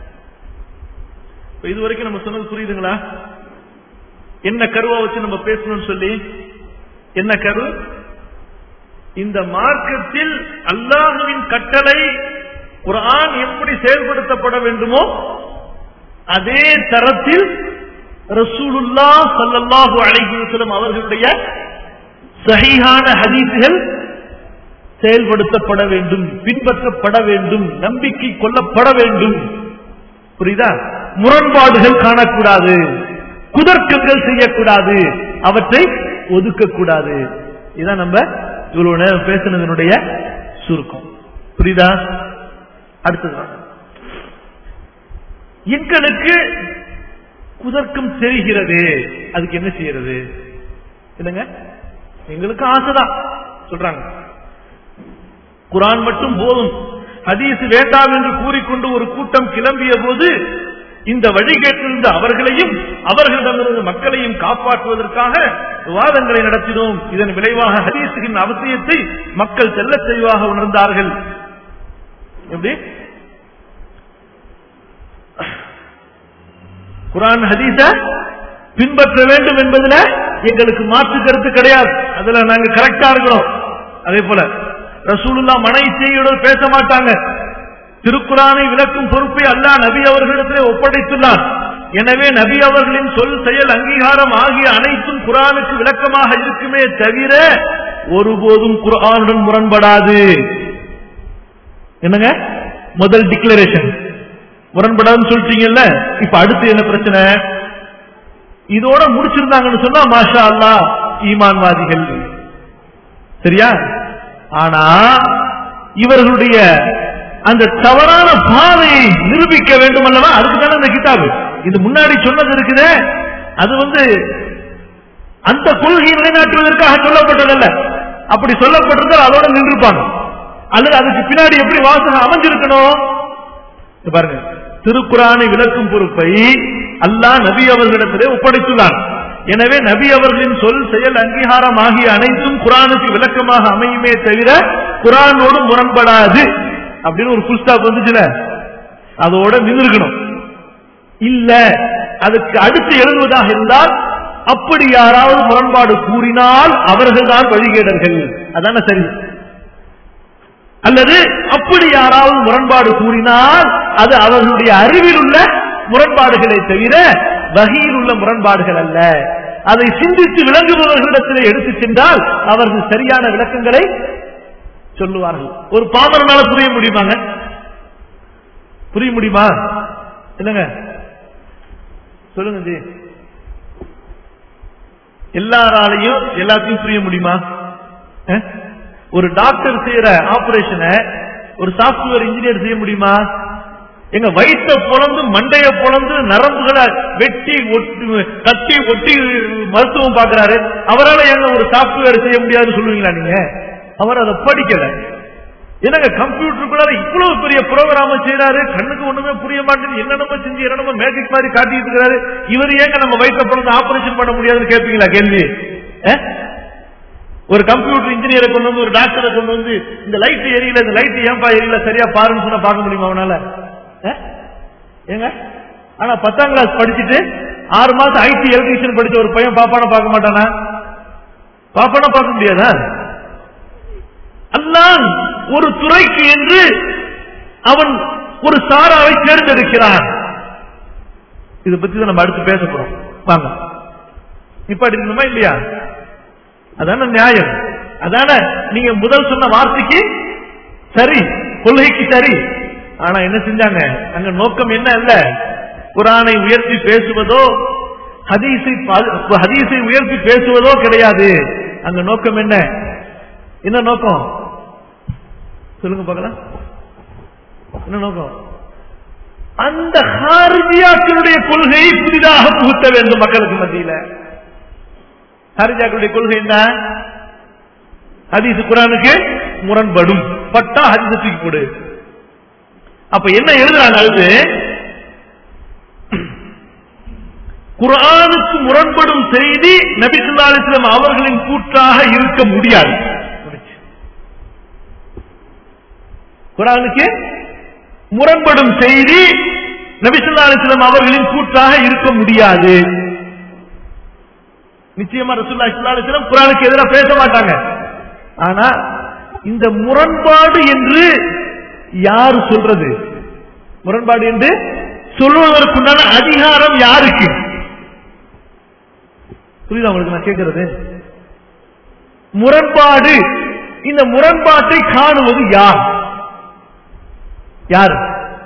இப்ப இது வரைக்கும் நம்ம சொன்னது புரியுதுங்களா என்ன கருவா வச்சு நம்ம பேசணும்னு சொல்லி என்ன கரு இந்த மார்க்கத்தில் அல்லாஹுவின் கட்டளை குர்ஆன் எப்படி செயல்படுத்தப்பட வேண்டுமோ அதே தரத்தில் ரசூலுல்லா ஸல்லல்லாஹு அலைஹி வஸல்லம் அவர்களுடைய சஹீஹான ஹதீஸ்கள் செயல்படுத்தப்பட வேண்டும் பின்பற்றப்பட வேண்டும் நம்பிக்கை கொள்ளப்பட வேண்டும் புரியுதா முரண்பாடுகள் காணக்கூடாது குதர்க்கங்கள் செய்யக்கூடாது அவற்றை ஒதுக்கக்கூடாது இதான் நம்ம இவ்வளவு நேரம் பேசினதனுடைய சுருக்கம் புரியுதா அடுத்தது எங்களுக்கு குதர்க்கம் தெரிகிறது அதுக்கு என்ன செய்யறது இல்லைங்க எங்களுக்கு ஆசைதான் சொல்றாங்க குரான் மட்டும் போதும் ஹதீஸ் வேண்டாம் என்று கூறிக்கொண்டு ஒரு கூட்டம் கிளம்பிய போது இந்த வழிகேட்டிருந்த அவர்களையும் அவர்களிடமிருந்து மக்களையும் காப்பாற்றுவதற்காக விவாதங்களை நடத்தினோம் இதன் விளைவாக ஹதீஸுகின் அவசியத்தை மக்கள் செல்ல தெளிவாக உணர்ந்தார்கள் எப்படி குரான் ஹதீஸ பின்பற்ற வேண்டும் என்பதுல எங்களுக்கு மாற்று கருத்து கிடையாது அதுல நாங்க கரெக்டா இருக்கிறோம் அதே போல ரசூலுல்லா மனை செய்தியுடன் பேச மாட்டாங்க திருக்குறானை விளக்கும் பொறுப்பை அல்லாஹ் நபி அவர்களிடத்திலே ஒப்படைத்துள்ளார் எனவே நபி அவர்களின் சொல் செயல் அங்கீகாரம் ஆகிய அனைத்தும் குரானுக்கு விளக்கமாக இருக்குமே தவிர ஒருபோதும் குரானுடன் முரண்படாது என்னங்க முதல் டிக்ளரேஷன் முரண்படாதுன்னு சொல்லிட்டீங்கல்ல இப்ப அடுத்து என்ன பிரச்சனை இதோட முடிச்சிருந்தாங்கன்னு சொன்னா மாஷா அல்லா ஈமான்வாதிகள் சரியா ஆனா இவர்களுடைய அந்த தவறான பாதையை நிரூபிக்க வேண்டும் அல்லவா அதுக்கு தானே இந்த கிதாபு இது முன்னாடி சொன்னது இருக்குதே அது வந்து அந்த கொள்கையை நிலைநாட்டுவதற்காக சொல்லப்பட்டதல்ல அப்படி சொல்லப்பட்டிருந்தால் அதோட நின்றுப்பாங்க அல்லது அதுக்கு பின்னாடி எப்படி வாசகம் அமைஞ்சிருக்கணும் இங்க பாருங்க திருக்குறானை விளக்கும் பொறுப்பை அல்லாஹ் நபி அவர்களிடத்திலே ஒப்படைத்துள்ளார் எனவே நபி அவர்களின் சொல் செயல் அங்கீகாரம் ஆகிய அனைத்தும் குரானுக்கு விளக்கமாக அமையுமே தவிர குரானோடு முரண்படாது அப்படின்னு ஒரு புல் ஸ்டாப் வந்துச்சுல அதோட நின்றுக்கணும் இல்ல அதுக்கு அடுத்து எழுதுவதாக இருந்தால் அப்படி யாராவது முரண்பாடு கூறினால் அவர்கள்தான் வழிகேடர்கள் அதான சரி அல்லது அப்படி யாராவது முரண்பாடு கூறினால் அது அவர்களுடைய அறிவில் உள்ள முரண்பாடுகளை தவிர வகையில் உள்ள முரண்பாடுகள் அல்ல அதை சிந்தித்து விளங்குபவர்களிடத்திலே எடுத்து சென்றால் அவர்கள் சரியான விளக்கங்களை சொல்லுவார்கள் ஒரு பாமரனால புரிய முடியுமாங்க புரிய முடியுமா இல்லங்க சொல்லுங்க ஜி எல்லாராலையும் எல்லாத்தையும் புரிய முடியுமா அஹ்? ஒரு டாக்டர் செய்யற ஆபரேஷனை ஒரு சாப்ட்வேர் இன்ஜினியர் செய்ய முடியுமா எங்க வயிற்ற பொழந்து மண்டைய பொழந்து நரம்புகளை வெட்டி ஒட்டி கட்டி ஒட்டி மருத்துவம் பார்க்கறாரு அவரால் எங்க ஒரு சாப்ட்வேர் செய்ய முடியாதுன்னு சொல்லுவீங்களா நீங்க அவர் அதை படிக்கல என்னங்க கம்ப்யூட்டருக்குள்ள இவ்வளவு பெரிய ப்ரோக்ராம செய்யறாரு கண்ணுக்கு ஒண்ணுமே புரிய மாட்டேங்குது என்னென்னமோ செஞ்சு என்னென்னமோ மேஜிக் மாதிரி காட்டிட்டு இருக்காரு இவர் ஏங்க நம்ம வயிற்ற பொழுது ஆபரேஷன் பண்ண முடியாதுன்னு கேட்பீங்களா கேள்வி அஹ்? ஒரு கம்ப்யூட்டர் இன்ஜினியரை கொண்டு வந்து ஒரு டாக்டரை கொண்டு வந்து இந்த லைட் எரியல இந்த லைட் ஏன்பா எரியல சரியா பாருன்னு சொன்னா பார்க்க முடியுமா அவனால அஹ்? ஏங்க ஆனா பத்தாம் கிளாஸ் படிச்சுட்டு ஆறு மாசம் ஐடி எலக்ட்ரிஷியன் படிச்ச ஒரு பையன் பாப்பான பார்க்க மாட்டானா பாப்பானா பார்க்க முடியாதா அல்லாஹ் ஒரு துறைக்கு என்று அவன் ஒரு சாராவை தேர்ந்தெடுக்கிறான் இதை பத்தி தான் நம்ம அடுத்து பேச போறோம் வாங்க இப்ப இருக்கணுமா இல்லையா அதான நியாயம் அதான நீங்க முதல் சொன்ன வார்த்தைக்கு சரி கொள்கைக்கு சரி ஆனா என்ன செஞ்சாங்க அங்க நோக்கம் என்ன அல்ல குரானை உயர்த்தி பேசுவதோ ஹதீஸை பா- ஹதீஸை உயர்த்தி பேசுவதோ கிடையாது அங்க நோக்கம் என்ன என்ன நோக்கம் சொல்லுங்க பார்க்கலாம் என்ன நோக்கம் அந்த ஹாரிஜியாக்களுடைய கொள்கையை புதிதாக புகுத்த வேண்டும் மக்களுக்கு மத்தியில ஹாரிஜாக்களுடைய கொள்கை என்ன ஹதீஸ் குரானுக்கு முரண்படும் பட்டா ஹதீஸ் தூக்கி போடு அப்ப என்ன எழுதுறாங்க அது குரானுக்கு முரண்படும் செய்தி நபி ஸல்லல்லாஹு அலைஹி வஸல்லம் அவர்களின் கூற்றாக இருக்க முடியாது குரானுக்கு முரண்படும் செய்தி நபி ஸல்லல்லாஹு அலைஹி வஸல்லம் அவர்களின் கூற்றாக இருக்க முடியாது நிச்சயமா ரசூலுல்லாஹி ஸல்லல்லாஹு அலைஹி வஸல்லம் குரானுக்கு எதிராக பேச மாட்டாங்க ஆனா இந்த முரண்பாடு என்று யார் சொல்றது முரண்பாடு என்று சொல்வதற்குண்டான அதிகாரம் யாருக்கு புரியுதா உங்களுக்கு நான் கேட்கிறது முரண்பாடு இந்த முரண்பாட்டை காணுவது யார் யார்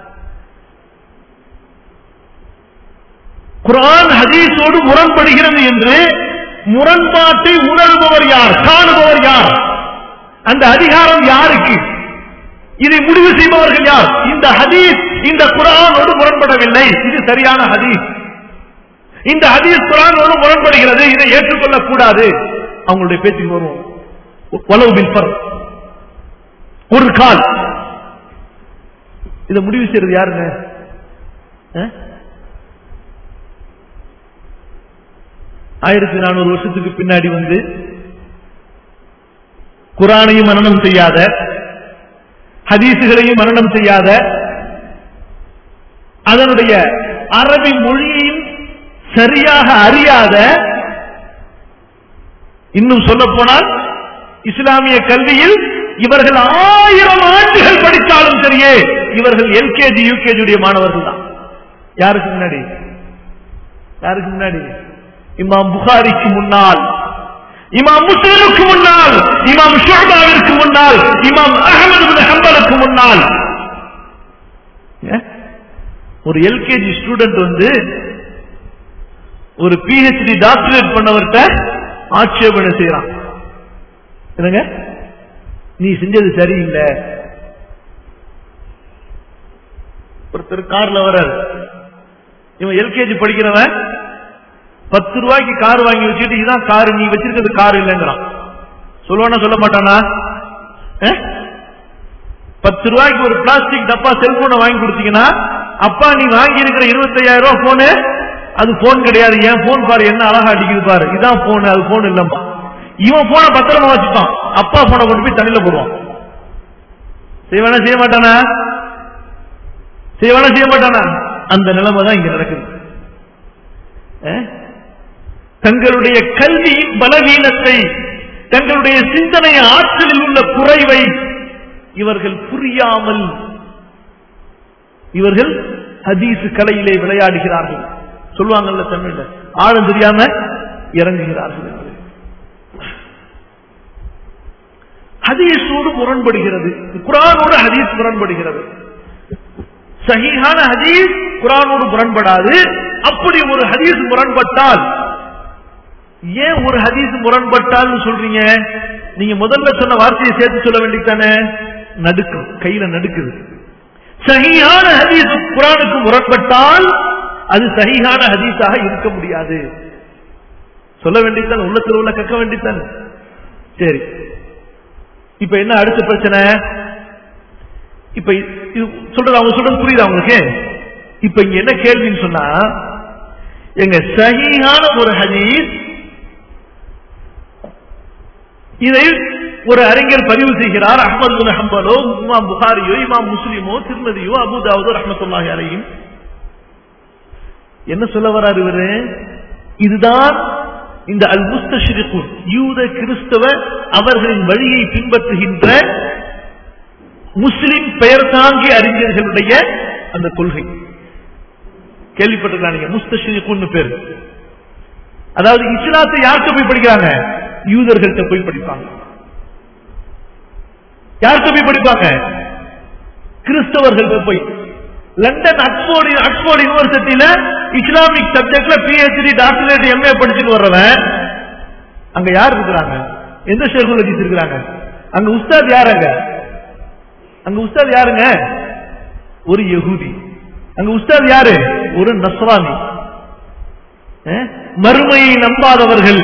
குரான் ஹதீஸோடு முரண்படுகிறது என்று முரண்பாட்டை உணர்பவர் யார் காணுபவர் யார் அந்த அதிகாரம் யாருக்கு இதை முடிவு செய்பவர்கள் யார் இந்த ஹதீஸ் இந்த குரானோடு முரண்படவில்லை இது சரியான ஹதீஸ் இந்த ஹதீஸ் குரானோடு முரண்படுகிறது இதை ஏற்றுக்கொள்ளக் கூடாது அவங்களுடைய பேச்சுக்கு வருவோம் வலவு பில்பர் ஒரு கால் இதை முடிவு செய்யறது யாருங்க அஹ்? ஆயிரத்தி நானூறு வருஷத்துக்கு பின்னாடி வந்து குரானையும் மனனம் செய்யாத ஹதீசுகளையும் மனனம் செய்யாத அதனுடைய அரபி மொழியையும் சரியாக அறியாத இன்னும் சொல்ல போனால் இஸ்லாமிய கல்வியில் இவர்கள் ஆயிரம் ஆண்டுகள் படித்தாலும் சரியே இவர்கள் எல்கேஜி யூகேஜி மாணவர்கள் தான் யாருக்கு முன்னாடி யாருக்கு முன்னாடி இமாம் புகாரிக்கு முன்னால் இமாம் முஸ்லிமுக்கு முன்னால் இமாம் ஷுபாவிற்கு முன்னால் இமாம் அகமது பின் ஹம்பலுக்கு முன்னால் ஏ? ஒரு எல்கேஜி ஸ்டூடெண்ட் வந்து ஒரு பிஹெச்டி டாக்டரேட் பண்ணவர்கிட்ட ஆட்சேபனை செய்யறான் என்னங்க நீ செஞ்சது சரியில்லை ஒருத்தர் கார்ல வர்றார் இவன் எல்கேஜி படிக்கிறவன் பத்து ரூபாய்க்கு கார் வாங்கி வச்சுட்டு இதான் கார் நீ வச்சிருக்கிறது கார் இல்லைங்கிறான் சொல்லுவானா சொல்ல மாட்டானா அஹ்? பத்து ரூபாய்க்கு ஒரு பிளாஸ்டிக் டப்பா செல்போனை வாங்கி கொடுத்தீங்கன்னா அப்பா நீ வாங்கி இருக்கிற இருபத்தையாயிரம் ரூபாய் போனு அது போன் கிடையாது என் போன் பாரு என்ன அழகா அடிக்குது பாரு இதான் போன் அது போன் இல்லம்மா இவன் போனை பத்திரமா வச்சுப்பான் அப்பா போனை கொண்டு போய் தண்ணியில போடுவான் செய்வானா செய்ய மாட்டானா செய்வானா செய்ய மாட்டானா அந்த நிலைமை தான் இங்க நடக்குது அஹ்? தங்களுடைய கல்வியின் பலவீனத்தை தங்களுடைய சிந்தனை ஆற்றலில் உள்ள குறைவை இவர்கள் புரியாமல் இவர்கள் ஹதீஸ் கலையிலே விளையாடுகிறார்கள் சொல்லுவாங்கல்ல தமிழ்ல ஆழம் தெரியாம இறங்குகிறார்கள் என்று. ஹதீஸோடு முரண்படுகிறது குரானோடு ஹதீஸ் முரண்படுகிறது சஹீஹான ஹதீஸ் குரானோடு முரண்படாது அப்படி ஒரு ஹதீஸ் முரண்பட்டால் ஏன் ஒரு ஹதீஸ் முரண்பட்டால்னு சொல்றீங்க நீங்க முதல்ல சொன்ன வார்த்தையை சேர்த்து சொல்ல வேண்டியதானே நடுக்கும் கையில நடுக்குது சஹீஹான ஹதீஸ் குரானுக்கு முரண்பட்டால் அது சஹீஹான ஹதீஸாக இருக்க முடியாது சொல்ல வேண்டியதான் உள்ளத்தில் உள்ள கக்க வேண்டியதான் சரி இப்ப என்ன அடுத்த பிரச்சனை இப்ப இது சொல்றது அவங்க சொல்றது புரியுதா உங்களுக்கு இப்ப இங்க என்ன கேள்வின்னு சொன்னா எங்க சஹீஹான ஒரு ஹதீஸ் இதை ஒரு அறிஞர் பதிவு செய்கிறார் அஹமது பின் ஹம்பலோ இமாம் புகாரியோ இமாம் முஸ்லிமோ திருமதியோ அபுதாவதோ ரஹமத்துல்லாஹி அலையும் என்ன சொல்ல வராரு இவரு இதுதான் இந்த அல் முஸ்தஷிரிக்குன் யூத கிறிஸ்தவ அவர்களின் வழியை பின்பற்றுகின்ற முஸ்லிம் பெயர் தாங்கி அறிஞர்களுடைய அந்த கொள்கை கேள்விப்பட்டிருக்காங்க முஸ்தஷிரிக்குன்னு பேர் அதாவது இஸ்லாத்தை யார்கிட்ட போய் படிக்கிறாங்க யூதர்கள்ட்ட போய் படிப்பாங்க யார்கிட்ட போய் படிப்பாங்க கிறிஸ்தவர்கள் போய் லண்டன் ஆக்ஸ்போர்ட் ஆக்ஸ்போர்ட் யூனிவர்சிட்டியில இஸ்லாமிக் சப்ஜெக்ட்ல பிஹெச்டி டாக்டரேட் எம்ஏ படிச்சுட்டு வர்றவன் அங்க யார் இருக்கிறாங்க எந்த ஷேர்குல் ஹதீஸ் இருக்கிறாங்க அங்க உஸ்தாத் யாருங்க அங்க உஸ்தாத் யாருங்க ஒரு யகுதி அங்க உஸ்தாத் யாரு ஒரு நஸ்ரானி அஹ்? மறுமையை நம்பாதவர்கள்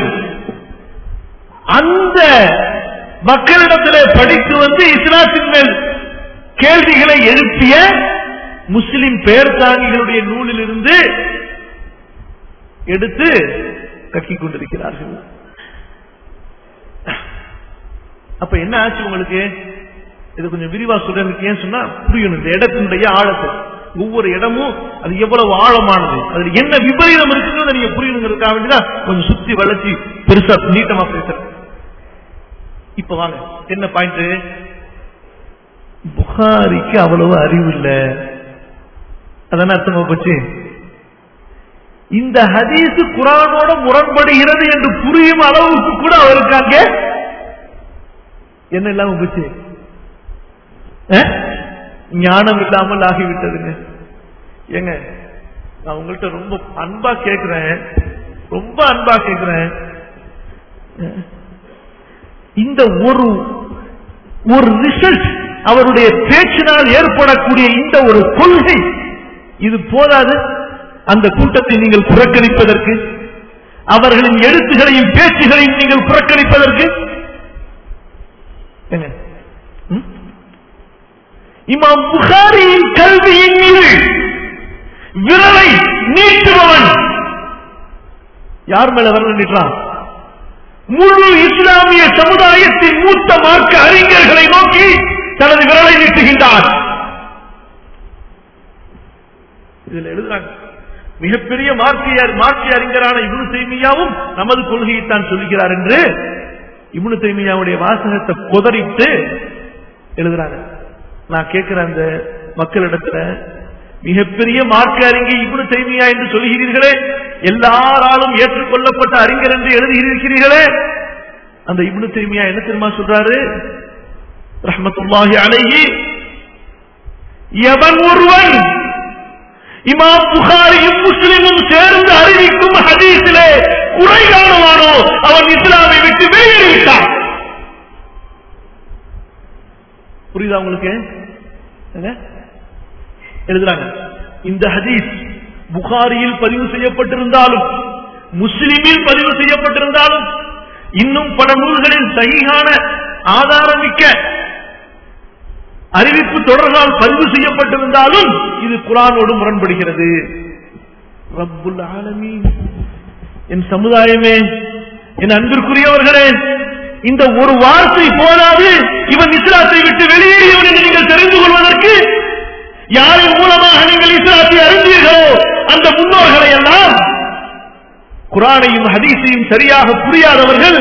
அந்த மக்களிடத்திலே படித்து வந்து இஸ்லாத்தின் மேல் கேள்விகளை எழுப்பிய முஸ்லிம் பெயர் தாங்கிகளுடைய நூலிலிருந்து எடுத்து கக்கிக் கொண்டிருக்கிறார்கள் அப்ப என்ன ஆச்சு உங்களுக்கு இது கொஞ்சம் விரிவா சொல்றதுக்கு ஏன் சொன்னா புரியணும் இந்த இடத்தினுடைய ஆழத்தை ஒவ்வொரு இடமும் அது எவ்வளவு ஆழமானது அதுல என்ன விபரீதம் இருக்குங்கிறத நீங்க புரியணுங்கிறதுக்காக வேண்டிதான் கொஞ்சம் சுத்தி வளர்ச்சி பெருசா நீட்டமா பேசுறேன் இப்ப வாங்க என்ன பாயிண்ட் புகாரிக்கு அவ்வளவு அறிவு இல்ல அதான அர்த்தமா போச்சு இந்த ஹதீஸ் குரானோட முரண்படுகிறது என்று புரியும் அளவுக்கு கூட அவருக்கு அங்க என்ன இல்லாம போச்சு அஹ்? ஞானம் இல்லாமல் ஆகிவிட்டதுங்க ஏங்க நான் உங்கள்கிட்ட ரொம்ப அன்பா கேட்கிறேன் ரொம்ப அன்பா கேட்கிறேன் அஹ்? இந்த ஒரு ஒரு ரிசல்ட் அவருடைய பேச்சினால் ஏற்படக்கூடிய இந்த ஒரு கொள்கை இது போதாது அந்த கூட்டத்தை நீங்கள் புறக்கணிப்பதற்கு அவர்களின் எழுத்துகளையும் பேச்சுகளையும் நீங்கள் புறக்கணிப்பதற்கு என்ன? ம்? இமாம் புகாரியின் கல்வியின் மீது விரலை நீட்டுபவன் யார் மேல விரல் நீட்டுறான் முழு இஸ்லாமிய சமுதாயத்தின் மூத்த மார்க்க அறிஞர்களை நோக்கி தனது விரலை நீட்டுகின்றார் இதுல எழுதுறாங்க மிகப்பெரிய மார்க்கியர் மார்க்கிய அறிஞரான இப்னு தைமியாவும் நமது கொள்கையைத்தான் சொல்கிறார் என்று இப்னு தைமியாவுடைய வாசகத்தை குதறிட்டு எழுதுறாங்க நான் கேட்கிற அந்த மக்களிடத்துல மிகப்பெரிய மார்க்க அறிஞர் இப்னு தைமியா என்று சொல்கிறீர்களே எல்லாராலும் ஏற்றுக்கொள்ளப்பட்ட அறிஞர் என்று எழுதியிருக்கிறீர்களே அந்த இப்னு தைமியா என்ன தெரியுமா சொல்றாரு ரஹ்மத்துல்லாஹி அலைஹி எவன் ஒருவன் இமாம் புகாரியும் முஸ்லிமும் சேர்ந்து அறிவிக்கும் ஹதீஸிலே குறை காணுவானோ அவன் இஸ்லாமை விட்டு வெளியேறிவிட்டான் புரியுதா உங்களுக்கு என்ன? எழுதுறாங்க இந்த ஹதீஸ் புகாரியில் பதிவு செய்யப்பட்டிருந்தாலும் முஸ்லிமில் பதிவு செய்யப்பட்டிருந்தாலும் இன்னும் பல நூல்களில் சகிகான ஆதாரமிக்க அறிவிப்பு தொடர்களால் பதிவு செய்யப்பட்டிருந்தாலும் இது குரானோடு முரண்படுகிறது ரப்புல் ஆலமீன் என் சமுதாயமே என் அன்பிற்குரியவர்களே இந்த ஒரு வார்த்தை போதாது இவன் இஸ்லாத்தை விட்டு வெளியேறியவன் என்று நீங்கள் தெரிந்து கொள்வதற்கு யாரின் மூலமாக நீங்கள் இஸ்லாத்தை அறிந்தீர்களோ அந்த முன்னோர்களை எல்லாம் குரானையும் ஹதீஸையும் சரியாக புரியாதவர்கள்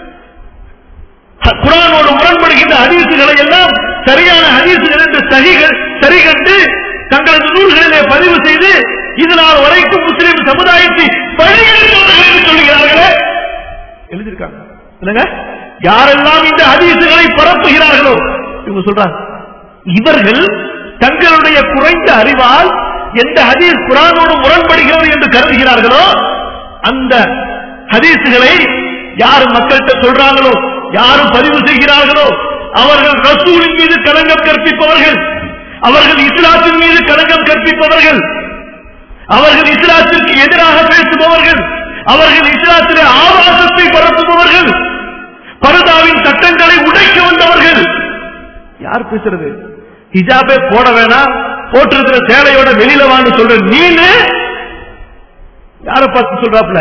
குரானோடு முரண்படுகின்ற ஹதீசுகளை எல்லாம் சரியான ஹதீசுகள் என்று சகிகள் சரி கண்டு தங்களது நூல்களிலே பதிவு செய்து இதனால் வரைக்கும் முஸ்லிம் சமுதாயத்தை பழியெடுத்தவர்கள் என்று சொல்லுகிறார்களே எழுதியிருக்காங்க என்னங்க யாரெல்லாம் இந்த ஹதீசுகளை பரப்புகிறார்களோ இவங்க சொல்றாங்க இவர்கள் தங்களுடைய குறைந்த அறிவால் எந்த ஹதீஸ் குரானோடு முரண்படுகிறது என்று கருதுகிறார்களோ அந்த ஹதீசுகளை யார் மக்கள்கிட்ட சொல்றாங்களோ யாரு பதிவு செய்கிறார்களோ அவர்கள் ரசூலின் மீது களங்கம் கற்பிப்பவர்கள் அவர்கள் இஸ்லாத்தின் மீது களங்கம் கற்பிப்பவர்கள் அவர்கள் இஸ்லாத்திற்கு எதிராக பேசுபவர்கள் அவர்கள் இஸ்லாத்திலே ஆபாசத்தை பரப்புபவர்கள் பரதாவின் சட்டங்களை உடைக்க வந்தவர்கள் யார் பேசுறது ஹிஜாபே போட வேணாம் போட்டிருக்கிற சேலையோட வெளியில வான்னு சொல்ற நீனு யார பார்த்து சொல்றாப்ல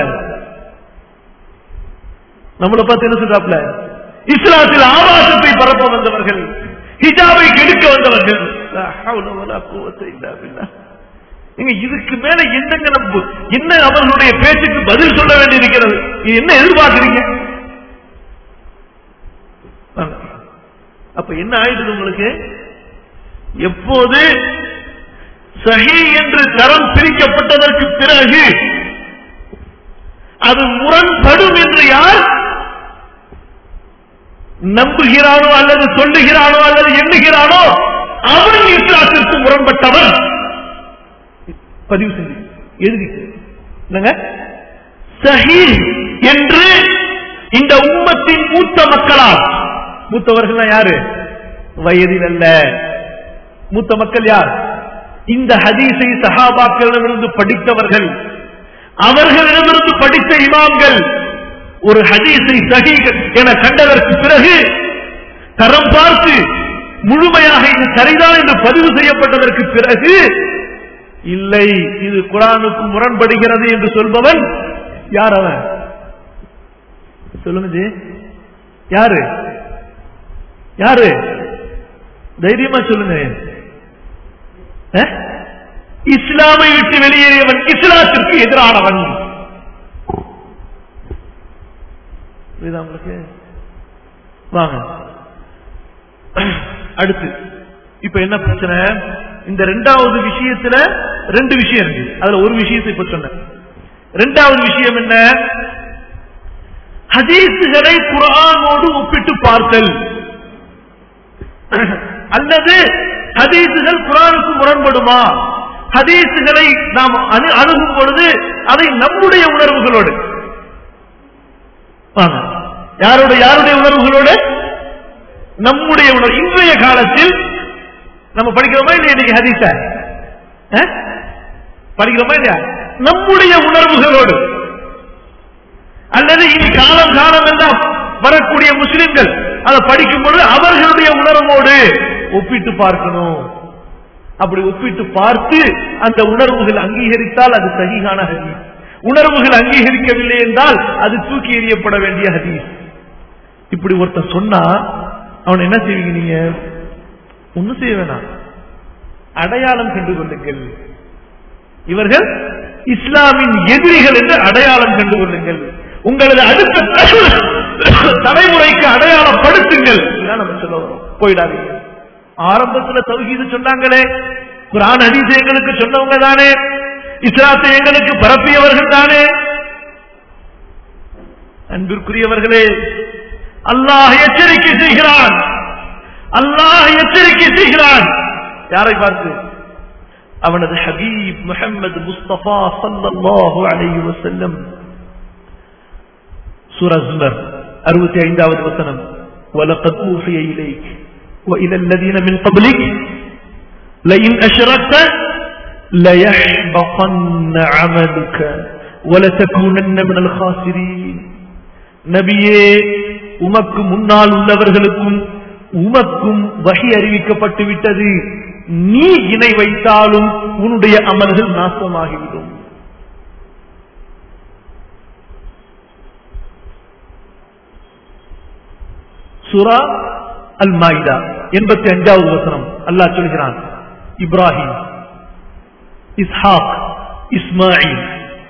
நம்மளை பார்த்து என்ன சொல்றாப்ல இஸ்லாத்தில் ஆபாசத்தை பரப்ப வந்தவர்கள் ஹிஜாபை கெடுக்க வந்தவர்கள் லா ஹவ்ல வலா குவத்த இல்லா பில்லாஹ். நீங்க இதுக்கு மேல என்னங்க நம்ம என்ன அவர்களுடைய பேச்சுக்கு பதில் சொல்ல வேண்டியிருக்கிறது இது என்ன எதிர்பார்க்கிறீங்க வாங்க. அப்ப என்ன ஆயிடுது உங்களுக்கு எப்போது சஹி என்று தரம் பிரிக்கப்பட்டதற்கு பிறகு அது முரண்படும் என்று யார் நம்புகிறானோ அல்லது சொல்லுகிறானோ அல்லது எண்ணுகிறானோ அவன் இஸ்லாத்திற்கு முரண்பட்டவன் பதிவு செஞ்சு எழுதி என்னங்க சஹி என்று இந்த உம்மத்தின் மூத்த மக்களால் மூத்தவர்கள் யாரு வயதில் அல்ல மூத்த மக்கள் யார் இந்த ஹதீஸை சஹாபாக்களிடமிருந்து படித்தவர்கள் அவர்களிடமிருந்து படித்த இமாம்கள் ஒரு ஹதீஸை சஹி என கண்டதற்கு பிறகு தரம் பார்த்து முழுமையாக இது சரிதான் என்று பதிவு செய்யப்பட்டதற்கு பிறகு இல்லை இது குரானுக்கு முரண்படுகிறது என்று சொல்பவன் யார் அவன் சொல்லுங்க ஜி யாரு யாரு தைரியமா சொல்லுங்க அஹ்? இஸ்லாமை விட்டு வெளியேறியவன் இஸ்லாத்திற்கு எதிரானவன் புரியுதா உங்களுக்கு வாங்க அடுத்து இப்ப என்ன பிரச்சனை இந்த ரெண்டாவது விஷயத்துல ரெண்டு விஷயம் இருக்கு அதுல ஒரு விஷயத்தை இப்ப சொன்னேன் ரெண்டாவது விஷயம் என்ன ஹதீசுகளை குரானோடு ஒப்பிட்டு பார்த்தல் அல்லது ஹதீசுகள் குரானுக்கு முரண்படுமா ஹதீசுகளை நாம் அணு- அணுகும் பொழுது அதை நம்முடைய உணர்வுகளோடு வாங்க. யாரோட யாருடைய உணர்வுகளோடு நம்முடைய உணர்வு இன்றைய காலத்தில் நம்ம படிக்கிறோமா இல்லையா இன்னைக்கு ஹதீஸ அஹ்? படிக்கிறோமா இல்லையா நம்முடைய உணர்வுகளோடு அல்லது இனி காலம் காலம் எல்லாம் வரக்கூடிய முஸ்லிம்கள் அதை படிக்கும் பொழுது அவர்களுடைய உணர்வோடு ஒப்பிட்டு பார்க்கணும் அப்படி ஒப்பிட்டு பார்த்து அந்த உணர்வுகள் அங்கீகரித்தால் அது சகிகான ஹதீஸ் உணர்வுகள் அங்கீகரிக்கவில்லை என்றால் அது தூக்கி எறியப்பட வேண்டிய ஹதீஸ் இப்படி ஒருத்தன் சொன்னா அவன் என்ன செய்வீங்க நீங்க ஒண்ணும் செய்ய வேணாம் அடையாளம் கண்டு கொள்ளுங்கள் இவர்கள் இஸ்லாமின் எதிரிகள் என்று அடையாளம் கண்டு கொள்ளுங்கள் உங்களது அடுத்த தலைமுறைக்கு அடையாளப்படுத்துங்கள் இதுதான் நம்ம சொல்ல வரோம் போயிடாதீங்க ஆரம்பத்துல தௌஹீது சொன்னாங்களே குரான் ஹதீஸ் எங்களுக்கு சொன்னவங்க தானே இஸ்லாத்தை எங்களுக்கு பரப்பியவர்கள் தானே அன்பிற்குரியவர்களே அல்லாஹ் எச்சரிக்கை செய்கிறான் அல்லாஹ் எச்சரிக்கை செய்கிறான் யாரை பார்த்து அவனது ஹபீப் முஹம்மது முஸ்தபா ஸல்லல்லாஹு அலைஹி வஸல்லம் சூரா ஜுமர் 65வது வசனம் وَلَقَدْ أُوحِيَ إِلَيْكَ وَإِلَى الَّذِينَ مِنْ قَبْلِكَ لَئِنْ أَشْرَكْتَ لَيَحْبَطَنَّ عَمَلُكَ وَلَتَكُونَنَّ مِنَ الْخَاسِرِينَ நபியே உமக்கு முன்னால் உள்ளவர்களுக்கும் உமக்கும் வகை அறிவிக்கப்பட்டு விட்டது நீ இணை வைத்தாலும் உன்னுடைய அமல்கள் நாசமாகிவிடும் சுரா அல் மாயிதா எண்பத்தி அஞ்சாவது வசனம் அல்லாஹ் சொல்கிறான் இப்ராஹிம் இஸ்ஹாக் இஸ்மாயில்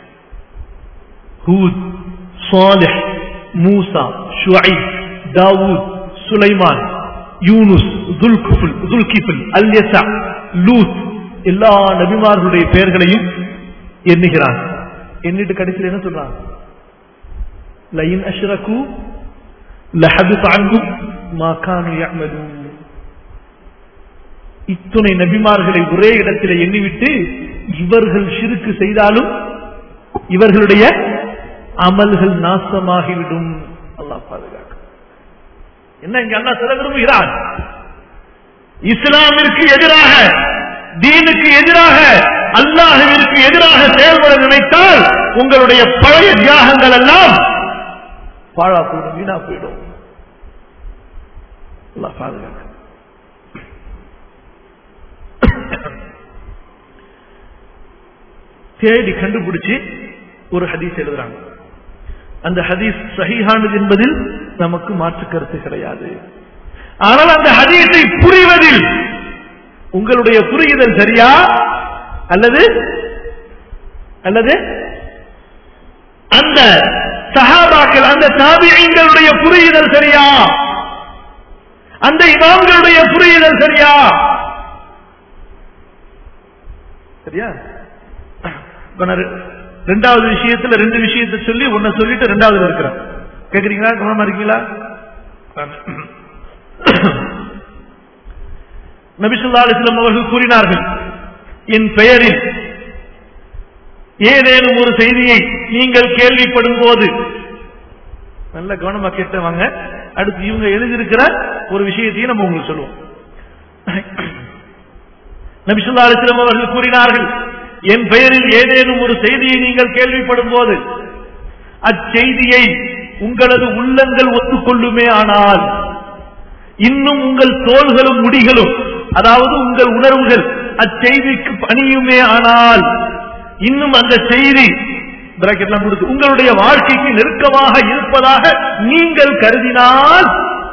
ஹூத் சாலிஹ் மூசா ஷுஐப் தாவூத் சுலைமான் யூனுஸ் துல்குஃபுல் துல்கிஃபுல் அல்யசா லூத் எல்லா நபிமார்களுடைய பெயர்களையும் எண்ணுகிறான் எண்ணிட்டு கடைசியில் என்ன சொல்றான் லயின் அஷ்ரகு லஹபித் அன்ஹும் மா கானு யஅமலூன் இத்துணை நபிமார்களை ஒரே இடத்தில் எண்ணிவிட்டு இவர்கள் ஷிருக்கு செய்தாலும் இவர்களுடைய அமல்கள் நாசமாகிவிடும் அல்லாஹ் பாதுகாக்க என்ன இங்க அல்லாஹ் சொல்ல விரும்புகிறான் இஸ்லாமிற்கு எதிராக தீனுக்கு எதிராக அல்லாஹுவிற்கு எதிராக செயல்பட நினைத்தால் உங்களுடைய பழைய தியாகங்கள் எல்லாம் பாழா போயிடும் வீணா போயிடும் அல்லாஹ் பாதுகாக்க தேடி கண்டுபிடிச்சு ஒரு ஹதீஸ் எழுதுறாங்க அந்த ஹதீஸ் சஹீஹானது என்பதில் நமக்கு மாற்று கருத்து கிடையாது ஆனால் அந்த ஹதீஸை புரிவதில் உங்களுடைய புரியுதல் சரியா அல்லது அல்லது அந்த சஹாபாக்கள் அந்த தாபியங்களுடைய புரியுதல் சரியா அந்த இமாம்களுடைய புரியுதல் சரியா சரியா இப்ப நான் ரெ- ரெண்டாவது விஷயத்துல ரெண்டு விஷயத்தை சொல்லி ஒன்ன சொல்லிட்டு ரெண்டாவது இருக்கிறேன் கேக்குறீங்களா கவனமா இருக்கீங்களா நபிசுல்லா அலிஸ்லாம் அவர்கள் கூறினார்கள் என் பெயரில் ஏதேனும் ஒரு செய்தியை நீங்கள் கேள்விப்படும் போது நல்ல கவனமா கேட்டவாங்க அடுத்து இவங்க எழுதியிருக்கிற ஒரு விஷயத்தையும் நம்ம உங்களுக்கு சொல்லுவோம் நபிசுல்லா அலிஸ்லாம் அவர்கள் கூறினார்கள் என் பெயரில் ஏதேனும் ஒரு செய்தியை நீங்கள் கேள்விப்படும் போது அச்செய்தியை உங்களது உள்ளங்கள் ஒத்துக்கொள்ளுமே ஆனால் இன்னும் உங்கள் தோள்களும் முடிகளும் அதாவது உங்கள் உணர்வுகள் அச்செய்திக்கு பணியுமே ஆனால் இன்னும் அந்த செய்தி பிராக்கெட்லாம் கொடுத்து உங்களுடைய வாழ்க்கைக்கு நெருக்கமாக இருப்பதாக நீங்கள் கருதினால்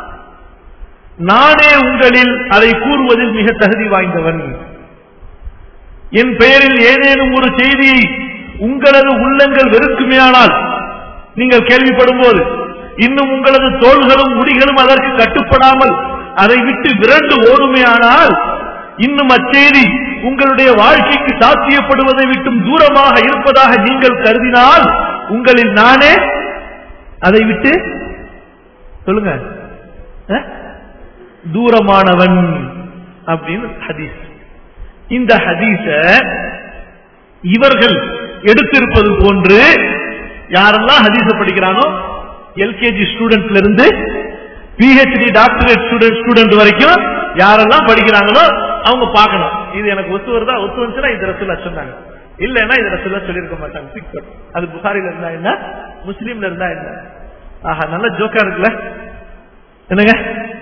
நானே உங்களில் அதை கூறுவதில் மிக தகுதி வாய்ந்தவன் என் பெயரில் ஏதேனும் ஒரு செய்தியை உங்களது உள்ளங்கள் வெறுக்குமேயானால் நீங்கள் கேள்விப்படும் போது இன்னும் உங்களது தோள்களும் முடிகளும் அதற்கு கட்டுப்படாமல் அதை விட்டு விரண்டு ஓடுமேயானால் இன்னும் அச்செய்தி உங்களுடைய வாழ்க்கைக்கு சாத்தியப்படுவதை விட்டும் தூரமாக இருப்பதாக நீங்கள் கருதினால் உங்களில் நானே அதை விட்டு சொல்லுங்க அஹ்? தூரமானவன் அப்படின்னு ஹதீஸ் இந்த ஹதீஸ இவர்கள் எடுத்திருப்பது போன்று யாரெல்லாம் ஹதீஸ படிக்கிறானோ எல்கேஜி ஸ்டூடெண்ட்ல இருந்து பிஹெச்டி டாக்டரேட் ஸ்டூடெண்ட் ஸ்டூடெண்ட் வரைக்கும் யாரெல்லாம் படிக்கிறாங்களோ அவங்க பார்க்கணும் இது எனக்கு ஒத்து வருதா ஒத்து வந்துச்சுன்னா இது ரசூலா சொன்னாங்க இல்லைன்னா இது ரசூலா சொல்லியிருக்க மாட்டாங்க பிக் பண்ணு. அது புகாரில இருந்தா என்ன முஸ்லீம்ல இருந்தா என்ன ஆஹா நல்ல ஜோக்கா இருக்குல்ல என்னங்க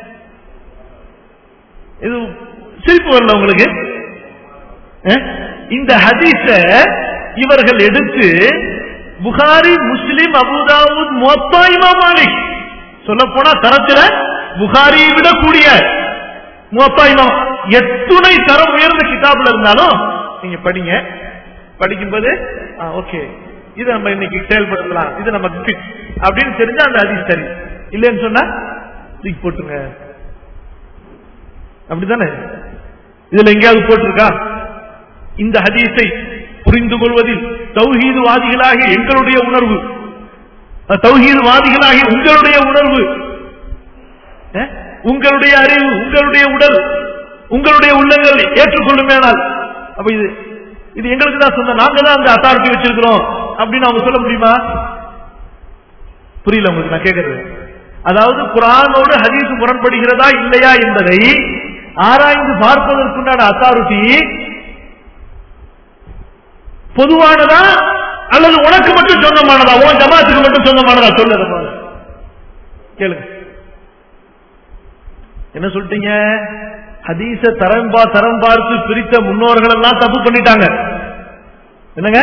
இது சிரிப்பு வரல உங்களுக்கு அஹ்? இந்த ஹதீஸ இவர்கள் எடுத்து புகாரி முஸ்லிம் அபுதாவுத் மொத்தா இமாம் மாலிக் சொல்ல போனா தரத்துல புகாரியை விட கூடிய மொத்தா இமாம் எத்துணை தரம் உயர்ந்த கிதாப்ல இருந்தாலும் நீங்க படிங்க படிக்கும்போது ஓகே இது நம்ம இன்னைக்கு செயல்படுத்தலாம் இது நம்ம fit அப்படின்னு தெரிஞ்சா அந்த ஹதீஸ் சரி இல்லைன்னு சொன்னா தூக்கி போட்டுங்க அப்படித்தானே இதுல எங்கேயாவது போட்டிருக்கா இந்த ஹதீஸை புரிந்து கொள்வதில் தௌஹீதுவாதிகளாகிய எங்களுடைய உணர்வு அஹ், தௌஹீதுவாதிகளாகிய உங்களுடைய உணர்வு அஹ், உங்களுடைய அறிவு உங்களுடைய உடல் உங்களுடைய உள்ளங்கள் ஏற்றுக்கொள்ளுமேனால் அப்ப இது இது எங்களுக்கு தான் சொந்த நாங்க தான் அந்த அத்தாரிட்டி வச்சிருக்கிறோம் அப்படின்னு அவங்க சொல்ல முடியுமா புரியல உங்களுக்கு நான் கேட்கறது அதாவது குரானோடு ஹதீஸ் முரண்படுகிறதா இல்லையா என்பதை ஆராய்ந்து பார்ப்பதற்குண்டான அத்தாரிட்டி பொதுவானதா அல்லது உனக்கு மட்டும் சொந்தமானதா உன் ஜமாத்துக்கு மட்டும் சொந்தமானதா சொல்லுற போல கேளுங்க என்ன சொல்லிட்டீங்க ஹதீஸ தரம் பா தரம் பார்த்து பிரித்த முன்னோர்கள் எல்லாம் தப்பு பண்ணிட்டாங்க என்னங்க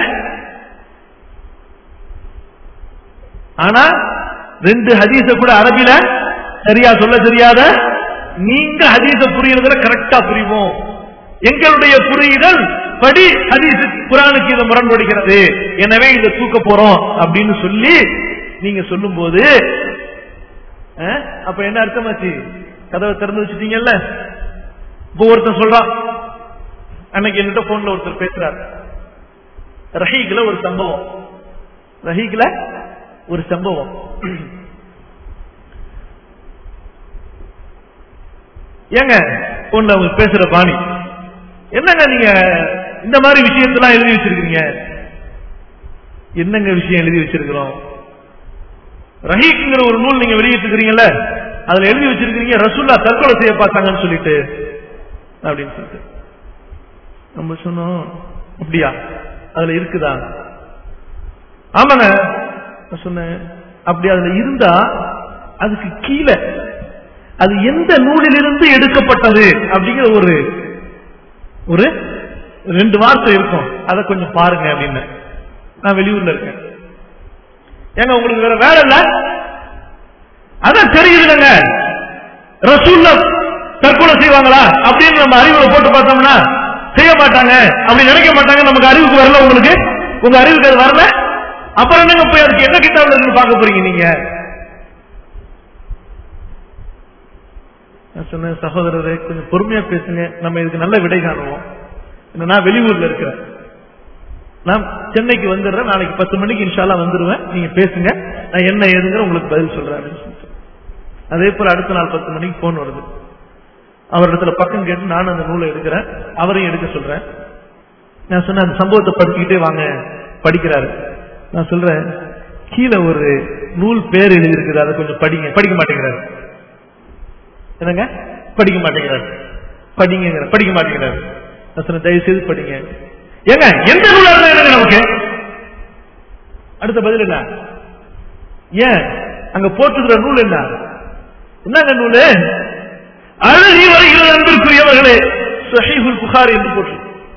ஆனா ரெண்டு ஹதீஸ கூட அரபில சரியா சொல்ல தெரியாத நீங்க ஹதீஸ புரியறதுல கரெக்டா புரிவோம் எங்களுடைய புரியுதல் படி ஹதீஸ் குரானுக்கு இதை முரண்படுகிறது எனவே இதை தூக்க போறோம் அப்படின்னு சொல்லி நீங்க சொல்லும் போது அப்ப என்ன அர்த்தமாச்சு கதவை திறந்து வச்சுட்டீங்கல்ல இப்போ ஒருத்தர் சொல்றான் அன்னைக்கு என்கிட்ட போன்ல ஒருத்தர் பேசுறார் ரஹீக்ல ஒரு சம்பவம் ரஹீக்ல ஒரு சம்பவம் ஏங்க போன்ல அவங்க பேசுற பாணி என்னங்க நீங்க இந்த மாதிரி விஷயத்தெல்லாம் எழுதி வச்சிருக்கீங்க என்னங்க விஷயம் எழுதி வச்சிருக்கிறோம் ரஹீக்குங்கிற ஒரு நூல் நீங்க வெளியிட்டிருக்கிறீங்கல்ல அதுல எழுதி வச்சிருக்கீங்க ரசூல்லா தற்கொலை செய்ய பார்த்தாங்கன்னு சொல்லிட்டு அப்படின்னு சொல்லிட்டு நம்ம சொன்னோம் அப்படியா அதுல இருக்குதா ஆமாங்க நான் சொன்னேன் அப்படி அதுல இருந்தா அதுக்கு கீழே அது எந்த நூலிலிருந்து எடுக்கப்பட்டது அப்படிங்கிற ஒரு ஒரு ரெண்டு வார்த்தை இருக்கும் அதை கொஞ்சம் பாருங்க அப்படின்னு நான் வெளியூர்ல இருக்கேன் ஏங்க உங்களுக்கு வேற வேலை இல்ல அதான் தெரியுதுங்க ரசூல்ல தற்கொலை செய்வாங்களா அப்படின்னு நம்ம அறிவுல போட்டு பார்த்தோம்னா செய்ய மாட்டாங்க அப்படி நினைக்க மாட்டாங்க நமக்கு அறிவுக்கு வரல உங்களுக்கு உங்க அறிவுக்கு அது வரல அப்புறம் என்னங்க போய் அதுக்கு என்ன கிட்டாவில் இருந்து பார்க்க போறீங்க நீங்க நான் சொன்னேன் சகோதரரே கொஞ்சம் பொறுமையா பேசுங்க நம்ம இதுக்கு நல்ல விடை காணுவோம் நான் வெளியூர்ல இருக்கிறேன் நான் சென்னைக்கு வந்துடுறேன் நாளைக்கு பத்து மணிக்கு இன்ஷால்லா வந்துருவேன் நீங்க பேசுங்க நான் என்ன ஏதுங்கிற உங்களுக்கு பதில் சொல்றேன் அப்படின்னு சொல்லிட்டு அதே போல அடுத்த நாள் பத்து மணிக்கு போன் வருது அவரிடத்துல பக்கம் கேட்டு நானும் அந்த நூலை எடுக்கிறேன் அவரையும் எடுக்க சொல்றேன் நான் சொன்ன அந்த சம்பவத்தை படிச்சுக்கிட்டே வாங்க படிக்கிறாரு நான் சொல்றேன் கீழே ஒரு நூல் பேர் எழுதி இருக்குது அதை கொஞ்சம் படிங்க படிக்க மாட்டேங்கிறாரு என்னங்க படிக்க மாட்டேங்கிறாரு படிங்க படிக்க மாட்டேங்கிறாரு நான் சொன்ன தயவு செய்து படிங்க ஏங்க எந்த நூலா இருந்தா என்னங்க நமக்கு அடுத்த பதில் என்ன ஏன் அங்க போட்டுக்கிற நூல் என்ன என்னங்க நூலு அழகி வருகிற அன்பிற்குரியவர்களே சஹீஹுல் புகார் என்று போட்டு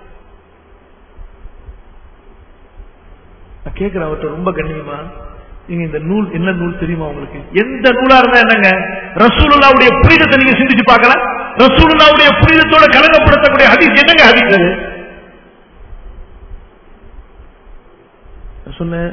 நான் கேட்கிறேன் அவர்கிட்ட ரொம்ப கண்ணியமா நீங்க இந்த நூல் என்ன நூல் தெரியுமா உங்களுக்கு எந்த நூலா இருந்தா என்னங்க ரசூலுல்லாவுடைய புரிதத்தை நீங்க சிந்திச்சு பார்க்கலாம் ரசூலுல்லாவுடைய புரிதத்தோட கலங்கப்படுத்தக்கூடிய ஹதீஸ் என்னங்க ஹதீஸ் அது சொன்ன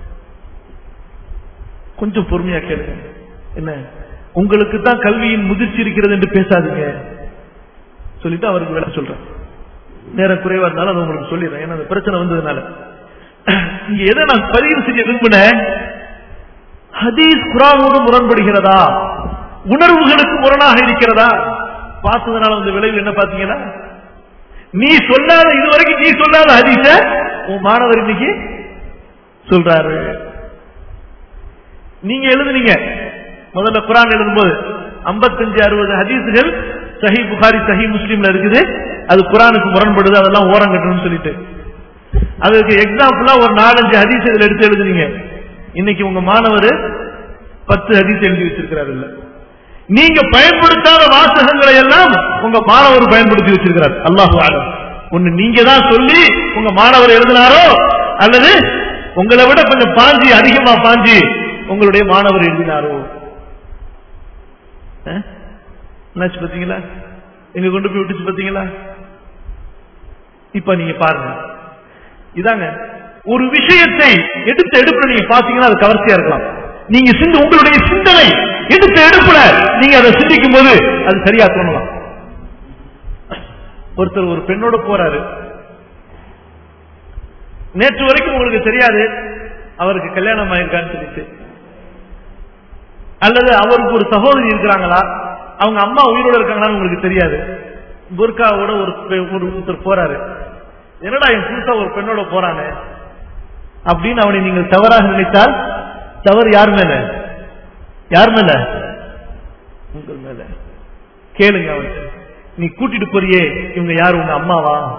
கொஞ்சம் பொறுமையா கேளுங்க என்ன உங்களுக்கு தான் கல்வியின் முதிர்ச்சி இருக்கிறது என்று பேசாதீங்க சொல்லிட்டு அவருக்கு வேலை சொல்றேன் நேரம் குறைவா இருந்தாலும் அதை உங்களுக்கு சொல்லிடுறேன் ஏன்னா அந்த பிரச்சனை வந்ததுனால இங்க எதை நான் பதிவு செய்ய விரும்பினேன் ஹதீஸ் குரானோடு முரண்படுகிறதா உணர்வுகளுக்கு முரணாக இருக்கிறதா பார்த்ததுனால அந்த விளைவு என்ன பாத்தீங்கன்னா நீ சொல்லாத இதுவரைக்கும் நீ சொல்லாத ஹதீஸ உன் மாணவர் இன்னைக்கு சொல்றாரு நீங்க எழுதுனீங்க முதல்ல குரான் எழுதும்போது ஐம்பத்தஞ்சு அறுபது ஹதீஸுகள் சஹி புகாரி சஹி முஸ்லீம்ல இருக்குது அது குரானுக்கு முரண்படுது அதெல்லாம் ஓரம் கட்டணும்னு சொல்லிட்டு அதுக்கு எக்ஸாம்பிளா ஒரு நாலஞ்சு ஹதீஸ் இதுல எடுத்து எழுதுனீங்க இன்னைக்கு உங்க மாணவர் பத்து ஹதீஸ் எழுதி வச்சிருக்கிறார் இல்ல நீங்க பயன்படுத்தாத வாசகங்களை எல்லாம் உங்க மாணவர் பயன்படுத்தி வச்சிருக்கிறார் அல்லாஹு ஆலம் ஒண்ணு நீங்க தான் சொல்லி உங்க மாணவர் எழுதினாரோ அல்லது உங்களை விட கொஞ்சம் பாஞ்சி அதிகமா பாஞ்சி உங்களுடைய மாணவர் எழுதினாரோ என்னாச்சு பாத்தீங்களா எங்க கொண்டு போய் விட்டுச்சு பாத்தீங்களா இப்ப நீங்க பாருங்க இதாங்க ஒரு விஷயத்தை எடுத்த எடுப்புல நீங்க பாத்தீங்கன்னா அது கவர்ச்சியா இருக்கலாம் நீங்க சிந்து உங்களுடைய சிந்தனை எடுத்த எடுப்புல நீங்க அதை சிந்திக்கும் போது அது சரியா தோணலாம் ஒருத்தர் ஒரு பெண்ணோட போறாரு நேற்று வரைக்கும் உங்களுக்கு தெரியாது அவருக்கு கல்யாணம் ஆயிருக்கான்னு சொல்லிட்டு அல்லது அவருக்கு ஒரு சகோதரி இருக்கிறாங்களா அவங்க அம்மா உயிரோட இருக்காங்களான்னு உங்களுக்கு தெரியாது புர்காவோட ஒரு ஒரு ஒருத்தர் போறாரு என்னடா என் புதுசா ஒரு பெண்ணோட போறானே அப்படின்னு அவனை நீங்கள் தவறாக நினைத்தால் தவறு யார் மேல யார் மேல உங்கள் மேல கேளுங்க அவன் நீ கூட்டிட்டு போறியே இவங்க யாரு உங்க அம்மாவா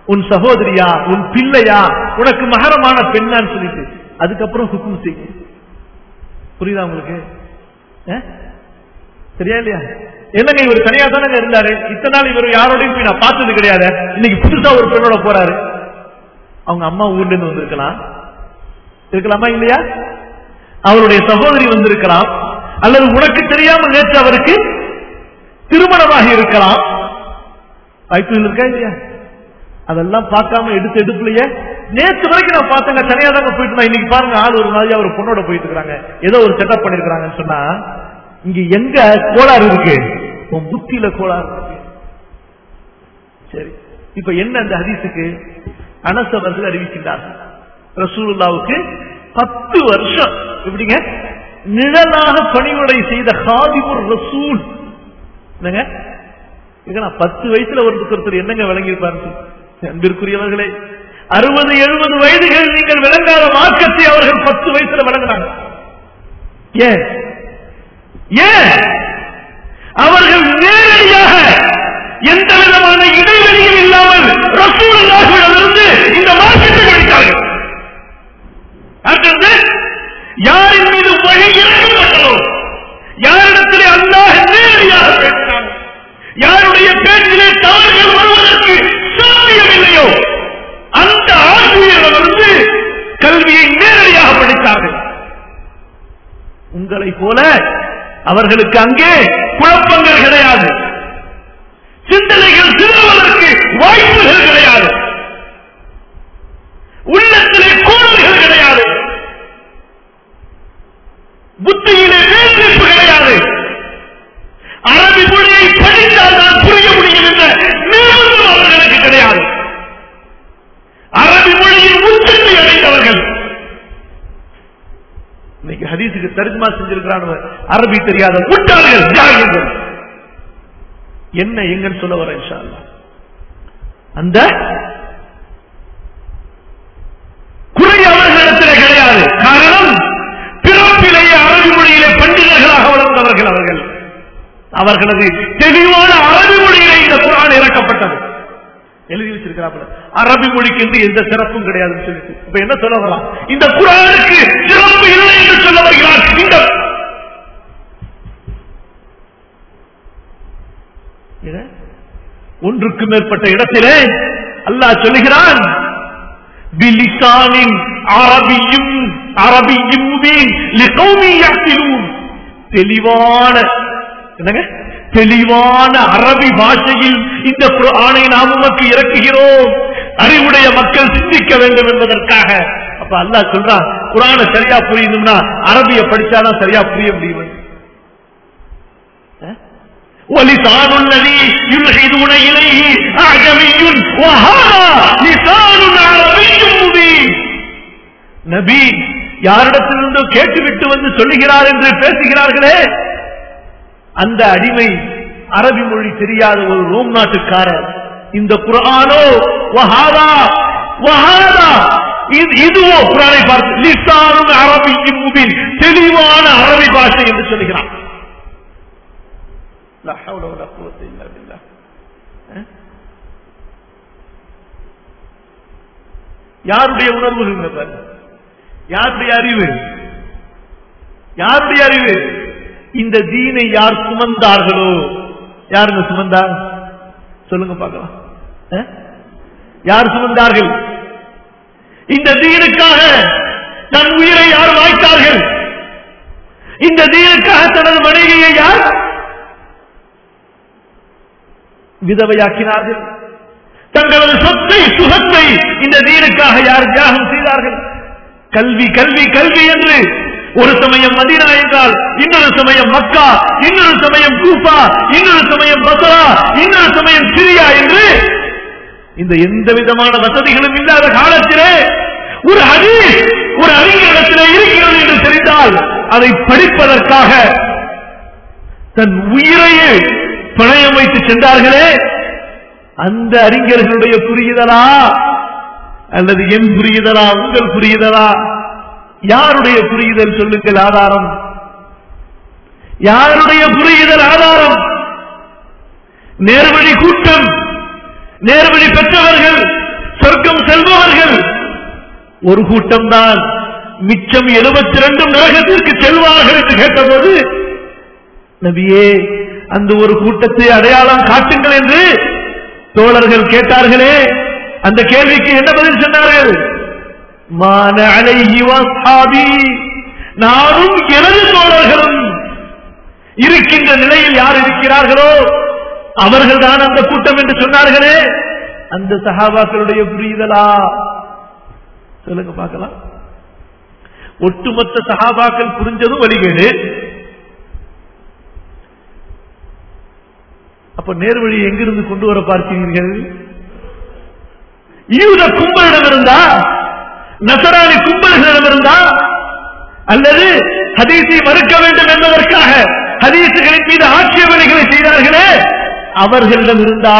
உன் சகோதரியா உன் பிள்ளையா உனக்கு மகரமான பெண்ணான்னு சொல்லிட்டு அதுக்கப்புறம் ஹுக்கும் செய்யும் புரியுதா உங்களுக்கு அஹ்? சரியா இல்லையா என்னங்க இவர் தனியா தானங்க இருந்தாரு இத்தனை நாள் இவர் யாரோடையும் போய் நான் பார்த்தது கிடையாது இன்னைக்கு புதுசா ஒரு பெண்ணோட போறாரு அவங்க அம்மா ஊர்ல இருந்து வந்திருக்கலாம் இருக்கலாமா இல்லையா அவருடைய சகோதரி வந்திருக்கலாம் அல்லது உனக்கு தெரியாமல் நேற்று அவருக்கு திருமணமாக இருக்கலாம் வாய்ப்பு இருக்கா இல்லையா அதெல்லாம் பார்க்காம எடுத்து எடுப்புலயே நேற்று வரைக்கும் நான் பார்த்தேங்க தனியா தாங்க போயிட்டு இருந்தா இன்னைக்கு பாருங்க ஆள் ஒரு மாதிரியா ஒரு பொண்ணோட போயிட்டு இருக்காங்க ஏதோ ஒரு செட்டப் பண்ணிருக்காங்கன்னு சொன்னா இங்க எங்க கோளாறு இருக்கு உன் புத்தியில கோளாறு இருக்கு சரி இப்ப என்ன அந்த ஹதீஸுக்கு அனஸ் அவர்கள் அறிவிக்கின்றார்கள் ரசூலுல்லாவுக்கு பத்து வருஷம் எப்படிங்க நிழலாக பணிவுரை செய்த ஹாதிபுர் ரசூல் என்னங்க இங்க நான் பத்து வயசுல ஒரு ஒருத்தர் என்னங்க விளங்கியிருப்பாரு அன்பிற்குரியவர்களே அறுபது எழுபது வயதுகள் நீங்கள் விளங்காத மார்க்கத்தை அவர்கள் பத்து வயசுல விளங்கினாங்க ஏன் ஏன் அவர்கள் நேரடியாக எந்த விதமான இடைவெளியும் இல்லாமல் ரசூலுல்லாஹிடமிருந்து இந்த மார்க்கத்தை படித்தார்கள் அடுத்தது யாரின் மீது வழி இறக்கப்பட்டதோ யாரிடத்திலே அல்லாஹ் நேரடியாக பேசினான் யாருடைய பேச்சிலே தவறுகள் வருவதற்கு சாத்தியம் இல்லையோ அந்த ஆசிரியரிடமிருந்து கல்வியை நேரடியாக படித்தார்கள் உங்களை போல அவர்களுக்கு அங்கே குழப்பங்கள் கிடையாது சிந்தனைகள் திரும்புவதற்கு வாய்ப்புகள் கிடையாது உள்ளத்திலே கோணல்கள் கிடையாது புத்தியிலே வேண்டிப்பு கிடையாது அரபி மொழியை படித்தால் தான் புரிய முடியும் என்ற நிறுவனம் அவர்களுக்கு கிடையாது அரபி மொழியின் உச்சத்தை அடைந்தவர்கள் இன்னைக்கு ஹதீஸுக்கு தர்ஜுமா செஞ்சிருக்கிறான் அரபி தெரியாத முட்டாள்கள் ஜாகிர்கள் என்ன எங்கன்னு சொல்ல வர இன்ஷா அல்லாஹ். அந்த குறை அவர்களிடத்திலே கிடையாது காரணம் பிறப்பிலேயே அரபி மொழியிலே பண்டிதர்களாக வளர்ந்தவர்கள் அவர்கள் அவர்களது தெளிவான அரபி மொழியிலே இந்த குரான் இறக்கப்பட்டது எழுதி வச்சிருக்கிறாப்புல அரபி மொழிக்கு என்று எந்த சிறப்பும் கிடையாதுன்னு சொல்லிட்டு இப்ப என்ன சொல்ல வரலாம் இந்த குரானுக்கு சிறப்பு இல்லை என்று சொல்ல வருகிறார் இந்த என்ன? ஒன்றுக்கு மேற்பட்ட இடத்திலே அல்லாஹ் சொல்லுகிறான் பிலிசானின் அரபியும் அரபியும் முபீன் லிகௌமி யக்திலூன் தெளிவான என்னங்க தெளிவான அரபி பாஷையில் இந்த குர்ஆனை நாம் உமக்கு இறக்குகிறோம் அறிவுடைய மக்கள் சிந்திக்க வேண்டும் என்பதற்காக அப்ப அல்லாஹ் சொல்றான் குர்ஆனை சரியா புரியணும்னா அரபிய படிச்சாதான் சரியா புரிய முடியும் ولسان الذي يلحدون إليه أعجمي وهذا لسان عربي مبين நபி யாரிடத்திலிருந்தோ கேட்டுவிட்டு வந்து சொல்லுகிறார் என்று பேசுகிறார்களே அந்த அடிமை அரபி மொழி தெரியாத ஒரு ரோம் நாட்டுக்காரர் இந்த குரானோ வஹாதா வஹாதா இது இதுவோ குரானை பார்த்து லிசானும் அரபியும் முபின் தெளிவான அரபி பாஷை என்று சொல்லுகிறான் லா ஹவ்ல வலா குவத்த இல்லா பில்லாஹ். அஹ்? யாருடைய உணர்வுகள் பாருங்க யாருடைய அறிவு யாருடைய அறிவு இந்த தீனை யார் சுமந்தார்களோ யாருங்க சுமந்தார் சொல்லுங்க பார்க்கலாம் அஹ்? யார் சுமந்தார்கள் இந்த தீனுக்காக தன் உயிரை யார் வாய்த்தார்கள் இந்த தீனுக்காக தனது மனைவியை யார் விதவையாக்கினார்கள் தங்களது சொத்தை சுகத்தை இந்த தீனுக்காக யார் தியாகம் செய்தார்கள் கல்வி கல்வி கல்வி என்று ஒரு சமயம் மதீனா என்றால் இன்னொரு சமயம் மக்கா இன்னொரு சமயம் கூஃபா இன்னொரு சமயம் பசரா இன்னொரு சமயம் சிரியா என்று இந்த எந்த விதமான வசதிகளும் இல்லாத காலத்திலே ஒரு ஹதீஸ் ஒரு அறிஞரிடத்திலே இருக்கிறது என்று தெரிந்தால் அதை படிப்பதற்காக தன் உயிரையே பணயம் வைத்து சென்றார்களே அந்த அறிஞர்களுடைய புரியுதலா அல்லது என் புரியுதலா உங்கள் புரியுதலா யாருடைய புரியுதல் சொல்லுங்கள் ஆதாரம் யாருடைய புரியுதல் ஆதாரம் நேர்வழி கூட்டம் நேர்வழி பெற்றவர்கள் சொர்க்கம் செல்பவர்கள் ஒரு கூட்டம் தான் மிச்சம் எழுபத்தி ரெண்டும் நரகத்திற்கு செல்வார்கள் என்று கேட்டபோது நபியே அந்த ஒரு கூட்டத்தை அடையாளம் காட்டுங்கள் என்று தோழர்கள் கேட்டார்களே அந்த கேள்விக்கு என்ன பதில் சொன்னார்கள் மான அலைஹி வஸ்ஹாபி நானும் எனது தோழர்களும் இருக்கின்ற நிலையில் யார் இருக்கிறார்களோ அவர்கள் தான் அந்த கூட்டம் என்று சொன்னார்களே அந்த சஹாபாக்களுடைய புரிதலா சொல்லுங்க பார்க்கலாம் ஒட்டுமொத்த சஹாபாக்கள் புரிஞ்சதும் வழிகேடு அப்ப நேர்வழி எங்கிருந்து கொண்டு வர பார்க்கிறீர்கள் யூத கும்பலிடம் இருந்தா நசராணி கும்பல்களிடம் இருந்தா அல்லது ஹதீஸை மறுக்க வேண்டும் என்பதற்காக ஹதீசுகளின் மீது ஆட்சேபனைகளை செய்தார்களே அவர்களிடம் இருந்தா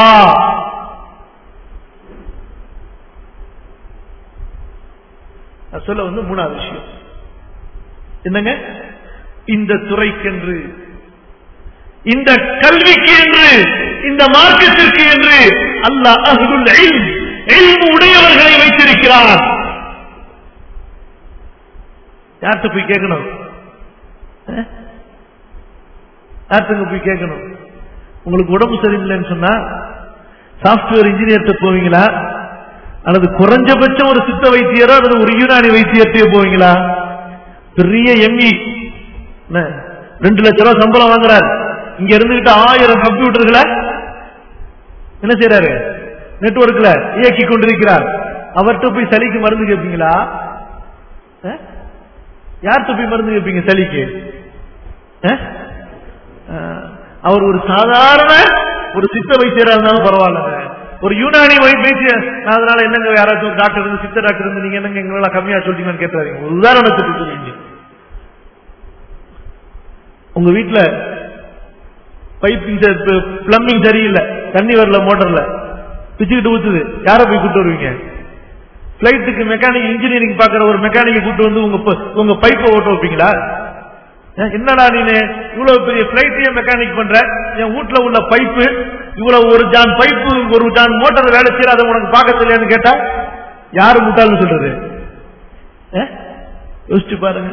நான் சொல்ல வந்து மூணாவது விஷயம் என்னங்க இந்த துறைக்கென்று இந்த கல்விக்கு என்று இந்த மார்க்கத்திற்கு என்று அல்லாஹ் அஹ்லுல் இல்ம், இல்ம் உடையவர்களை வைத்திருக்கிறார் யார்கிட்ட போய் கேட்கணும் அஹ்? யார்கிட்ட போய் கேட்கணும் உங்களுக்கு உடம்பு சரியில்லைன்னு சொன்னா சாப்ட்வேர் இன்ஜினியர்கிட்ட போவீங்களா அல்லது குறைஞ்சபட்சம் ஒரு சித்த வைத்தியரோ அல்லது ஒரு யூனானி வைத்தியர்கிட்டயோ போவீங்களா பெரிய எம்இ ரெண்டு லட்ச ரூபாய் சம்பளம் வாங்குறாரு இங்க இருந்துகிட்டு ஆயிரம் கம்ப்யூட்டர்களை என்ன செய்யறாரு நெட்வொர்க்ல இயக்கி கொண்டிருக்கிறார் அவர்கிட்ட போய் சளிக்கு மருந்து கேட்பீங்களா அஹ்? யார்கிட்ட போய் மருந்து கேட்பீங்க சளிக்கு அஹ்? அஹ், அவர் ஒரு சாதாரண ஒரு சித்த வைத்தியரா இருந்தாலும் பரவாயில்ல ஒரு யூனானி வை- வைத்தியர் நான் அதனால என்னங்க யாராச்சும் ஒரு டாக்டர் இருந்து சித்த டாக்டர் இருந்து நீங்க என்னங்க எங்களால கம்மியா சொல்றீங்கன்னு கேட்டாருங்க ஒரு உதாரணத்துக்கு சொல்லுங்க உங்க வீட்டுல பைப்பிங் பிளம்பிங் சரியில்லை தண்ணி வரல மோட்டர்ல பிச்சுக்கிட்டு ஊத்துது யார போய் கூட்டு வருவீங்க பிளைட்டுக்கு மெக்கானிக் இன்ஜினியரிங் பாக்குற ஒரு மெக்கானிக்கை கூட்டு வந்து உங்க ப- உங்க பைப்பை ஓட்ட வைப்பீங்களா ஏன், என்னடா நீனு இவ்வளவு பெரிய பிளைட்டையே மெக்கானிக் பண்ற என் வீட்டுல உள்ள பைப்பு இவ்வளவு ஒரு ஜான் பைப்பு ஒரு ஜான் மோட்டார் வேலை செய்யற அதை உனக்கு பார்க்க தெரியாதுன்னு கேட்டா யாரு முட்டாள்னு சொல்றது ஏ? யோசிச்சு பாருங்க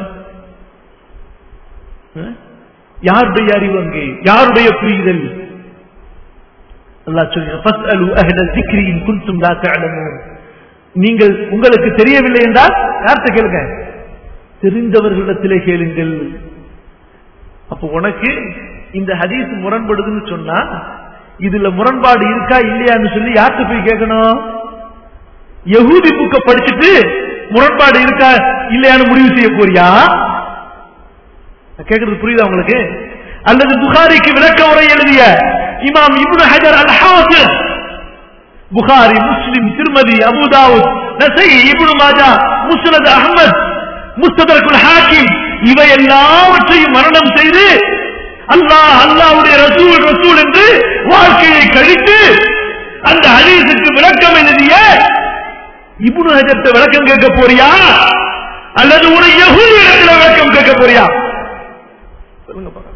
ஏ? யாருடைய அறிவு அங்கே யாருடைய புரிதல் அல்லாஹ் சொல்லுங்க "ஃபஸ்அலு அஹ்ல ذِكْرِ இன் குன்தும் லா தஅலமூன்." நீங்கள் உங்களுக்கு தெரியவில்லை என்றால் யார்கிட்ட கேளுங்க தெரிந்தவர்களிடத்திலே கேளுங்கள் அப்ப உனக்கு இந்த ஹதீஸ் முரண்படுதுன்னு சொன்னா இதுல முரண்பாடு இருக்கா இல்லையான்னு சொல்லி யார்கிட்ட போய் கேட்கணும் யகூதி புக்க படிச்சுட்டு முரண்பாடு இருக்கா இல்லையான்னு முடிவு செய்ய போறியா நான் கேக்குறது புரியுதா உங்களுக்கு அல்லது புகாரிக்கு விளக்க உரை எழுதிய இமாம் இப்னு ஹஜர் அல் ஹாஃபிஸ் புகாரி முஸ்லிம் திருமதி அபுதாவுத் நசை இப்னு மாஜா முஸ்னத் அஹ்மத் முஸ்ததரகுல் ஹாக்கிம் இவை எல்லாவற்றையும் மரணம் செய்து அல்லாஹ் அல்லாஹ்வுடைய ரசூல் ரசூல் என்று வாழ்க்கையை கழித்து அந்த ஹதீஸுக்கு விளக்கம் எழுதிய இப்னு ஹஜர்ட்ட விளக்கம் கேட்க போறியா அல்லது ஒரு யஹூதி இடத்துல விளக்கம் கேட்க போறியா சொல்லுங்க பார்க்கலாம்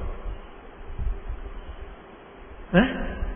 அஹ்?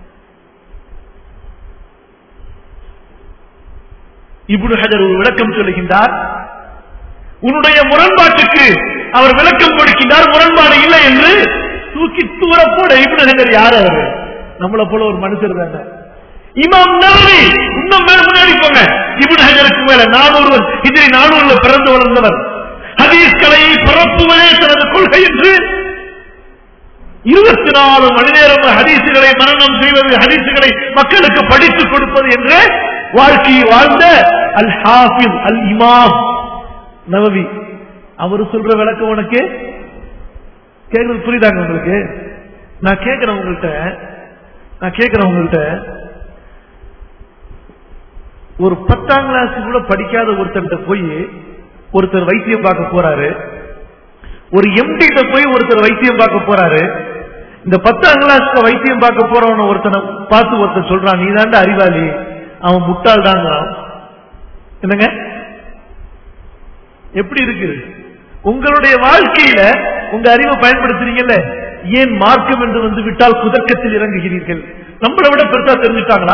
இப்னு ஹஜர் ஒரு விளக்கம் சொல்லுகின்றார் உன்னுடைய முரண்பாட்டுக்கு அவர் விளக்கம் கொடுக்கின்றார் முரண்பாடு இல்லை என்று தூக்கி தூர போட இப்னு ஹஜர் யார் அவர் நம்மளை போல ஒரு மனுஷர் தானே இமாம் நவவி இன்னும் மேல முன்னாடி போங்க இப்னு ஹஜருக்கு மேல நானூறு இதில் நானூறுல பிறந்து வளர்ந்தவர் ஹதீஸ் கலையை பரப்புவதே தனது கொள்கை என்று இருபத்தி நாலு மணி நேரம் ஹதீசுகளை மரணம் செய்வது ஹதீசுகளை மக்களுக்கு படித்துக் கொடுப்பது என்று வாழ்க்கையை வாழ்ந்த அல் ஹாஃபிஸ் அல் இமாம் நவவி அவர் சொல்ற விளக்கம் உனக்கு கேட்கறது புரியுதாங்க உங்களுக்கு நான் கேட்கிறேன் உங்கள்கிட்ட நான் கேட்கிறேன் உங்கள்கிட்ட ஒரு பத்தாம் கிளாஸ் கூட படிக்காத ஒருத்தர்கிட்ட போய் ஒருத்தர் வைத்தியம் பார்க்க போறாரு ஒரு எம்டி போய் ஒருத்தர் வைத்தியம் பார்க்க போறாரு இந்த பத்தாம் கிளாஸ்ல வைத்தியம் பார்க்க போறவன ஒருத்தனை பார்த்து ஒருத்தர் சொல்றான் நீ தாண்டா அறிவாளி அவன் முட்டாள் தாங்கிறான் என்னங்க எப்படி இருக்கு உங்களுடைய வாழ்க்கையில உங்க அறிவை பயன்படுத்துறீங்கல்ல ஏன் மார்க்கம் என்று வந்து விட்டால் குதர்க்கத்தில் இறங்குகிறீர்கள் நம்மளை விட பெருசா தெரிஞ்சுட்டாங்களா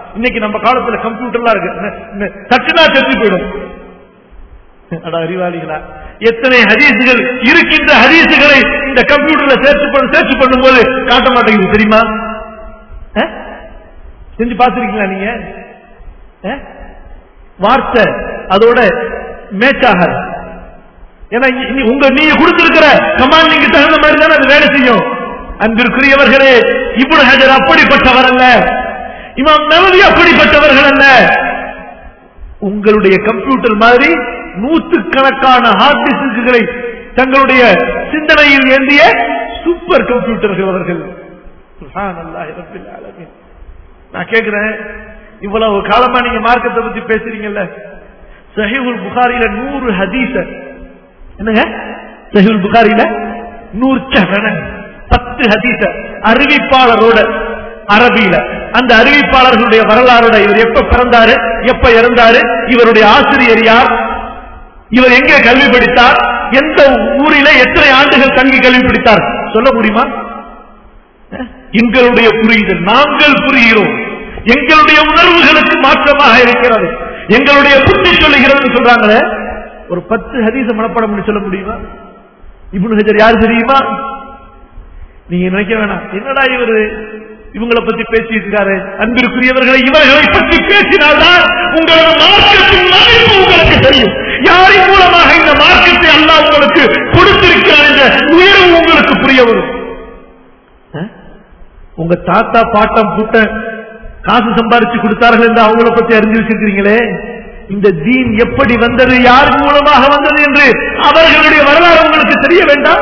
இன்னைக்கு நம்ம காலத்துல கம்ப்யூட்டர்லாம் இருக்கு ந- ந- தட்டுனா செத்து போயிடும் அட அறிவாளிகளா எத்தனை ஹதீசுகள் இருக்கின்ற ஹதீசுகளை இந்த கம்ப்யூட்டர்ல சேர்த்து பண்ண சேர்த்து பண்ணும்போது காட்ட மாட்டேங்குது தெரியுமா அஹ்? செஞ்சு பார்த்திருக்கீங்களா நீங்க அஹ்? வார்த்தை அதோட மேட்ச் ஆகாது ஏன்னா இ- இ- உங்க நீங்க கொடுத்திருக்கிற கமாண்ட் நீங்க தகுந்த மாதிரி தானே அது வேலை செய்யும் அன்பிற்குரியவர்களே இப்னு ஹஜர் அப்படிப்பட்டவர் அல்ல இமாம் நவவி அப்படிப்பட்டவர்கள் அல்ல உங்களுடைய கம்ப்யூட்டர் மாதிரி நூற்றுக்கணக்கான ஹார்ட் டிஸ்குகளை தங்களுடைய சிந்தனையில் ஏந்திய சூப்பர் கம்ப்யூட்டர்கள் அவர்கள் சுப்ஹானல்லாஹி ரப்பில் ஆலமீன். நான் கேக்குறேன் இவ்வளவு காலமா நீங்க மார்க்கத்தை பத்தி பேசுறீங்கல்ல சஹீஹுல் புகாரில நூறு ஹதீஸ என்னங்க சஹீஹுல் புகாரில நூறு சரண பத்து ஹதீஸ அறிவிப்பாளரோட அரபியில அந்த அறிவிப்பாளர்களுடைய வரலாறோட இவர் எப்ப பிறந்தாரு எப்ப இறந்தாரு இவருடைய ஆசிரியர் யார் இவர் எங்கே கல்வி படித்தார் எந்த ஊரில எத்தனை ஆண்டுகள் தங்கி கல்வி படித்தார் சொல்ல முடியுமா எங்களுடைய புரியுதல் நாங்கள் புரிகிறோம் எங்களுடைய உணர்வுகளுக்கு மாற்றமாக இருக்கிறது எங்களுடைய புத்தி சொல்லுகிறது சொல்றாங்களே ஒரு பத்து ஹதீச மனப்பாடம் பண்ணி சொல்ல முடியுமா இப்னு ஹஜர் யார் தெரியுமா நீங்க நினைக்க வேணாம் என்னடா இவரு இவங்களை பத்தி பேசிட்டு இருக்காரு அன்பிற்குரியவர்களை இவர்களை பற்றி பேசினால்தான் உங்களோட மார்க்கத்தின் மதிப்பு உங்களுக்கு தெரியும் யாரின் மூலமாக இந்த மார்க்கத்தை அல்லாஹ் உங்களுக்கு கொடுத்திருக்கிறார் என்ற உயர்வு உங்களுக்கு புரிய வரும் அஹ்? உங்க தாத்தா பாட்டம் பூட்ட காசு சம்பாரிச்சு கொடுத்தார்கள் என்று அவங்கள பத்தி அறிஞ்சு வச்சிருக்கிறீங்களே இந்த தீன் எப்படி வந்தது யார் மூலமாக வந்தது என்று அவர்களுடைய வரலாறு உங்களுக்கு தெரிய வேண்டாம்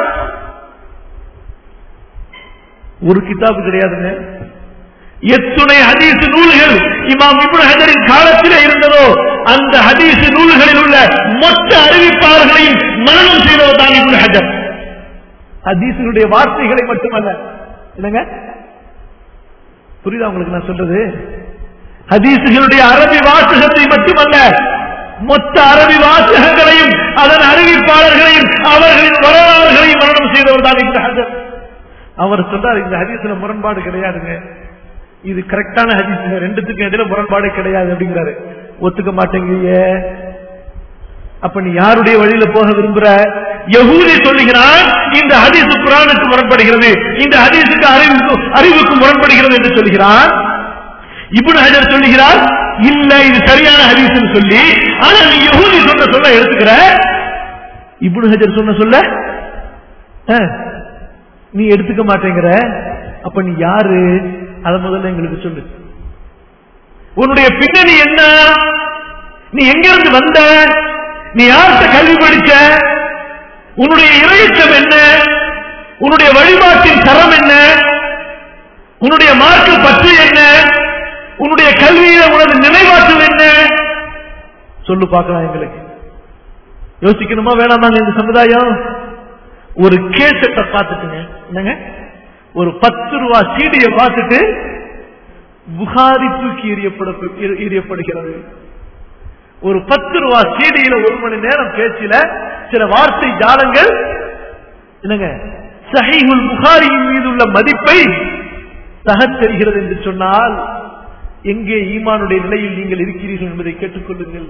ஒரு கிதாபு கிடையாதுங்க எத்துணை ஹதீஸ் நூல்கள் இமாம் இப்னு ஹஜரின் காலத்திலே இருந்ததோ அந்த ஹதீஸ் நூல்களில் உள்ள மொத்த அறிவிப்பாளர்களையும் மரணம் செய்தவர் தான் இப்னு ஹஜர் ஹதீஸுடைய வார்த்தைகளை மட்டுமல்ல என்னங்க புரியுதா உங்களுக்கு நான் சொல்றது ஹதீசுகளுடைய அரபி வாசகத்தை மட்டுமல்ல மொத்த அரபி வாசகங்களையும் அதன் அறிவிப்பாளர்களையும் அவர்களின் வரலாறுகளையும் மரணம் செய்தவர் தான் இப்னு ஹஜர் அவர் சொல்றார் இந்த ஹதீஸ்ல முரண்பாடு கிடையாதுங்க இது கரெக்டான ஹதீஸ் ரெண்டுத்துக்கும் இடையில முரண்பாடு கிடையாது அப்படிங்கிறாரு ஒத்துக்க மாட்டேங்கிறீங்க அப்ப நீ யாருடைய வழியில போக விரும்புற யகூதி சொல்லுகிறான் இந்த ஹதீஸ் குரானுக்கு முரண்படுகிறது இந்த ஹதீஸுக்கு அறிவுக்கு அறிவுக்கு முரண்படுகிறது என்று சொல்லுகிறான் இப்னு ஹஜர் சொல்லுகிறார் இல்ல இது சரியான ஹதீஸ்னு சொல்லி ஆனா நீ யகூதி சொன்ன சொல்ல எடுத்துக்கிற இப்னு ஹஜர் சொன்ன சொல்ல ஆ, நீ எடுத்துக்க மாட்டேங்கிற அப்ப நீ யாரு அத முதல்ல எங்களுக்கு சொல்லு உன்னுடைய பின்னணி என்ன நீ எங்கிருந்து வந்த நீ யார்கிட்ட கல்வி படிச்ச உன்னுடைய இறையச்சம் என்ன உன்னுடைய வழிபாட்டின் தரம் என்ன உன்னுடைய மார்க்க பற்று என்ன உன்னுடைய கல்வியில உனது நினைவாற்றல் என்ன சொல்லு பார்க்கலாம் எங்களுக்கு யோசிக்கணுமா வேணாமாங்க இந்த சமுதாயம் ஒரு கேசட்டை பார்த்துட்டுங்க என்னங்க ஒரு பத்து ரூபா சீடியை பார்த்துட்டு புகாரி தூக்கி எறியப்பட எறியப்படுகிறது ஒரு பத்து ரூபா சீடியில ஒரு மணி நேரம் பேச்சில சில வார்த்தை ஜாலங்கள் என்னங்க சஹீஹுல் புகாரியின் மீது உள்ள மதிப்பை தகத்தெரிகிறது என்று சொன்னால் எங்கே ஈமானுடைய நிலையில் நீங்கள் இருக்கிறீர்கள் என்பதை கேட்டுக்கொள்ளுங்கள்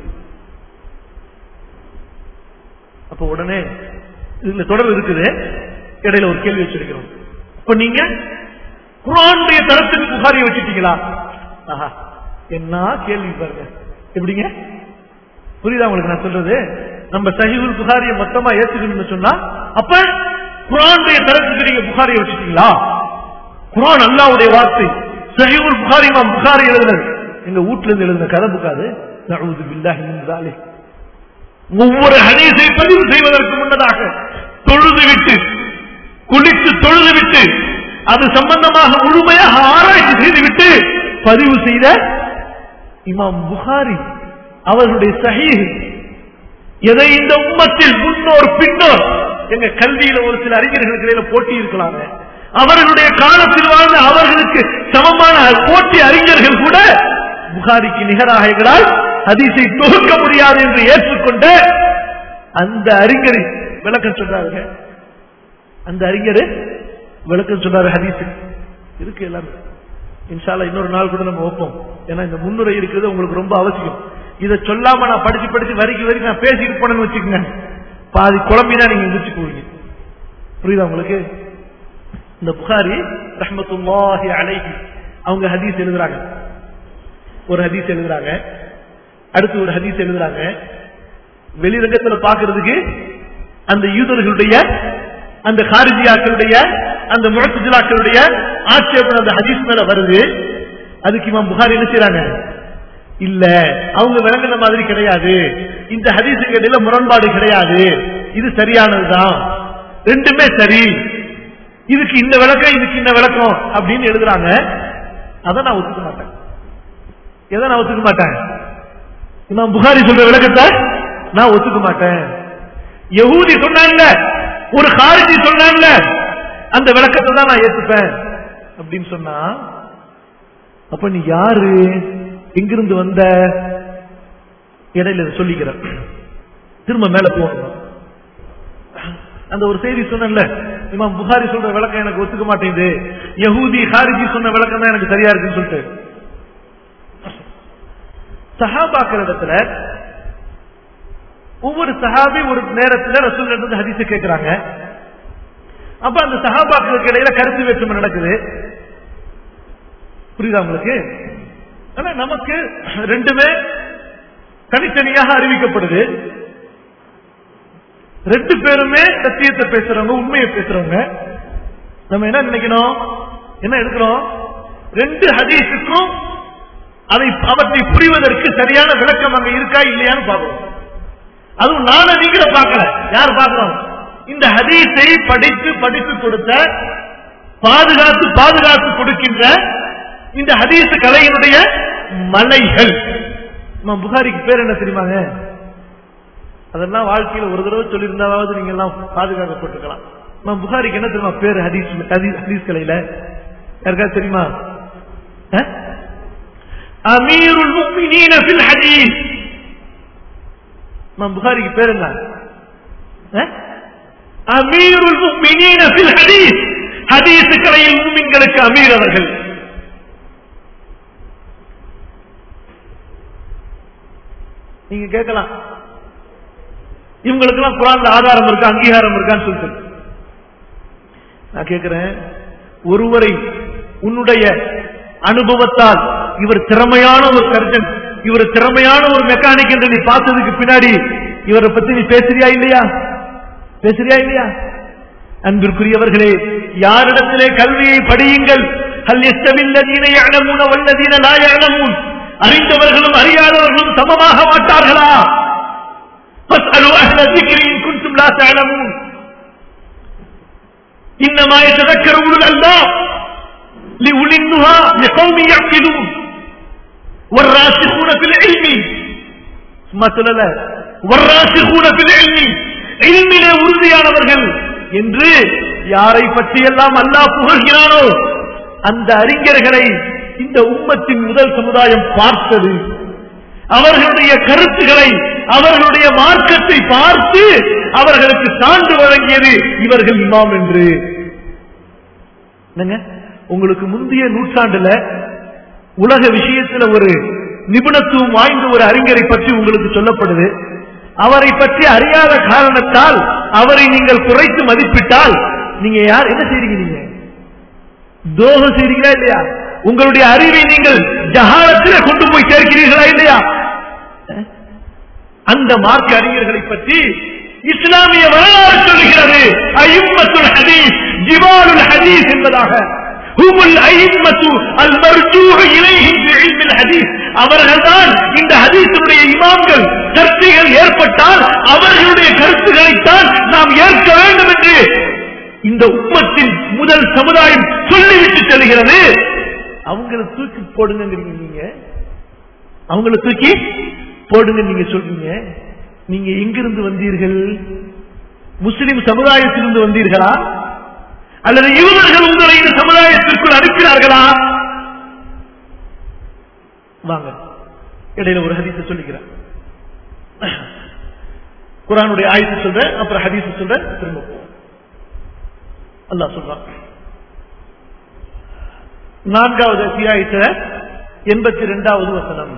அப்ப உடனே இதுல தொடர்பு இருக்குது இடையில ஒரு கேள்வி வச்சிருக்கிறோம் இப்ப நீங்க குரானுடைய தரத்துக்கு புகாரியை வச்சுட்டீங்களா ஆஹா என்ன கேள்வி பாருங்க எப்படிங்க புரியுதா உங்களுக்கு நான் சொல்றது நம்ம சஹீபுல் புகாரியை மொத்தமா ஏத்துக்கணும்னு சொன்னா அப்ப குரானுடைய தரத்துக்கு நீங்க புகாரியை வச்சுட்டீங்களா குரான் அல்லாவுடைய வார்த்தை சஹீபுல் புகாரி இமாம் புகாரி எழுதுனது எங்க வீட்டுல இருந்து எழுதின கதை புக்காது நழுவுது பில்லாஹி மின் ஸாலிக். ஒவ்வொரு ஹதீஸை பதிவு செய்வதற்கு முன்னதாக தொழுது விட்டு குளித்து தொழுது விட்டு அது சம்பந்தமாக முழுமையாக ஆராய்ச்சி செய்துவிட்டு பதிவு செய்த இமாம் புகாரி அவர்களுடைய சஹீஹ் எதை இந்த உம்மத்தில் முன்னோர் பின்னோர் எங்க கல்வியில ஒரு சில அறிஞர்களுக்கு இடையில போட்டி இருக்கலாங்க அவர்களுடைய காலத்தில் வாழ்ந்த அவர்களுக்கு சமமான போட்டி அறிஞர்கள் கூட புகாரிக்கு நிகராக எங்களால் ஹதீஸை தொகுக்க முடியாது என்று ஏற்றுக்கொண்ட அந்த அறிஞரை விளக்கம் சொன்னாருங்க அந்த அறிஞர் விளக்கம் சொன்னாரு ஹதீஸ் இருக்கு எல்லாமே இன்ஷால்லா இன்னொரு நாள் கூட நம்ம வைப்போம் ஏன்னா இந்த முன்னுரை இருக்கிறது உங்களுக்கு ரொம்ப அவசியம் இதை சொல்லாம நான் படிச்சு படிச்சு வரிக்கு வரைக்கும் நான் பேசிட்டு போனேன்னு வச்சுக்கோங்க பாதி குழம்பினா நீங்க முடிச்சு போவீங்க புரியுதா உங்களுக்கு இந்த புகாரி ரஹமத்துல்லாஹி அலைஹி அவங்க ஹதீஸ் எழுதுறாங்க ஒரு ஹதீஸ் எழுதுறாங்க அடுத்து ஒரு ஹதீஸ் எழுதுறாங்க வெளிரங்கத்துல பாக்குறதுக்கு அந்த யூதர்களுடைய அந்த ஹாரிஜியாக்களுடைய அந்த முழத்துஜிலாக்களுடைய ஆட்சேபம் அந்த ஹதீஸ் மேல வருது அதுக்கு இமாம் புகாரி என்ன செய்றாங்க இல்ல அவங்க விளங்குன மாதிரி கிடையாது இந்த ஹதீஸுக்கு இடையில முரண்பாடு கிடையாது இது சரியானதுதான் ரெண்டுமே சரி இதுக்கு இந்த விளக்கம் இதுக்கு இந்த விளக்கம் அப்படின்னு எழுதுறாங்க அதை நான் ஒத்துக்க மாட்டேன் எதை நான் ஒத்துக்க மாட்டேன் இமாம் புகாரி சொல்ற விளக்கத்தை நான் ஒத்துக்க மாட்டேன் யகூதி சொன்னாங்க ஒரு ஹாரிஜி சொன்னாங்க அந்த விளக்கத்தை தான் நான் ஏத்துப்பேன் அப்படின்னு சொன்னா அப்ப நீ யாரு எங்கிருந்து வந்த இடையில இதை சொல்லிக்கிறேன் திரும்ப மேல போகணும் அந்த ஒரு செய்தி சொன்னேன்ல இமாம் புகாரி சொல்ற விளக்கம் எனக்கு ஒத்துக்க மாட்டேங்குது யஹூதி ஹாரிஜி சொன்ன விளக்கம் தான் எனக்கு சரியா இருக்குன்னு சொல்லிட்டு சஹாபாக்கிற இடத்துல ஒவ்வொரு சஹாபி ஒரு நேரத்துல ரசூல் இருந்து ஹதீஸ கேட்கிறாங்க அப்ப அந்த சஹாபாக்களுக்கு இடையில கருத்து வேற்றுமை நடக்குது புரியுதா உங்களுக்கு ஆனா நமக்கு ரெண்டுமே தனித்தனியாக அறிவிக்கப்படுது ரெண்டு பேருமே சத்தியத்தை பேசுறவங்க உண்மையை பேசுறவங்க நம்ம என்ன நினைக்கணும் என்ன எடுக்கிறோம் ரெண்டு ஹதீஸுக்கும் அதை அவற்றை புரிவதற்கு சரியான விளக்கம் அங்க இருக்கா இல்லையான்னு பார்க்கணும் அதுவும் நான நீங்கள பார்க்கல யார் பார்க்கிறோம் இந்த ஹதீஸை படித்து படித்து கொடுத்த பாதுகாத்து பாதுகாத்து கொடுக்கின்ற இந்த ஹதீஸ் கலையினுடைய மலைகள் நம்ம புகாரிக்கு பேர் என்ன தெரியுமாங்க அதெல்லாம் வாழ்க்கையில ஒரு தடவை சொல்லியிருந்தாவது நீங்க எல்லாம் பாதுகாக்கப்பட்டிருக்கலாம் நம்ம புகாரிக்கு என்ன தெரியுமா பேர் ஹதீஸ் ஹதீஸ் ஹதீஸ் கலையில யாருக்காவது தெரியுமா அஹ்? அமீருல் முஃமினீன ஃபில் ஹதீஸ் நம்ம புகாரிக்கு பேர் என்ன அஹ்? அமீருல் முஃமினீன ஃபில் ஹதீஸ் ஹதீஸ் கலையில் மூமின்களுக்கு அமீர் அவர்கள் நீங்க கேட்கலாம் இவங்களுக்கு எல்லாம் குரான்ல ஆதாரம் இருக்கா அங்கீகாரம் இருக்கான்னு சொல்லிட்டு நான் கேட்கிறேன் ஒருவரை உன்னுடைய அனுபவத்தால் இவர் திறமையான ஒரு சர்ஜன் இவர் திறமையான ஒரு மெக்கானிக் என்று நீ பார்த்ததுக்கு பின்னாடி இவரை பத்தி நீ பேசுறியா இல்லையா பேசுறியா இல்லையா அன்பிற்குரியவர்களே யாரிடத்திலே கல்வியை படியுங்கள் ஹல் எஸ்தவில்லதீன யஅலமூன வல்லதீன லா யஅலமூன் அறிந்தவர்களும் அறியாதவர்களும் சமமாக மாட்டார்களா فاسألوا أهل الذكر إن كنتم لا تعلمون إنما يتذكر أولو الألباب لأولي النهى لقوم يعقلون والراسخون في العلم مثلا والراسخون في العلم علمிலே உறுதியானவர்கள் என்று யாரை பற்றியெல்லாம் அல்லாஹ் புகழ்கிறானோ அந்த அறிஞர்களை இந்த உம்மத்தின் முதல் சமுதாயம் பார்த்தது அவர்களுடைய கருத்துக்களை அவர்களுடைய மார்க்கத்தை பார்த்து அவர்களுக்கு சான்று வழங்கியது இவர்கள் இமாம் என்று என்னங்க உங்களுக்கு முந்தைய நூற்றாண்டுல உலக விஷயத்துல ஒரு நிபுணத்துவம் வாய்ந்த ஒரு அறிஞரை பற்றி உங்களுக்கு சொல்லப்படுது அவரை பற்றி அறியாத காரணத்தால் அவரை நீங்கள் குறைத்து மதிப்பிட்டால் நீங்க யார் என்ன செய்றீங்க நீங்க துரோகம் செய்றீங்களா இல்லையா உங்களுடைய அறிவை நீங்கள் ஜகாலத்திலே கொண்டு போய் சேர்க்கிறீர்களா இல்லையா அந்த மார்க்க அறிஞர்களை பற்றி இஸ்லாமிய வரலாறு சொல்லுகிறது ஐம்மத்துல் ஹதீஸ் ஜிவாலுல் ஹதீஸ் என்பதாக ஹுமுல் ஐம்மத்து அல் மர்ஜூஹ் இலைஹிம் ஃபி இல்மில் ஹதீஸ் அவர்கள்தான் இந்த ஹதீஸுடைய இமாம்கள் சர்ச்சைகள் ஏற்பட்டால் அவர்களுடைய கருத்துக்களைத்தான் நாம் ஏற்க வேண்டும் என்று இந்த உம்மத்தின் முதல் சமுதாயம் சொல்லிவிட்டு செல்கிறது அவங்களை தூக்கி போடுங்கிறீங்க நீங்க அவங்களை தூக்கி போடுங்க நீங்க சொல்றீங்க நீங்க எங்கிருந்து வந்தீர்கள் முஸ்லிம் சமுதாயத்திலிருந்து வந்தீர்களா அல்லது யூதர்கள் உங்களை இந்த சமுதாயத்திற்குள் அனுப்பினார்களா வாங்க இடையில ஒரு ஹதீஸ சொல்லிக்கிறேன் குரானுடைய ஆயத்து சொல்றேன் அப்புறம் ஹதீஸ் சொல்றேன் திரும்ப போவோம் அல்லாஹ் சொல்றான் நான்காவது அத்தியாயத்துல எண்பத்தி ரெண்டாவது வசனம்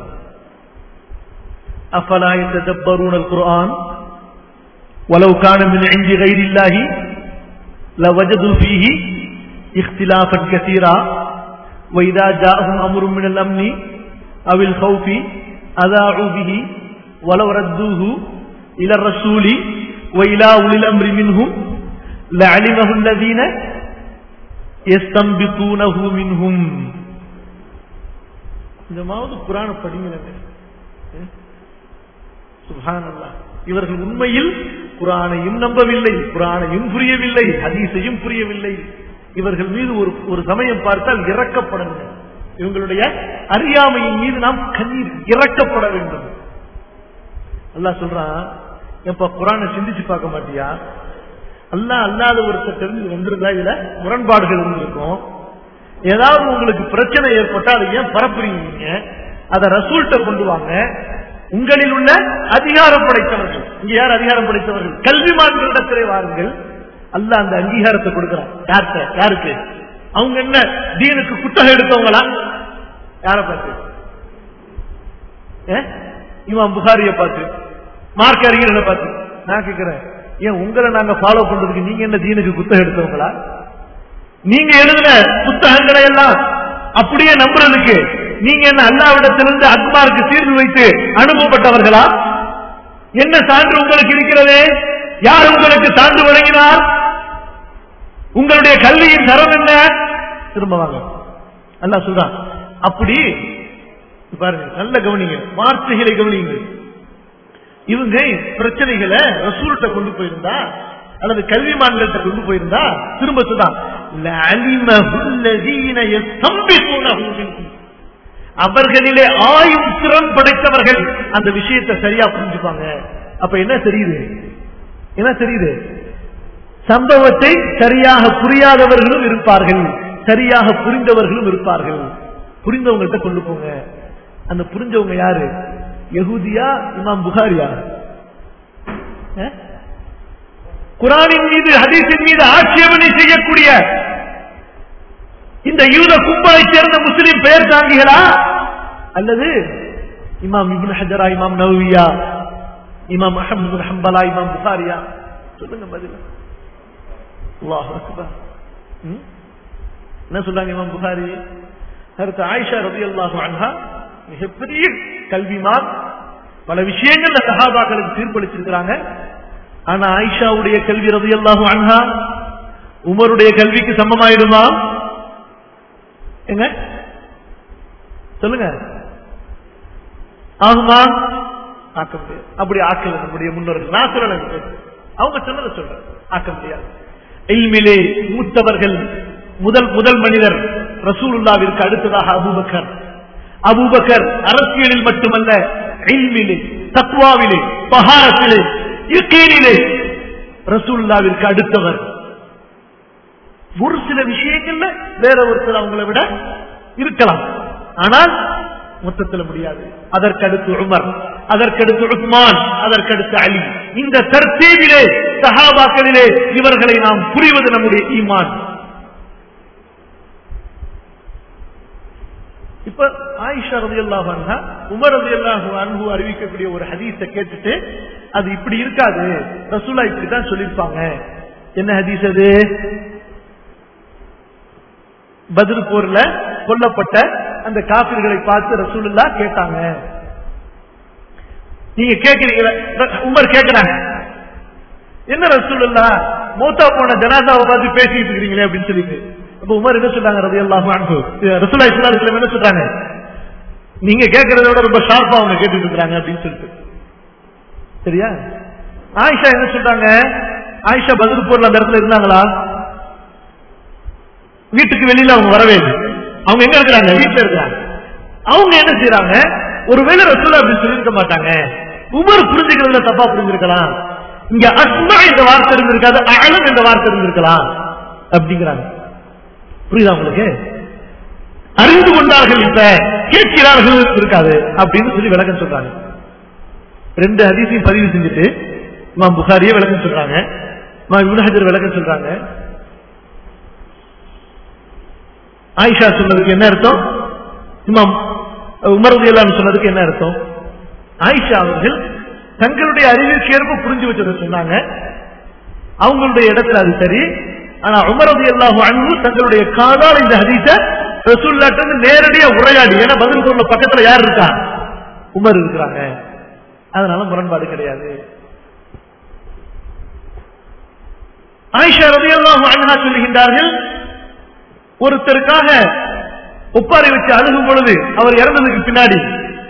அஃபலா يتدبرون القرآن ولو كان من عند غير الله لوجدوا فيه اختلافا كثيرا وإذا جاءهم أمر من الأمن أو الخوف أذاعوا به ولو ردوه إلى الرسول وإلى أولي الأمر منهم لعلمه الذين يستنبطونه منهم கொஞ்சமாவது குரான படிங்களே சுபானல்லா இவர்கள் உண்மையில் குரானையும் நம்பவில்லை குரானையும் புரியவில்லை ஹதீஸையும் புரியவில்லை இவர்கள் மீது ஒரு ஒரு சமயம் பார்த்தால் இறக்கப்படவில்லை இவங்களுடைய அறியாமையின் மீது நாம் கண்ணீர் இறக்கப்பட வேண்டும் அல்லாஹ் சொல்றான் எப்ப குரானை சிந்திச்சு பார்க்க மாட்டியா அல்லாஹ் அல்லாத ஒருத்தர் தெரிஞ்சு வந்திருந்தா இதுல முரண்பாடுகள் இருந்திருக்கும் ஏதாவது உங்களுக்கு பிரச்சனை ஏற்பட்டா அதை ஏன் பரப்புறீங்க நீங்க அதை ரசூல்கிட்ட கொண்டு வாங்க உங்களில் உள்ள அதிகாரம் படைத்தவர்கள் இங்க யார் அதிகாரம் படைத்தவர்கள் கல்விமான்களிடத்திலே வாருங்கள் அல்லாஹ் அந்த அங்கீகாரத்தை கொடுக்கிறான் யார்கிட்ட யாருக்கு அவங்க என்ன தீனுக்கு குத்தகை எடுத்தவங்களா யார பார்த்து ஏ? இமாம் புகாரிய பார்த்து மார்க் அறிஞர்களை பார்த்து நான் கேட்கிறேன் ஏன் உங்களை நாங்க ஃபாலோ பண்றதுக்கு நீங்க என்ன தீனுக்கு குத்தகை எடுத்தவங்களா நீங்க எழுதின புத்தகங்களை எல்லாம் அப்படியே நம்புறதுக்கு நீங்க என்ன அல்லாவிடத்திலிருந்து அக்மாருக்கு தீர்வு வைத்து அனுப்பப்பட்டவர்களா என்ன சான்று உங்களுக்கு இருக்கிறது யார் உங்களுக்கு சான்று வழங்கினார் உங்களுடைய கல்வியின் தரம் என்ன திரும்ப வாங்க அல்லாஹ் சொல்றான் அப்படி பாருங்க நல்ல கவனிங்க வார்த்தைகளை கவனிங்க இவங்க பிரச்சனைகளை ரசூல்கிட்ட கொண்டு போயிருந்தா அல்லது கல்விமான்கள்ட்ட கொண்டு போயிருந்தா திரும்ப சொல்றான் لَعَلِمَهُ الَّذِينَ يَسْتَنبِطُونَهُ مِنْهُمْ. அவர்களிலே ஆயும் திறன் படைத்தவர்கள் அந்த விஷயத்தை சரியா புரிஞ்சுப்பாங்க அப்ப என்ன தெரியுது என்ன தெரியுது சம்பவத்தை சரியாக புரியாதவர்களும் இருப்பார்கள் சரியாக புரிந்தவர்களும் இருப்பார்கள் புரிந்தவங்கள்ட்ட கொண்டு போங்க அந்த புரிஞ்சவங்க யாரு யகுதியா இமாம் புகாரியா அஹ்? குரானின் மீது ஹதீஸின் மீது ஆட்சேபனை செய்யக்கூடிய இந்த யூத கும்பலை சேர்ந்த முஸ்லிம் பெயர் தாங்கிகளா அல்லது இமாம் இப்னு ஹஜரா இமாம் நவவியா இமாம் அஹமது பின் ஹம்பலா இமாம் புகாரியா சொல்லுங்க பதில் அல்லாஹ் அக்பர் ம்? என்ன சொல்றாங்க இமாம் புகாரி அடுத்து ஆயிஷா ரபி அல்லாஹு அன்ஹா மிகப்பெரிய கல்விமான் பல விஷயங்கள்ல சஹாபாக்களுக்கு தீர்ப்பளிச்சிருக்கிறாங்க ஆனா ஆயிஷாவுடைய கல்வி ரபி அல்லாஹு அன்ஹா உமருடைய கல்விக்கு சமமாயிடுமா எங்க சொல்லுங்க ஆகுமா ஆக்க முடியாது அப்படி ஆக்கல நம்முடைய முன்னோர்கள் நான் சொல்லல அவங்க சொன்னதை சொல்றேன் ஆக்க முடியாது இல்மிலே மூத்தவர்கள் முதல் முதல் மனிதர் ரசூலுல்லாவிற்கு அடுத்ததாக அபூபக்கர் அபூபக்கர் அரசியலில் மட்டுமல்ல இல்மிலே தக்வாவிலே பகாரத்திலே யக்கீனிலே ரசூலுல்லாவிற்கு அடுத்தவர் ஒரு சில விஷயங்கள்ல வேற ஒருத்தர் அவங்கள விட இருக்கலாம் ஆனால் மொத்தத்தில் முடியாது அதற்கடுத்து உமர் அதற்கடுத்து உஸ்மான் அதற்கடுத்து அலி இந்த தர்த்தீவிலே சஹாபாக்களிலே இவர்களை நாம் புரிவது நம்முடைய ஈமான் இப்ப ஆயிஷா ரதி அல்லாஹு அன்ஹா உமர் ரதி அல்லாஹு அன்பு அறிவிக்கக்கூடிய ஒரு ஹதீஸை கேட்டுட்டு அது இப்படி இருக்காது ரசூலா இப்படிதான் சொல்லியிருப்பாங்க என்ன ஹதீஸ் அது பதில் போர்ல கொல்லப்பட்ட அந்த காபிர்களை பார்த்து ரசூலுல்லா கேட்டாங்க நீங்க கேக்குறீங்களா உமர் கேக்குறாங்க என்ன ரசூலுல்லா மூத்தா போன ஜனாதாவை பார்த்து பேசிட்டு இருக்கீங்களே அப்படின்னு சொல்லிட்டு அப்ப உமர் என்ன சொல்றாங்க ரவி அல்லாஹ் ரசூலா இஸ்லாம் என்ன சொல்றாங்க நீங்க கேட்கறத விட ரொம்ப ஷார்ப்பா அவங்க கேட்டுட்டு இருக்காங்க அப்படின்னு சொல்லிட்டு சரியா ஆயிஷா என்ன சொல்றாங்க ஆயிஷா பதில் போர்ல அந்த இடத்துல இருந்தாங்களா வீட்டுக்கு வெளியில அவங்க வரவே இல்லை அவங்க எங்க இருக்கிறாங்க வீட்டுல இருக்கிறாங்க அவங்க என்ன செய்யறாங்க ஒருவேளை ரசூலா அப்படி சொல்லியிருக்க மாட்டாங்க உமர் புரிஞ்சுக்கிறதுல தப்பா புரிஞ்சிருக்கலாம் இங்க அஸ்மா என்ற வார்த்தை இருந்திருக்காது அழம் என்ற வார்த்தை இருந்திருக்கலாம் அப்படிங்கிறாங்க புரியுதா உங்களுக்கு அறிந்து கொண்டார்கள் இப்ப கேட்கிறார்கள் இருக்காது அப்படின்னு சொல்லி விளக்கம் சொல்றாங்க ரெண்டு ஹதீஸையும் பதிவு செஞ்சுட்டு இமாம் புகாரியே விளக்கம் சொல்றாங்க இமாம் இப்னு ஹஜர் விளக்கம் சொல்றாங்க ஆயிஷா சொன்னதுக்கு என்ன அர்த்தம் இமாம் உமரது எல்லாம் சொன்னதுக்கு என்ன அர்த்தம் ஆயிஷா அவர்கள் தங்களுடைய அறிவிற்கு ஏற்ப புரிஞ்சு வச்சதை சொன்னாங்க அவங்களுடைய இடத்துல அது சரி ஆனா உமரது எல்லாம் அன்பு தங்களுடைய காதால் இந்த ஹதீஸ ரசூல்லாட்டு நேரடியா உரையாடி ஏன்னா பதில் சொல்ல பக்கத்துல யார் இருக்கா உமர் இருக்கிறாங்க அதனால முரண்பாடு கிடையாது ஆயிஷா ரவி அண்ணா சொல்லுகின்றார்கள் ஒருத்தருக்காக ஒப்பாரி வச்சு அழுகும் பொழுது அவர் இறந்ததுக்கு பின்னாடி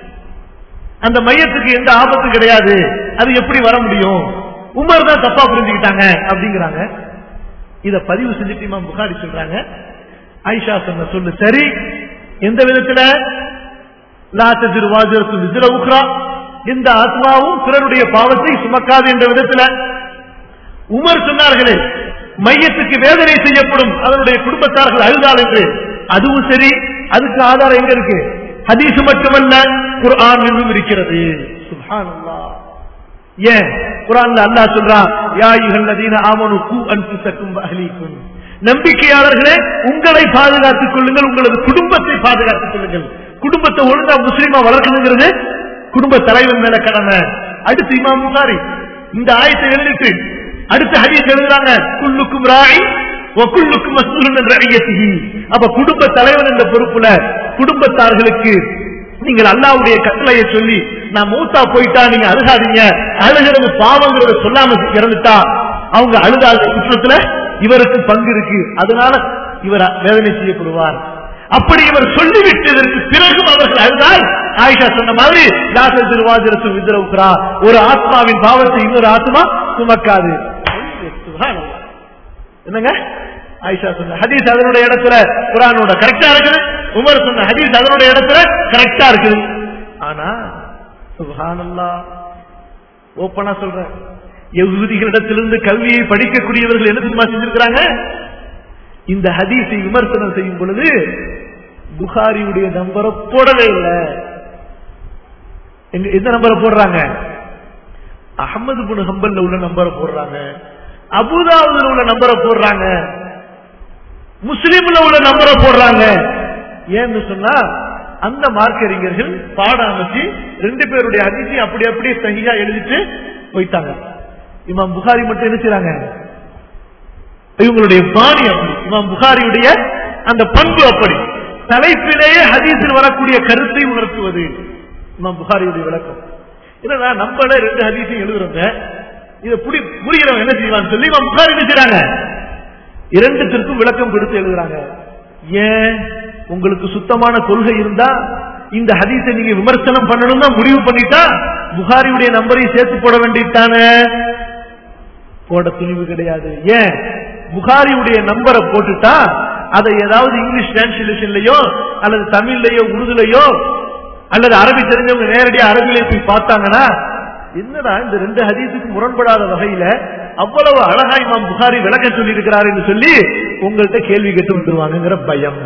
அந்த மையத்துக்கு எந்த ஆபத்தும் கிடையாது அது எப்படி வர முடியும் உமர் தான் தப்பா புரிஞ்சுக்கிட்டாங்க அப்படிங்கிறாங்க இத பதிவு செஞ்சுட்டு இமாம் புகாரி சொல்றாங்க ஆயிஷா சொன்ன சொல்லு சரி எந்த விதத்துல லாத்தஜிர் வாஜரத்து விஜில உக்ரா இந்த ஆத்மாவும் பிறருடைய பாவத்தை சுமக்காது என்ற விதத்துல உமர் சொன்னார்களே மையத்துக்கு வேதனை செய்யப்படும் அதனுடைய குடும்பத்தார்கள் அழுதால் என்று அதுவும் சரி அதுக்கு ஆதாரம் எங்க இருக்கு ஹதீஸ் மட்டுமல்ல குர்ஆன் என்றும் இருக்கிறது சுப்ஹானல்லாஹ் ஏன் குர்ஆன்ல அல்லாஹ் சொல்றான் யா அய்யுஹல்லதீன ஆமனு கூ அன்ஃபுஸக்கும் வ அஹ்லீக்கும் நம்பிக்கையாளர்களே உங்களை பாதுகாத்துக் கொள்ளுங்கள் உங்களது குடும்பத்தை பாதுகாத்துக் கொள்ளுங்கள் குடும்பத்தை ஒழுங்கா முஸ்லீமா வளர்க்கணுங்கிறது குடும்ப தலைவன் மேல கடமை அடுத்து இமாம் புகாரி இந்த ஆயத்தை எழுதிட்டு அடுத்த ஹதீஸ் எழுதுறாங்க குல்லுக்கும் ராய் ஒக்குள்ளுக்கும் மசூலன் ரஐயத்திஹி அப்ப குடும்ப தலைவன் என்ற பொறுப்புல குடும்பத்தார்களுக்கு நீங்கள் அல்லாவுடைய கட்டளையை சொல்லி நான் மூத்தா போயிட்டா நீங்க அழுகாதீங்க அழுகிறது பாவங்கிறத சொல்லாம இறந்துட்டா அவங்க அழுதாத குற்றத்துல இவருக்கு பங்கு இருக்கு அதனால இவர் வேதனை செய்யப்படுவார் அப்படி இவர் சொல்லிவிட்டதற்கு பிறகும் அவர்கள் அழுதால் ஆயிஷா சொன்ன மாதிரி தாசல் திருவாதிரத்து விதிரவுக்கிறா ஒரு ஆத்மாவின் பாவத்தை இன்னொரு ஆத்மா சுமக்காது சுப்ஹானல்லாஹ். என்னங்க ஆயிஷா சொன்ன ஹதீஸ் அதனுடைய இடத்துல குரானோட கரெக்டா இருக்குது உமர் சொன்ன ஹதீஸ் அதனுடைய இடத்துல கரெக்டா இருக்குது ஆனா சுபஹானல்லா ஓப்பனா சொல்றேன் யகுதிகளிடத்திலிருந்து கல்வியை படிக்கக்கூடியவர்கள் என்ன தெரியுமா செஞ்சிருக்கிறாங்க இந்த ஹதீஸை விமர்சனம் செய்யும் பொழுது புகாரியுடைய நம்பரை போடவே இல்லை எங்க- எந்த நம்பரை போடுறாங்க அகமது புன் ஹம்பல்ல உள்ள நம்பரை போடுறாங்க அபுதாபுல உள்ள நம்பரை போடுறாங்க முஸ்லீம்ல உள்ள நம்பரை போடுறாங்க ஏன்னு சொன்னா அந்த மார்க்கறிஞர்கள் பாடம் அமைச்சு ரெண்டு பேருடைய அதிர்ச்சி அப்படி அப்படியே சகியா எழுதிட்டு போயிட்டாங்க இமாம் புகாரி மட்டும் என்ன செய்றாங்க இவங்களுடைய பாணி அப்படி இமாம் புகாரியுடைய அந்த பண்பு அப்படி தலைப்பிலேயே ஹதீஸில் வரக்கூடிய கருத்தை உணர்த்துவது இமாம் புகாரியுடைய விளக்கம் என்னன்னா நம்மள ரெண்டு ஹதீஸையும் எழுதுறோங்க இதை புடி புரிகிறவன் என்ன செய்வான்னு சொல்லி இமாம் புகாரி என்ன செய்றாங்க இரண்டுத்திற்கும் விளக்கம் கொடுத்து எழுதுறாங்க ஏன் உங்களுக்கு சுத்தமான கொள்கை இருந்தா இந்த ஹதீஸை நீங்க விமர்சனம் பண்ணணும் முடிவு பண்ணிட்டா புகாரியுடைய நம்பரையும் சேர்த்து போட வேண்டியதானே போட துணிவு கிடையாது ஏன் புகாரியுடைய நம்பரை போட்டுட்டா அதை ஏதாவது இங்கிலீஷ் டிரான்ஸ்லேஷன்லயோ அல்லது தமிழ்லயோ உருதுலயோ அல்லது அரபி தெரிஞ்சவங்க நேரடியா அரபிலே போய் பார்த்தாங்கன்னா என்னடா இந்த ரெண்டு ஹதீஸுக்கு முரண்படாத வகையில அவ்வளவு அழகா இமாம் புகாரி விளக்க சொல்லி இருக்கிறாருன்னு சொல்லி உங்கள்கிட்ட கேள்வி கேட்டு வந்துருவாங்கங்கிற பயம்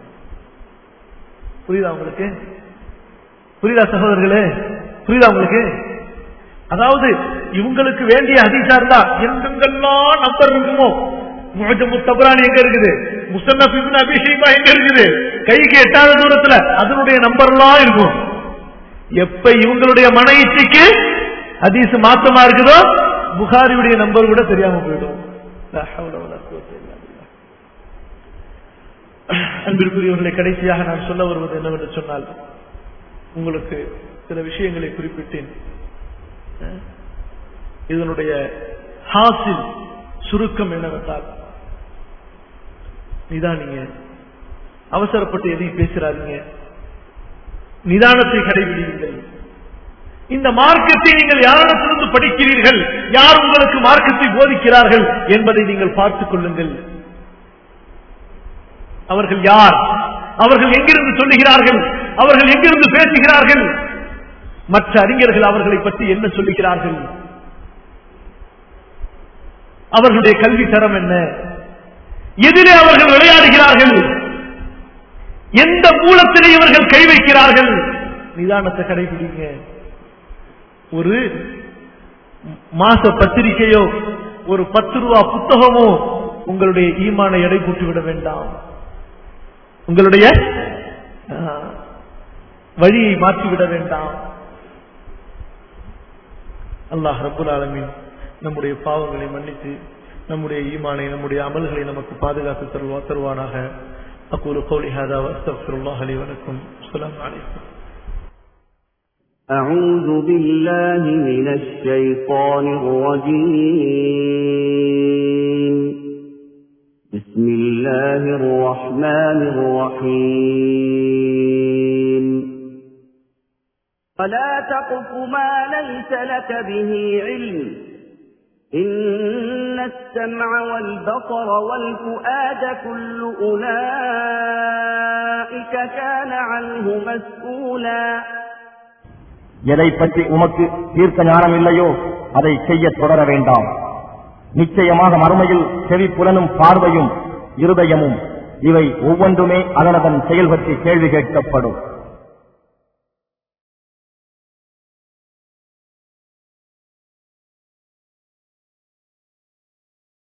புரியுதா உங்களுக்கு புரியுதா சகோதரர்களே புரியுதா உங்களுக்கு அதாவது இவங்களுக்கு வேண்டிய ஹதீஸா இருந்தா எங்கெங்கெல்லாம் நம்பர் இருக்குமோ முஹஜமு தபரானி எங்க இருக்குது முசன்னப் இப்னு அபி ஷைபா எங்க இருக்குது கைக்கு எட்டாத தூரத்துல அதனுடைய நம்பர் எல்லாம் இருக்கும் எப்ப இவங்களுடைய மன இச்சைக்கு ஹதீஸ் மாத்தமா இருக்குதோ புகாரியுடைய நம்பர் கூட தெரியாம போயிடும் லா ஹவ்ல வலா குவத்த இல்லா பில்லாஹ். அன்பிற்குரியவர்களை கடைசியாக நான் சொல்ல வருவது என்னவென்று சொன்னால் உங்களுக்கு சில விஷயங்களை குறிப்பிட்டேன் அஹ், இதனுடைய ஹாசில் சுருக்கம் என்னவென்றால் நிதானிங்க அவசரப்பட்டு எதையும் பேசுறாதீங்க நிதானத்தை கடைபிடியுங்கள் இந்த மார்க்கத்தை நீங்கள் யாரிடத்திலிருந்து படிக்கிறீர்கள் யார் உங்களுக்கு மார்க்கத்தை போதிக்கிறார்கள் என்பதை நீங்கள் பார்த்துக் கொள்ளுங்கள் அவர்கள் யார் அவர்கள் எங்கிருந்து சொல்லுகிறார்கள் அவர்கள் எங்கிருந்து பேசுகிறார்கள் மற்ற அறிஞர்கள் அவர்களை பற்றி என்ன சொல்லுகிறார்கள் அவர்களுடைய கல்வி தரம் என்ன எதிரே அவர்கள் விளையாடுகிறார்கள் எந்த மூலத்திலே இவர்கள் கை வைக்கிறார்கள் நிதானத்தை கடைபிடிங்க ஒரு மாச பத்திரிகையோ ஒரு பத்து ரூபா புத்தகமோ உங்களுடைய ஈமான எடை போட்டு விட வேண்டாம் உங்களுடைய ஆ, வழியை மாற்றிவிட வேண்டாம் அல்லாஹ் ரப்புல் ஆலமீன் நம்முடைய பாவங்களை மன்னித்து நம்முடைய ஈமானை நம்முடைய அமல்களை நமக்கு பாதுகாத்து தருவா தருவானாக أقول قولي هذا وأستغفر الله لي ولكم السلام عليكم أعوذ بالله من الشيطان الرجيم بسم الله الرحمن الرحيم فلا تقف ما ليس لك به علم إن السمع والبصر والفؤاد كل أولئك كان عنه مسؤولا எதை பற்றி உமக்கு தீர்க்க ஞானம் இல்லையோ அதை செய்ய தொடர வேண்டாம் நிச்சயமாக மறுமையில் செவி புலனும் பார்வையும் இருதயமும் இவை ஒவ்வொன்றுமே அதனதன் செயல் பற்றி கேள்வி கேட்கப்படும்